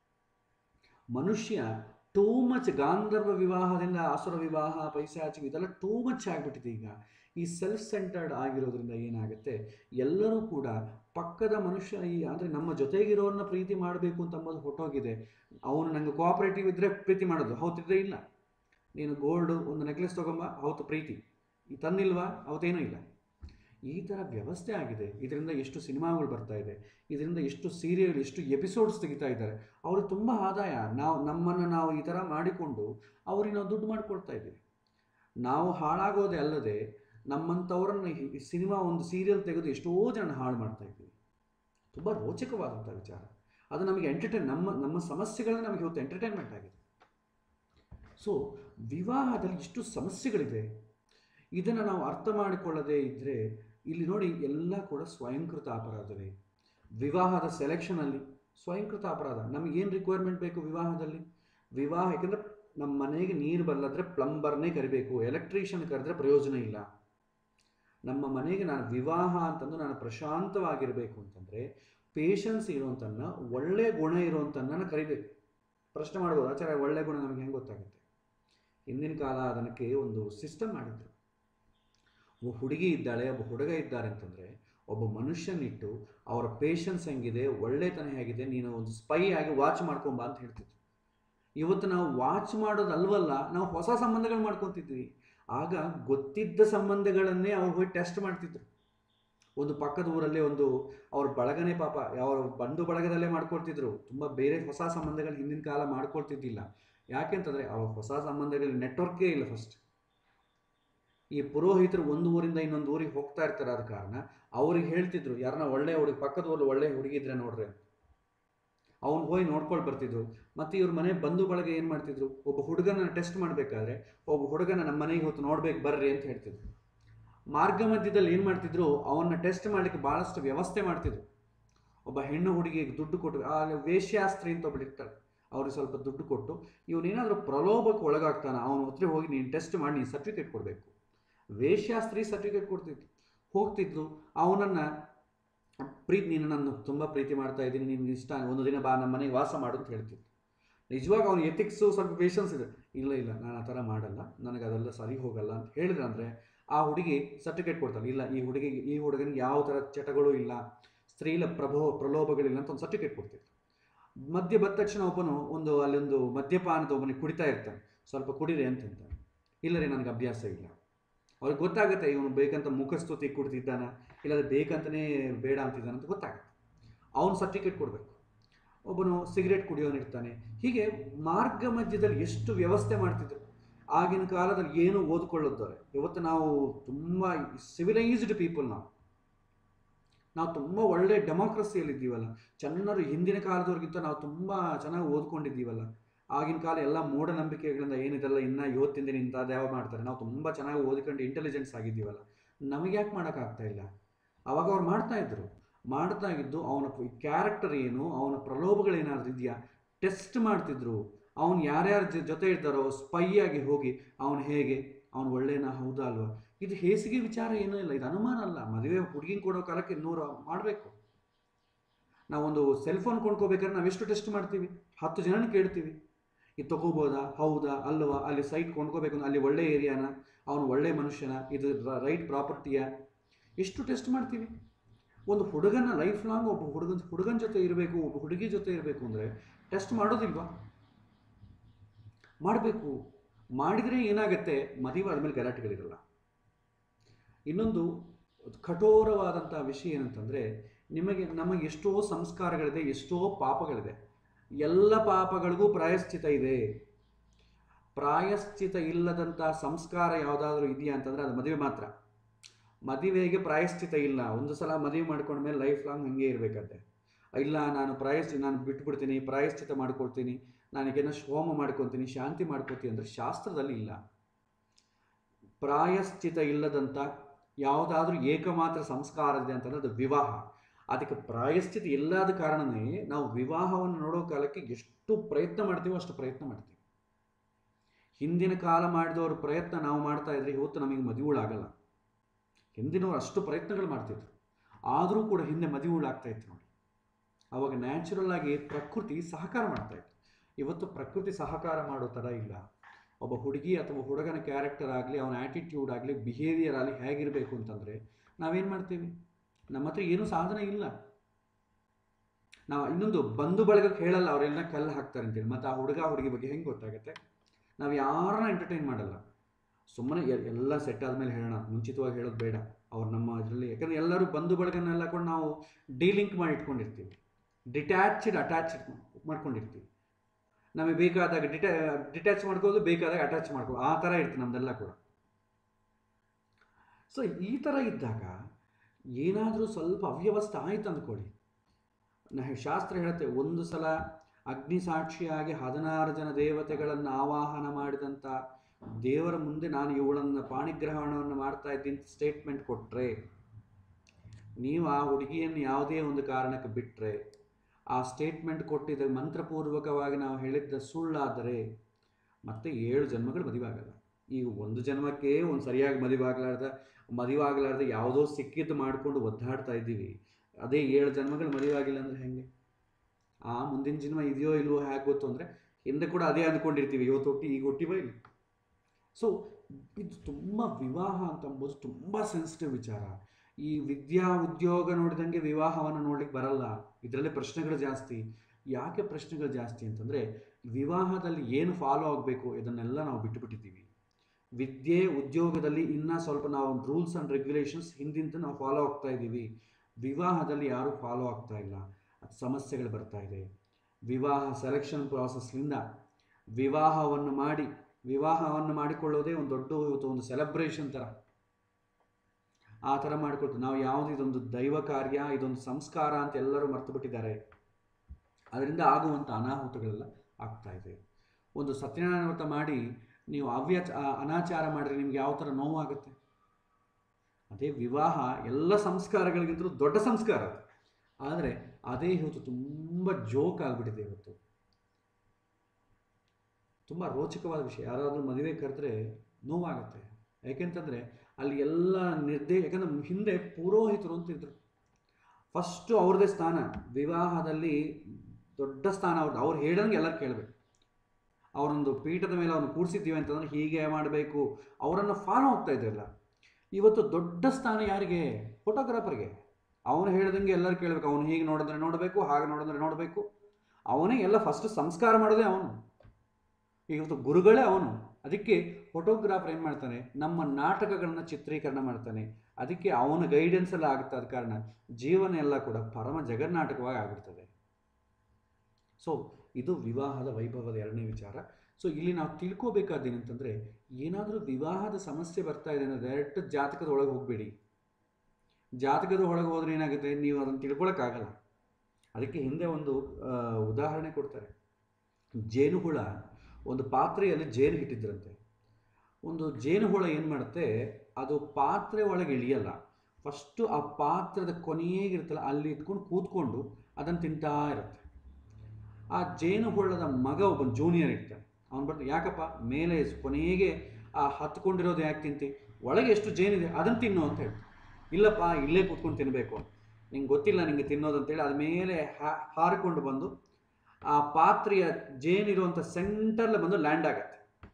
ಮನುಷ್ಯ ಟೂ ಮಚ್ ಗಾಂಧರ್ವ ವಿವಾಹದಿಂದ ಆಸುರ ವಿವಾಹ ಪೈಸಾಚಿಕ ಇದೆಲ್ಲ ಟೂ ಮಚ್ ಆಗಿಬಿಟ್ಟಿದೆ ಈಗ ಈ ಸೆಲ್ಫ್ ಸೆಂಟರ್ಡ್ ಆಗಿರೋದ್ರಿಂದ ಏನಾಗುತ್ತೆ ಎಲ್ಲರೂ ಕೂಡ ಪಕ್ಕದ ಮನುಷ್ಯ ಈ ಅಂದರೆ ನಮ್ಮ ಜೊತೆಗಿರೋರನ್ನ ಪ್ರೀತಿ ಮಾಡಬೇಕು ಅಂತ ಅಂಬೋದು ಹೊಟ್ಟೋಗಿದೆ ಅವನು ನಂಗೆ ಕೋಆಪರೇಟಿವ್ ಇದ್ದರೆ ಪ್ರೀತಿ ಮಾಡೋದು ಹೌತಿದ್ರೆ ಇಲ್ಲ ನೀನು ಗೋಲ್ಡು ಒಂದು ನೆಕ್ಲೆಸ್ ತೊಗೊಂಬ ಹೌದು ಪ್ರೀತಿ ಈ ತನ್ನಿಲ್ವಾ ಅವತ್ತೇನೂ ಇಲ್ಲ ಈ ಥರ ವ್ಯವಸ್ಥೆ ಆಗಿದೆ ಇದರಿಂದ ಎಷ್ಟು ಸಿನಿಮಾಗಳು ಬರ್ತಾ ಇದೆ ಇದರಿಂದ ಎಷ್ಟು ಸೀರಿಯಲ್ ಎಷ್ಟು ಎಪಿಸೋಡ್ಸ್ ತೆಗಿತಾ ಇದ್ದಾರೆ ಅವ್ರಿಗೆ ತುಂಬ ಆದಾಯ ನಾವು ನಮ್ಮನ್ನು ನಾವು ಈ ಥರ ಮಾಡಿಕೊಂಡು ಅವ್ರಿಗೆ ನಾವು ದುಡ್ಡು ಮಾಡಿಕೊಡ್ತಾ ಇದ್ದೀವಿ ನಾವು ಹಾಳಾಗೋದೇ ಅಲ್ಲದೆ ನಮ್ಮಂಥವ್ರನ್ನ ಈ ಸಿನಿಮಾ ಒಂದು ಸೀರಿಯಲ್ ತೆಗೆದು ಎಷ್ಟೋ ಜನ ಹಾಳು ಮಾಡ್ತಾ ಇದ್ದೀವಿ ತುಂಬ ರೋಚಕವಾದಂಥ ವಿಚಾರ ಅದು ನಮಗೆ ಎಂಟರ್ಟೈನ್ ನಮ್ಮ ನಮ್ಮ ಸಮಸ್ಯೆಗಳನ್ನ ನಮಗೆ ಇವತ್ತು ಎಂಟರ್ಟೈನ್ಮೆಂಟ್ ಆಗಿದೆ ಸೊ ವಿವಾಹದಲ್ಲಿ ಇಷ್ಟು ಸಮಸ್ಯೆಗಳಿದೆ ಇದನ್ನು ನಾವು ಅರ್ಥ ಮಾಡಿಕೊಳ್ಳದೇ ಇದ್ದರೆ ಇಲ್ಲಿ ನೋಡಿ ಎಲ್ಲ ಕೂಡ ಸ್ವಯಂಕೃತ ಅಪರಾಧವೇ ವಿವಾಹದ ಸೆಲೆಕ್ಷನಲ್ಲಿ ಸ್ವಯಂಕೃತ ಅಪರಾಧ ನಮಗೇನು ರಿಕ್ವೈರ್ಮೆಂಟ್ ಬೇಕು ವಿವಾಹದಲ್ಲಿ ವಿವಾಹ ಯಾಕೆಂದರೆ ನಮ್ಮ ಮನೆಗೆ ನೀರು ಬರಲಾದ್ರೆ ಪ್ಲಂಬರ್ನೇ ಕರಿಬೇಕು ಎಲೆಕ್ಟ್ರಿಷಿಯನ್ ಕರೆದ್ರೆ ಪ್ರಯೋಜನ ಇಲ್ಲ ನಮ್ಮ ಮನೆಗೆ ನಾನು ವಿವಾಹ ಅಂತಂದು ನಾನು ಪ್ರಶಾಂತವಾಗಿರಬೇಕು ಅಂತಂದರೆ ಪೇಷನ್ಸ್ ಇರುವಂತನ್ನ ಒಳ್ಳೆ ಗುಣ ಇರುವಂತನ್ನ ಕರಿಬೇಕು ಪ್ರಶ್ನೆ ಮಾಡ್ಬೋದು ಆಚಾರ್ಯ ಒಳ್ಳೆ ಗುಣ ನಮಗೆ ಹೆಂಗೆ ಗೊತ್ತಾಗುತ್ತೆ ಹಿಂದಿನ ಕಾಲ ಅದಕ್ಕೆ ಒಂದು ಸಿಸ್ಟಮ್ ಮಾಡಿದ್ರು ಒಬ್ಬ ಹುಡುಗಿ ಇದ್ದಾಳೆ ಒಬ್ಬ ಹುಡುಗ ಇದ್ದಾರೆ ಅಂತಂದರೆ ಒಬ್ಬ ಮನುಷ್ಯನಿಟ್ಟು ಅವರ ಪೇಷನ್ಸ್ ಹೆಂಗಿದೆ ಒಳ್ಳೆತನ ಹೇಗಿದೆ ನೀನು ಒಂದು ಸ್ಪೈ ಆಗಿ ವಾಚ್ ಮಾಡ್ಕೊಂಬ ಅಂತ ಹೇಳ್ತಿದ್ರು ಇವತ್ತು ನಾವು ವಾಚ್ ಮಾಡೋದಲ್ವಲ್ಲ ನಾವು ಹೊಸ ಸಂಬಂಧಗಳು ಮಾಡ್ಕೊತಿದ್ವಿ ಆಗ ಗೊತ್ತಿದ್ದ ಸಂಬಂಧಗಳನ್ನೇ ಅವ್ರು ಹೋಗಿ ಟೆಸ್ಟ್ ಮಾಡ್ತಿದ್ರು ಒಂದು ಪಕ್ಕದ ಊರಲ್ಲಿ ಒಂದು ಅವ್ರ ಬಳಗನೆ ಪಾಪ ಯಾವ ಬಂಧು ಬಳಗದಲ್ಲೇ ಮಾಡ್ಕೊಳ್ತಿದ್ರು ತುಂಬ ಬೇರೆ ಹೊಸ ಸಂಬಂಧಗಳು ಹಿಂದಿನ ಕಾಲ ಮಾಡ್ಕೊಳ್ತಿದ್ದಿಲ್ಲ ಯಾಕೆಂತಂದರೆ ಅವ್ರ ಹೊಸ ಸಂಬಂಧಗಳ ನೆಟ್ವರ್ಕೇ ಇಲ್ಲ ಫಸ್ಟ್ ಈ ಪುರೋಹಿತರು ಒಂದು ಊರಿಂದ ಇನ್ನೊಂದು ಊರಿಗೆ ಹೋಗ್ತಾ ಇರ್ತಾರೆ ಆದ ಕಾರಣ ಅವ್ರಿಗೆ ಹೇಳ್ತಿದ್ರು ಯಾರನ್ನ ಒಳ್ಳೆ ಹುಡುಗಿ ಪಕ್ಕದ ಊರಲ್ಲಿ ಒಳ್ಳೆ ಹುಡುಗಿ ಇದ್ರೆ ನೋಡ್ರಿ ಅವ್ನು ಹೋಗಿ ನೋಡ್ಕೊಂಡು ಬರ್ತಿದ್ರು ಮತ್ತು ಇವ್ರ ಮನೆ ಬಂಧು ಬಳಗ ಏನು ಮಾಡ್ತಿದ್ರು ಒಬ್ಬ ಹುಡುಗನ ಟೆಸ್ಟ್ ಮಾಡಬೇಕಾದ್ರೆ ಒಬ್ಬ ಹುಡುಗನ ನಮ್ಮ ಮನೆಗೆ ಹೊತ್ತು ನೋಡ್ಬೇಕು ಬರ್ರಿ ಅಂತ ಹೇಳ್ತಿದ್ರು ಮಾರ್ಗ ಮಧ್ಯದಲ್ಲಿ ಏನು ಮಾಡ್ತಿದ್ರು ಅವನ್ನ ಟೆಸ್ಟ್ ಮಾಡಲಿಕ್ಕೆ ಭಾಳಷ್ಟು ವ್ಯವಸ್ಥೆ ಮಾಡ್ತಿದ್ರು ಒಬ್ಬ ಹೆಣ್ಣು ಹುಡುಗಿಗೆ ದುಡ್ಡು ಕೊಟ್ಟು ಆ ವೇಶ್ಯಾಸ್ತ್ರಿ ಅಂತ ಒಬ್ಳು ಇರ್ತಾರೆ ಅವ್ರಿಗೆ ಸ್ವಲ್ಪ ದುಡ್ಡು ಕೊಟ್ಟು ಇವನೇನಾದರೂ ಪ್ರಲೋಭಕ್ಕೆ ಒಳಗಾಗ್ತಾನೆ ಅವನ ಹತ್ರ ಹೋಗಿ ನೀನು ಟೆಸ್ಟ್ ಮಾಡಿ ನೀನು ಸರ್ಟಿಫಿಕೇಟ್ ಕೊಡಬೇಕು ವೇಶ್ಯಾಸ್ತ್ರಿ ಸರ್ಟಿಫಿಕೇಟ್ ಕೊಡ್ತಿದ್ರು ಹೋಗ್ತಿದ್ರು ಅವನನ್ನು ಪ್ರೀತಿ ನೀನು ನಾನು ತುಂಬ ಪ್ರೀತಿ ಮಾಡ್ತಾ ಇದ್ದೀನಿ ನಿನ್ಗೆ ಇಷ್ಟ ಒಂದು ದಿನ ಬಾ ನಮ್ಮ ಮನೆಗೆ ವಾಸ ಮಾಡು ಅಂತ ಹೇಳ್ತಿದ್ರು ನಿಜವಾಗ ಅವ್ನು ಎಥಿಕ್ಸು ಸ್ವಲ್ಪ ಪೇಷನ್ಸ್ ಇದೆ ಇಲ್ಲ ಇಲ್ಲ ನಾನು ಆ ಥರ ಮಾಡಲ್ಲ ನನಗೆ ಅದೆಲ್ಲ ಸರಿ ಹೋಗಲ್ಲ ಅಂತ ಹೇಳಿದ್ರೆ ಅಂದರೆ ಆ ಹುಡುಗಿ ಸರ್ಟಿಫಿಕೇಟ್ ಕೊಡ್ತಾಳೆ ಇಲ್ಲ ಈ ಹುಡುಗಿಗೆ ಈ ಹುಡುಗನಿಗೆ ಯಾವ ಥರ ಚಟಗಳು ಇಲ್ಲ ಸ್ತ್ರೀಲ ಪ್ರಭೋ ಪ್ರಲೋಭಗಳಿಲ್ಲ ಅಂತ ಒಂದು ಸರ್ಟಿಫಿಕೇಟ್ ಕೊಡ್ತಿತ್ತು ಮಧ್ಯ ಬಂದ ತಕ್ಷಣ ಒಬ್ಬನು ಒಂದು ಅಲ್ಲೊಂದು ಮದ್ಯಪಾನದ ಒಬ್ಬನಿಗೆ ಕುಡಿತಾ ಇರ್ತಾನೆ ಸ್ವಲ್ಪ ಕುಡಿರಿ ಅಂತ ಅಂತಾನೆ ಇಲ್ಲ ರೀ ನನಗೆ ಅಭ್ಯಾಸ ಇಲ್ಲ ಅವ್ರಿಗೆ ಗೊತ್ತಾಗುತ್ತೆ ಇವನು ಬೇಕಂತ ಮುಖಸ್ತುತಿ ಕುಡ್ತಿದ್ದಾನ ಇಲ್ಲಾಂದ್ರೆ ಬೇಕಂತಲೇ ಬೇಡ ಅಂತಿದ್ದಾನೆ ಅಂತ ಗೊತ್ತಾಗುತ್ತೆ ಅವನು ಸರ್ಟಿಫಿಕೇಟ್ ಕೊಡಬೇಕು ಒಬ್ಬನು ಸಿಗರೇಟ್ ಕುಡಿಯೋನಿರ್ತಾನೆ ಹೀಗೆ ಮಾರ್ಗ ಮಧ್ಯದಲ್ಲಿ ಎಷ್ಟು ವ್ಯವಸ್ಥೆ ಮಾಡ್ತಿದ್ರು ಆಗಿನ ಕಾಲದಲ್ಲಿ ಏನು ಓದ್ಕೊಳ್ಳೋದ್ದಾರೆ ಇವತ್ತು ನಾವು ತುಂಬ ಸಿವಿಲೈಸ್ಡ್ ಪೀಪಲ್ ನಾವು ನಾವು ತುಂಬ ಒಳ್ಳೆ ಡೆಮೋಕ್ರಸಿಯಲ್ಲಿದ್ದೀವಲ್ಲ ಚೆನ್ನಾಗಿ ಹಿಂದಿನ ಕಾಲದವ್ರಿಗಿಂತ ನಾವು ತುಂಬ ಚೆನ್ನಾಗಿ ಓದ್ಕೊಂಡಿದ್ದೀವಲ್ಲ ಆಗಿನ ಕಾಲ ಎಲ್ಲ ಮೂಢನಂಬಿಕೆಗಳಿಂದ ಏನಿದೆಲ್ಲ ಇನ್ನು ಇವತ್ತಿನ ದಿನ ಇಂಥ ಯಾವ ಮಾಡ್ತಾರೆ ನಾವು ತುಂಬ ಚೆನ್ನಾಗಿ ಓದ್ಕೊಂಡು ಇಂಟೆಲಿಜೆನ್ಸ್ ಆಗಿದ್ದೀವಲ್ಲ ನಮಗೆ ಯಾಕೆ ಮಾಡೋಕ್ಕಾಗ್ತಾ ಇಲ್ಲ ಅವಾಗ ಅವ್ರು ಮಾಡ್ತಾ ಇದ್ರು ಮಾಡ್ತಾ ಇದ್ದು ಅವನ ಕ್ಯಾರೆಕ್ಟರ್ ಏನು ಅವನ ಪ್ರಲೋಭಗಳೇನಾದ್ರು ಇದೆಯಾ ಟೆಸ್ಟ್ ಮಾಡ್ತಿದ್ರು ಅವನು ಯಾರ್ಯಾರ ಜೊತೆ ಇರ್ತಾರೋ ಸ್ಪೈ ಆಗಿ ಹೋಗಿ ಅವನು ಹೇಗೆ ಅವನು ಒಳ್ಳೆಯನ ಹೌದಾ ಅಲ್ವಾ ಇದು ಹೇಸಿಗೆ ವಿಚಾರ ಏನೂ ಇಲ್ಲ ಇದು ಅನುಮಾನ ಅಲ್ಲ ಮದುವೆ ಹುಡುಗಿನ ಕೊಡೋ ಕಾಲಕ್ಕೆ ನೂರು ಮಾಡಬೇಕು ನಾವೊಂದು ಸೆಲ್ ಫೋನ್ ಕೊಂಡ್ಕೋಬೇಕಾದ್ರೆ ನಾವು ಎಷ್ಟು ಟೆಸ್ಟ್ ಮಾಡ್ತೀವಿ ಹತ್ತು ಜನನ ಕೇಳ್ತೀವಿ ಇದು ತಗೋಬೋದಾ ಹೌದಾ ಅಲ್ವಾ ಅಲ್ಲಿ ಸೈಟ್ ಕೊಂಡ್ಕೋಬೇಕು ಅಲ್ಲಿ ಒಳ್ಳೆ ಏರಿಯಾನ ಅವನು ಒಳ್ಳೆ ಮನುಷ್ಯನ ಇದು ರೈಟ್ ಪ್ರಾಪರ್ಟಿಯ ಎಷ್ಟು ಟೆಸ್ಟ್ ಮಾಡ್ತೀವಿ ಒಂದು ಹುಡುಗನ ಲೈಫ್ ಲಾಂಗ್ ಒಬ್ಬ ಹುಡುಗನ ಹುಡುಗನ ಜೊತೆ ಇರಬೇಕು ಒಬ್ಬ ಹುಡುಗಿ ಜೊತೆ ಇರಬೇಕು ಅಂದರೆ ಟೆಸ್ಟ್ ಮಾಡೋದಿಲ್ವಾ ಮಾಡಬೇಕು ಮಾಡಿದರೆ ಏನಾಗುತ್ತೆ ಮದುವೆ ಆದಮೇಲೆ ಗಲಾಟೆಗಳಿರಲ್ಲ ಇನ್ನೊಂದು ಕಠೋರವಾದಂಥ ವಿಷಯ ಏನಂತಂದರೆ ನಿಮಗೆ ನಮಗೆ ಎಷ್ಟೋ ಸಂಸ್ಕಾರಗಳಿದೆ ಎಷ್ಟೋ ಪಾಪಗಳಿದೆ ಎಲ್ಲ ಪಾಪಗಳಿಗೂ ಪ್ರಾಯಶ್ಚಿತ ಇದೆ ಪ್ರಾಯಶ್ಚಿತ ಇಲ್ಲದಂಥ ಸಂಸ್ಕಾರ ಯಾವುದಾದ್ರೂ ಇದೆಯಾ ಅಂತಂದರೆ ಅದು ಮದುವೆ ಮಾತ್ರ ಮದುವೆಗೆ ಪ್ರಾಯಶ್ಚಿತ ಇಲ್ಲ ಒಂದು ಸಲ ಮದುವೆ ಮಾಡ್ಕೊಂಡ್ಮೇಲೆ ಲೈಫ್ ಲಾಂಗ್ ಹಂಗೆ ಇರಬೇಕಂತೆ ಇಲ್ಲ ನಾನು ಪ್ರಾಯಶ್ಚಿ ನಾನು ಬಿಟ್ಬಿಡ್ತೀನಿ ಪ್ರಾಯಶ್ಚಿತ ಮಾಡ್ಕೊಳ್ತೀನಿ ನನಗೇನೋ ಹೋಮ ಮಾಡ್ಕೊತೀನಿ ಶಾಂತಿ ಮಾಡ್ಕೊತೀನಿ ಅಂದರೆ ಶಾಸ್ತ್ರದಲ್ಲಿ ಇಲ್ಲ ಪ್ರಾಯಶ್ಚಿತ ಇಲ್ಲದಂಥ ಯಾವುದಾದ್ರೂ ಏಕಮಾತ್ರ ಸಂಸ್ಕಾರ ಇದೆ ಅಂತಂದರೆ ಅದು ವಿವಾಹ ಅದಕ್ಕೆ ಪ್ರಾಯಶ್ಚಿತ ಇಲ್ಲದ ಕಾರಣನೇ ನಾವು ವಿವಾಹವನ್ನು ನೋಡೋ ಕಾಲಕ್ಕೆ ಎಷ್ಟು ಪ್ರಯತ್ನ ಮಾಡ್ತೀವೋ ಅಷ್ಟು ಪ್ರಯತ್ನ ಮಾಡ್ತೀವಿ ಹಿಂದಿನ ಕಾಲ ಮಾಡಿದವ್ರ ಪ್ರಯತ್ನ ನಾವು ಮಾಡ್ತಾ ಇದ್ರೆ ಇವತ್ತು ನಮಗೆ ಮದುವೆಗಳಾಗಲ್ಲ ಹಿಂದಿನವ್ರು ಅಷ್ಟು ಪ್ರಯತ್ನಗಳು ಮಾಡ್ತಿದ್ರು ಆದರೂ ಕೂಡ ಹಿಂದೆ ಮದುವೆಗಳಾಗ್ತಾ ಇತ್ತು ನೋಡಿ ಅವಾಗ ನ್ಯಾಚುರಲ್ ಆಗಿ ಪ್ರಕೃತಿ ಸಹಕಾರ ಮಾಡ್ತಾ ಇತ್ತು ಇವತ್ತು ಪ್ರಕೃತಿ ಸಹಕಾರ ಮಾಡೋ ಥರ ಇಲ್ಲ ಒಬ್ಬ ಹುಡುಗಿ ಅಥವಾ ಹುಡುಗನ ಕ್ಯಾರೆಕ್ಟರ್ ಆಗಲಿ ಅವನ ಆ್ಯಟಿಟ್ಯೂಡ್ ಆಗಲಿ ಬಿಹೇವಿಯರ್ ಆಗಲಿ ಹೇಗಿರಬೇಕು ಅಂತಂದರೆ ನಾವೇನು ಮಾಡ್ತೀವಿ ನಮ್ಮ ಹತ್ರ ಏನೂ ಸಾಧನ ಇಲ್ಲ ನಾವು ಇನ್ನೊಂದು ಬಂಧು ಬಳಗಕ್ಕೆ ಹೇಳಲ್ಲ ಅವರೆಲ್ಲ ಕಲ್ಲು ಹಾಕ್ತಾರೆ ಅಂತೇಳಿ ಮತ್ತು ಆ ಹುಡುಗ ಹುಡುಗಿ ಬಗ್ಗೆ ಹೆಂಗೆ ಗೊತ್ತಾಗುತ್ತೆ ನಾವು ಯಾರನ್ನ ಎಂಟರ್ಟೈನ್ ಮಾಡಲ್ಲ ಸುಮ್ಮನೆ ಎಲ್ಲ ಸೆಟ್ ಆದಮೇಲೆ ಹೇಳೋಣ ಮುಂಚಿತವಾಗಿ ಹೇಳೋದು ಬೇಡ ಅವ್ರು ನಮ್ಮ ಇದರಲ್ಲಿ ಯಾಕಂದರೆ ಎಲ್ಲರೂ ಬಂಧು ಬಳಗನೆಲ್ಲ ಕೊಂಡು ನಾವು ಡೀಲಿಂಕ್ ಮಾಡಿ ಇಟ್ಕೊಂಡಿರ್ತೀವಿ ಡಿಟ್ಯಾಚ್ಡ್ ಅಟ್ಯಾಚ್ಡ್ ಮಾಡ್ಕೊಂಡಿರ್ತೀವಿ ನಮಗೆ ಬೇಕಾದಾಗ ಡಿಟ್ಯಾ ಡಿಟ್ಯಾಚ್ ಮಾಡ್ಕೋದು ಬೇಕಾದಾಗ ಅಟ್ಯಾಚ್ ಮಾಡ್ಕೋ ಆ ಥರ ಇರ್ತೀವಿ ನಮ್ಮದೆಲ್ಲ ಕೂಡ ಸೊ ಈ ಥರ ಇದ್ದಾಗ ಏನಾದರೂ ಸ್ವಲ್ಪ ಅವ್ಯವಸ್ಥೆ ಆಯ್ತು ಅಂದ್ಕೊಳ್ಳಿ ನಾ ಶಾಸ್ತ್ರ ಹೇಳುತ್ತೆ ಒಂದು ಸಲ ಅಗ್ನಿ ಸಾಕ್ಷಿಯಾಗಿ ಹದಿನಾರು ಜನ ದೇವತೆಗಳನ್ನು ಆವಾಹನ ಮಾಡಿದಂಥ ದೇವರ ಮುಂದೆ ನಾನು ಇವಳನ್ನು ಪಾಣಿಗ್ರಹಣವನ್ನು ಮಾಡ್ತಾ ಇದ್ದೀನಿ ಸ್ಟೇಟ್ಮೆಂಟ್ ಕೊಟ್ಟರೆ ನೀವು ಆ ಹುಡುಗಿಯನ್ನು ಯಾವುದೇ ಒಂದು ಕಾರಣಕ್ಕೆ ಬಿಟ್ಟರೆ ಆ ಸ್ಟೇಟ್ಮೆಂಟ್ ಕೊಟ್ಟಿದ್ದ ಮಂತ್ರಪೂರ್ವಕವಾಗಿ ನಾವು ಹೇಳಿದ್ದ ಸುಳ್ಳಾದರೆ ಮತ್ತೆ ಏಳು ಜನ್ಮಗಳು ಮದುವೆ ಆಗಲ್ಲ ಈಗ ಒಂದು ಜನ್ಮಕ್ಕೆ ಒಂದು ಸರಿಯಾಗಿ ಮದುವೆ ಆಗಲಾರ್ದ ಮದುವೆ ಆಗಲಾರ್ದ ಯಾವುದೋ ಸಿಕ್ಕಿದ್ದು ಮಾಡಿಕೊಂಡು ಒದ್ದಾಡ್ತಾ ಇದ್ದೀವಿ ಅದೇ ಏಳು ಜನ್ಮಗಳು ಮದುವೆ ಆಗಿಲ್ಲ ಅಂದರೆ ಹೆಂಗೆ ಆ ಮುಂದಿನ ಜನ್ಮ ಇದೆಯೋ ಇಲ್ವೋ ಹೇಗೆ ಗೊತ್ತು ಅಂದರೆ ಹಿಂದೆ ಕೂಡ ಅದೇ ಅಂದ್ಕೊಂಡಿರ್ತೀವಿ ಇವತ್ತು ಹುಟ್ಟಿ ಈಗ ಹುಟ್ಟಿವ ಇಲ್ಲ ಸೊ ಇದು ತುಂಬ ವಿವಾಹ ಅಂತ ಅಂಬೋದು ತುಂಬ ಸೆನ್ಸಿಟಿವ್ ವಿಚಾರ ಈ ವಿದ್ಯಾ ಉದ್ಯೋಗ ನೋಡಿದಂಗೆ ವಿವಾಹವನ್ನು ನೋಡ್ಲಿಕ್ಕೆ ಬರಲ್ಲ ಇದರಲ್ಲೇ ಪ್ರಶ್ನೆಗಳು ಜಾಸ್ತಿ ಯಾಕೆ ಪ್ರಶ್ನೆಗಳು ಜಾಸ್ತಿ ಅಂತಂದರೆ ವಿವಾಹದಲ್ಲಿ ಏನು ಫಾಲೋ ಆಗಬೇಕು ಇದನ್ನೆಲ್ಲ ನಾವು ಬಿಟ್ಟುಬಿಟ್ಟಿದ್ದೀವಿ ವಿದ್ಯೆ ಉದ್ಯೋಗದಲ್ಲಿ ಇನ್ನೂ ಸ್ವಲ್ಪ ನಾವು ರೂಲ್ಸ್ ಆ್ಯಂಡ್ ರೆಗ್ಯುಲೇಷನ್ಸ್ ಹಿಂದಿಂದ ನಾವು ಫಾಲೋ ಆಗ್ತಾ ಇದ್ದೀವಿ ವಿವಾಹದಲ್ಲಿ ಯಾರೂ ಫಾಲೋ ಆಗ್ತಾ ಇಲ್ಲ ಅದು ಸಮಸ್ಯೆಗಳು ಬರ್ತಾ ಇದೆ ವಿವಾಹ ಸೆಲೆಕ್ಷನ್ ಪ್ರಾಸೆಸ್ನಿಂದ ವಿವಾಹವನ್ನು ಮಾಡಿ ವಿವಾಹವನ್ನು ಮಾಡಿಕೊಳ್ಳೋದೇ ಒಂದು ದೊಡ್ಡ ಇವತ್ತು ಒಂದು ಸೆಲೆಬ್ರೇಷನ್ ಥರ ಆ ಥರ ಮಾಡಿಕೊಳ್ತೀವಿ ನಾವು ಯಾವುದು ಇದೊಂದು ದೈವ ಕಾರ್ಯ ಇದೊಂದು ಸಂಸ್ಕಾರ ಅಂತ ಎಲ್ಲರೂ ಮರ್ತು ಬಿಟ್ಟಿದ್ದಾರೆ ಅದರಿಂದ ಆಗುವಂಥ ಅನಾಹುತಗಳೆಲ್ಲ ಆಗ್ತಾ ಇದೆ ಒಂದು ಸತ್ಯನಾರಾಯಣ ವ್ರತ ಮಾಡಿ ನೀವು ಅವ್ಯ ಅನಾಚಾರ ಮಾಡಿದ್ರೆ ನಿಮ್ಗೆ ಯಾವ ಥರ ನೋವಾಗುತ್ತೆ ಅದೇ ವಿವಾಹ ಎಲ್ಲ ಸಂಸ್ಕಾರಗಳಿಗಿಂತಲೂ ದೊಡ್ಡ ಸಂಸ್ಕಾರ ಅದು ಆದರೆ ಅದೇ ಇವತ್ತು ತುಂಬ ಜೋಕ್ ಆಗಿಬಿಟ್ಟಿದೆ ಇವತ್ತು ತುಂಬ ರೋಚಕವಾದ ವಿಷಯ ಯಾರಾದರೂ ಮದುವೆ ಕರೆದ್ರೆ ನೋವಾಗುತ್ತೆ ಯಾಕೆಂತಂದರೆ ಅಲ್ಲಿ ಎಲ್ಲ ನಿರ್ದೇ ಯಾಕಂದ್ರೆ ಹಿಂದೆ ಪುರೋಹಿತರು ಅಂತಿದ್ರು ಫಸ್ಟು ಅವ್ರದ್ದೇ ಸ್ಥಾನ ವಿವಾಹದಲ್ಲಿ ದೊಡ್ಡ ಸ್ಥಾನ ಅವ್ರದ್ದು ಅವ್ರು ಹೇಳ್ದಂಗೆ ಎಲ್ಲರೂ ಕೇಳಬೇಕು ಅವರೊಂದು ಪೀಠದ ಮೇಲೆ ಅವ್ರನ್ನ ಕೂಡಿಸಿದ್ದೀವಿ ಅಂತಂದ್ರೆ ಹೀಗೆ ಮಾಡಬೇಕು ಅವರನ್ನು ಫಾಲೋ ಆಗ್ತಾ ಇದ್ರಲ್ಲ ಇವತ್ತು ದೊಡ್ಡ ಸ್ಥಾನ ಯಾರಿಗೆ ಫೋಟೋಗ್ರಾಫರ್ಗೆ ಅವನು ಹೇಳ್ದಂಗೆ ಎಲ್ಲರೂ ಕೇಳಬೇಕು ಅವನು ಹೀಗೆ ನೋಡಿದ್ರೆ ನೋಡಬೇಕು ಹಾಗೆ ನೋಡಿದ್ರೆ ನೋಡಬೇಕು ಅವನೇ ಎಲ್ಲ ಫಸ್ಟ್ ಸಂಸ್ಕಾರ ಮಾಡೋದೇ ಅವನು ಇವತ್ತು ಗುರುಗಳೇ ಅವನು ಅದಕ್ಕೆ ಫೋಟೋಗ್ರಾಫರ್ ಏನು ಮಾಡ್ತಾನೆ ನಮ್ಮ ನಾಟಕಗಳನ್ನ ಚಿತ್ರೀಕರಣ ಮಾಡ್ತಾನೆ ಅದಕ್ಕೆ ಅವನ ಗೈಡೆನ್ಸ್ ಎಲ್ಲ ಆಗುತ್ತೆ ಆದ ಕಾರಣ ಜೀವನ ಎಲ್ಲ ಕೂಡ ಪರಮ ಜಗನ್ನಾಟಕವಾಗಿ ಆಗಿಬಿಡ್ತದೆ ಸೊ ಇದು ವಿವಾಹದ ವೈಭವದ ಎರಡನೇ ವಿಚಾರ ಸೊ ಇಲ್ಲಿ ನಾವು ತಿಳ್ಕೋಬೇಕಾದೇನಂತಂದರೆ ಏನಾದರೂ ವಿವಾಹದ ಸಮಸ್ಯೆ ಬರ್ತಾ ಇದೆ ಅಂದರೆ ಡೈರೆಕ್ಟ್ ಜಾತಕದ ಒಳಗೆ ಹೋಗಬೇಡಿ ಜಾತಕದ ಒಳಗೆ ಹೋದ್ರೆ ಏನಾಗುತ್ತೆ ನೀವು ಅದನ್ನು ತಿಳ್ಕೊಳಕ್ಕಾಗಲ್ಲ ಅದಕ್ಕೆ ಹಿಂದೆ ಒಂದು ಆ, ಉದಾಹರಣೆ ಕೊಡ್ತಾರೆ ಜೇನುಹುಳ ಒಂದು ಪಾತ್ರೆಯಲ್ಲಿ ಜೇನು ಇಟ್ಟಿದ್ರಂತೆ ಒಂದು ಜೇನುಹುಳ ಏನು ಮಾಡುತ್ತೆ ಅದು ಪಾತ್ರೆ ಒಳಗೆ ಇಳಿಯಲ್ಲ ಫಸ್ಟು ಆ ಪಾತ್ರದ ಕೊನೆಗಿರುತ್ತಲ್ಲ ಅಲ್ಲಿ ಇಟ್ಕೊಂಡು ಕೂತ್ಕೊಂಡು ಅದನ್ನು ತಿಂತಾ ಇರುತ್ತೆ ಆ ಜೇನುಹುಳದ ಮಗ ಒಬ್ಬ ಜೂನಿಯರ್ ಇರ್ತಾನೆ ಅವ್ನು ಬರ್ತಾನೆ ಯಾಕಪ್ಪ ಮೇಲೆ ಕೊನೆಗೆ ಆ ಹತ್ಕೊಂಡಿರೋದು ಯಾಕೆ ತಿಂತಿ ಒಳಗೆ ಎಷ್ಟು ಜೇನಿದೆ ಅದನ್ನು ತಿನ್ನು ಅಂತ ಹೇಳ್ತಾನೆ ಇಲ್ಲಪ್ಪ ಇಲ್ಲೇ ಕೂತ್ಕೊಂಡು ತಿನ್ನಬೇಕು ನಿಂಗೆ ಗೊತ್ತಿಲ್ಲ ನಿಂಗೆ ತಿನ್ನೋದು ಅಂತೇಳಿ ಅದ ಮೇಲೆ ಹಾ- ಹಾರಿಕೊಂಡು ಬಂದು ಆ ಪಾತ್ರೆಯ ಜೇನಿರುವಂಥ ಸೆಂಟರ್ಲಿ ಬಂದು ಲ್ಯಾಂಡ್ ಆಗತ್ತೆ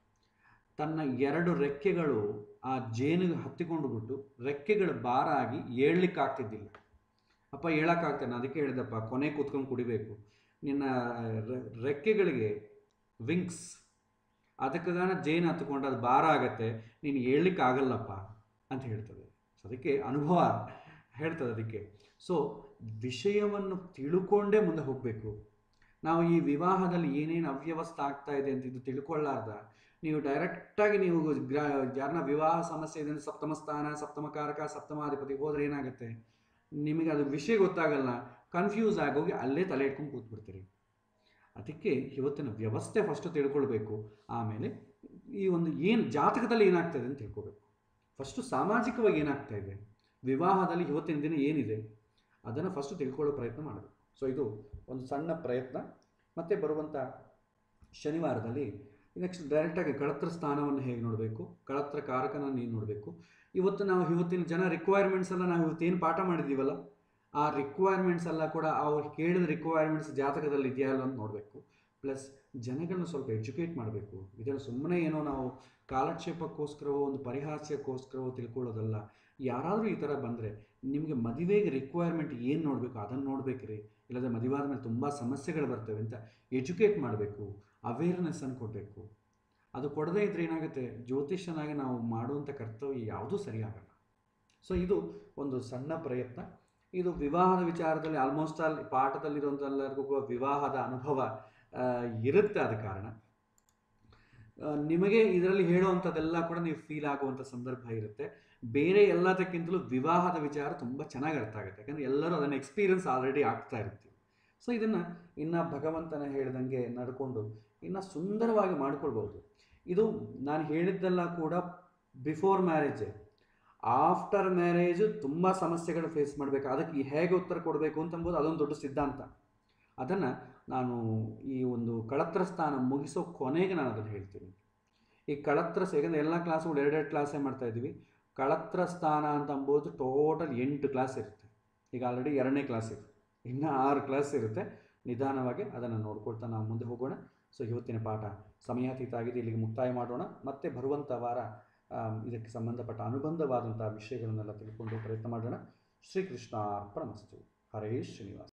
ತನ್ನ ಎರಡು ರೆಕ್ಕೆಗಳು ಆ ಜೇನಿಗೆ ಹತ್ತಿಕೊಂಡು ಬಿಟ್ಟು ರೆಕ್ಕೆಗಳು ಭಾರ ಆಗಿ ಏಳ್ಲಿಕ್ಕೆ ಆಗ್ತಿದ್ದಿಲ್ಲ ಅಪ್ಪ ಹೇಳೋಕ್ಕಾಗ್ತಾನೆ ಅದಕ್ಕೆ ಹೇಳಿದಪ್ಪ ಕೊನೆ ಕೂತ್ಕೊಂಡು ಕುಡಿಬೇಕು ನಿನ್ನ ರೆ- ರೆಕ್ಕೆಗಳಿಗೆ ವಿಂಗ್ಸ್ ಅದಕ್ಕಾಗ ಜೇನು ಹತ್ಕೊಂಡು ಅದು ಭಾರ ಆಗತ್ತೆ ನೀನು ಹೇಳಲಿಕ್ಕೆ ಆಗಲ್ಲಪ್ಪ ಅಂತ ಹೇಳ್ತದೆ ಸೊ ಅದಕ್ಕೆ ಅನುಭವ ಹೇಳ್ತದೆ ಅದಕ್ಕೆ ಸೊ ವಿಷಯವನ್ನು ತಿಳ್ಕೊಂಡೇ ಮುಂದೆ ಹೋಗಬೇಕು ನಾವು ಈ ವಿವಾಹದಲ್ಲಿ ಏನೇನು ಅವ್ಯವಸ್ಥೆ ಆಗ್ತಾ ಇದೆ ಅಂತ ಇದು ತಿಳ್ಕೊಳ್ಳಾರ್ದ ನೀವು ಡೈರೆಕ್ಟಾಗಿ ನೀವು ಗ್ರಾ ಯಾರನ್ನ ವಿವಾಹ ಸಮಸ್ಯೆ ಇದೆ ಅಂದ್ರೆ ಸಪ್ತಮ ಸ್ಥಾನ ಸಪ್ತಮ ಕಾರಕ ಸಪ್ತಮಾಧಿಪತಿ ಹೋದ್ರೆ ಏನಾಗುತ್ತೆ ನಿಮಗೆ ಅದು ವಿಷಯ ಗೊತ್ತಾಗಲ್ಲ ಕನ್ಫ್ಯೂಸ್ ಆಗೋಗಿ ಅಲ್ಲೇ ತಲೆ ಇಟ್ಕೊಂಡು ಕೂತ್ಬಿಡ್ತೀರಿ ಅದಕ್ಕೆ ಇವತ್ತಿನ ವ್ಯವಸ್ಥೆ ಫಸ್ಟ್ ತಿಳ್ಕೊಳ್ಬೇಕು ಆಮೇಲೆ ಈ ಒಂದು ಏನು ಜಾತಕದಲ್ಲಿ ಏನಾಗ್ತದೆ ಅಂತ ತಿಳ್ಕೊಬೇಕು ಫಸ್ಟು ಸಾಮಾಜಿಕವಾಗಿ ಏನಾಗ್ತಾ ಇದೆ ವಿವಾಹದಲ್ಲಿ ಇವತ್ತಿನ ದಿನ ಏನಿದೆ ಅದನ್ನು ಫಸ್ಟು ತಿಳ್ಕೊಳ್ಳೋ ಪ್ರಯತ್ನ ಮಾಡಬೇಕು ಸೊ ಇದು ಒಂದು ಸಣ್ಣ ಪ್ರಯತ್ನ ಮತ್ತೆ ಬರುವಂಥ ಶನಿವಾರದಲ್ಲಿ ನೆಕ್ಸ್ಟ್ ಡೈರೆಕ್ಟಾಗಿ ಕಳತ್ರ ಸ್ಥಾನವನ್ನು ಹೇಗೆ ನೋಡಬೇಕು ಕಳತ್ರ ಕಾರಕನ ನೀನು ನೋಡಬೇಕು ಇವತ್ತು ನಾವು ಇವತ್ತಿನ ಜನ ರಿಕ್ವೈರ್ಮೆಂಟ್ಸ್ ಎಲ್ಲ ನಾವು ಇವತ್ತೇನು ಪಾಠ ಮಾಡಿದ್ದೀವಲ್ಲ ಆ ರಿಕ್ವೈರ್ಮೆಂಟ್ಸ್ ಎಲ್ಲ ಕೂಡ ಅವ್ರು ಕೇಳಿದ ರಿಕ್ವೈರ್ಮೆಂಟ್ಸ್ ಜಾತಕದಲ್ಲಿ ಇದೆಯಾ ಅಲ್ಲ ಅಂತ ನೋಡಬೇಕು ಪ್ಲಸ್ ಜನಗಳನ್ನ ಸ್ವಲ್ಪ ಎಜುಕೇಟ್ ಮಾಡಬೇಕು ಇದನ್ನು ಸುಮ್ಮನೆ ಏನೋ ನಾವು ಕಾಲಕ್ಷೇಪಕ್ಕೋಸ್ಕರವೋ ಒಂದು ಪರಿಹಾಸ್ಯಕ್ಕೋಸ್ಕರವೋ ತಿಳ್ಕೊಳ್ಳೋದಲ್ಲ ಯಾರಾದರೂ ಈ ಥರ ಬಂದರೆ ನಿಮಗೆ ಮದುವೆಗೆ ರಿಕ್ವೈರ್ಮೆಂಟ್ ಏನು ನೋಡಬೇಕು ಅದನ್ನು ನೋಡಬೇಕ್ರಿ ಇಲ್ಲದೆ ಮದುವೆ ಆದಮೇಲೆ ತುಂಬ ಸಮಸ್ಯೆಗಳು ಬರ್ತವೆ ಅಂತ ಎಜುಕೇಟ್ ಮಾಡಬೇಕು ಅವೇರ್ನೆಸ್ಸನ್ನು ಕೊಡಬೇಕು ಅದು ಕೊಡದೇ ಇದ್ರೆ ಏನಾಗುತ್ತೆ ಜ್ಯೋತಿಷ್ಯನಾಗಿ ನಾವು ಮಾಡುವಂಥ ಕರ್ತವ್ಯ ಯಾವುದೂ ಸರಿಯಾಗಲ್ಲ ಸೊ ಇದು ಒಂದು ಸಣ್ಣ ಪ್ರಯತ್ನ ಇದು ವಿವಾಹದ ವಿಚಾರದಲ್ಲಿ ಆಲ್ಮೋಸ್ಟ್ ಆಲ್ ಪಾಠದಲ್ಲಿರುವಂಥ ಎಲ್ಲರಿಗೂ ಕೂಡ ವಿವಾಹದ ಅನುಭವ ಆ, ಇರುತ್ತೆ ಆದ ಕಾರಣ ಆ, ನಿಮಗೆ ಇದರಲ್ಲಿ ಹೇಳುವಂಥದ್ದೆಲ್ಲ ಕೂಡ ನೀವು ಫೀಲ್ ಆಗುವಂಥ ಸಂದರ್ಭ ಇರುತ್ತೆ ಬೇರೆ ಎಲ್ಲದಕ್ಕಿಂತಲೂ ವಿವಾಹದ ವಿಚಾರ ತುಂಬ ಚೆನ್ನಾಗಿ ಅರ್ಥ ಆಗುತ್ತೆ ಯಾಕಂದರೆ ಎಲ್ಲರೂ ಅದನ್ನು ಎಕ್ಸ್ಪೀರಿಯನ್ಸ್ ಆಲ್ರೆಡಿ ಆಗ್ತಾ ಇರ್ತೀವಿ ಸೊ ಇದನ್ನು ಇನ್ನು ಭಗವಂತನ ಹೇಳ್ದಂಗೆ ನಡ್ಕೊಂಡು ಇನ್ನು ಸುಂದರವಾಗಿ ಮಾಡ್ಕೊಳ್ಬೋದು ಇದು ನಾನು ಹೇಳಿದ್ದೆಲ್ಲ ಕೂಡ ಬಿಫೋರ್ ಮ್ಯಾರೇಜೇ ಆಫ್ಟರ್ ಮ್ಯಾರೇಜು ತುಂಬ ಸಮಸ್ಯೆಗಳು ಫೇಸ್ ಮಾಡಬೇಕು ಅದಕ್ಕೆ ಹೇಗೆ ಉತ್ತರ ಕೊಡಬೇಕು ಅಂತಂಬೋದು ಅದೊಂದು ದೊಡ್ಡ ಸಿದ್ಧಾಂತ ಅದನ್ನು ನಾನು ಈ ಒಂದು ಕಳತ್ರ ಸ್ಥಾನ ಮುಗಿಸೋ ಕೊನೆಗೆ ನಾನು ಅದನ್ನು ಹೇಳ್ತೀನಿ ಈ ಕಳತ್ರ ಯಾಕಂದರೆ ಎಲ್ಲ ಕ್ಲಾಸ್ಗಳು ಎರಡೆರಡು ಕ್ಲಾಸೇ ಮಾಡ್ತಾ ಇದ್ದೀವಿ ಕಳತ್ರ ಸ್ಥಾನ ಅಂತ ಅಂಬೋದು ಟೋಟಲ್ ಎಂಟು ಕ್ಲಾಸ್ ಇರುತ್ತೆ ಈಗ ಆಲ್ರೆಡಿ ಎರಡನೇ ಕ್ಲಾಸ್ ಇದೆ ಇನ್ನು ಆರು ಕ್ಲಾಸ್ ಇರುತ್ತೆ ನಿಧಾನವಾಗಿ ಅದನ್ನು ನೋಡ್ಕೊಳ್ತಾ ನಾವು ಮುಂದೆ ಹೋಗೋಣ ಸೊ ಇವತ್ತಿನ ಪಾಠ ಸಮಯಾತೀತ ಆಗಿದೆ ಇಲ್ಲಿಗೆ ಮುಕ್ತಾಯ ಮಾಡೋಣ ಮತ್ತೆ ಬರುವಂಥ ವಾರ ಆಮ್, ಇದಕ್ಕೆ ಸಂಬಂಧಪಟ್ಟ ಅನುಬಂಧವಾದಂಥ ವಿಷಯಗಳನ್ನೆಲ್ಲ ತಿಳ್ಕೊಂಡು ಪ್ರಯತ್ನ ಮಾಡೋಣ ಶ್ರೀಕೃಷ್ಣ ಅರ್ಪಣಮಸ್ತು ಹರೇ ಶ್ರೀನಿವಾಸ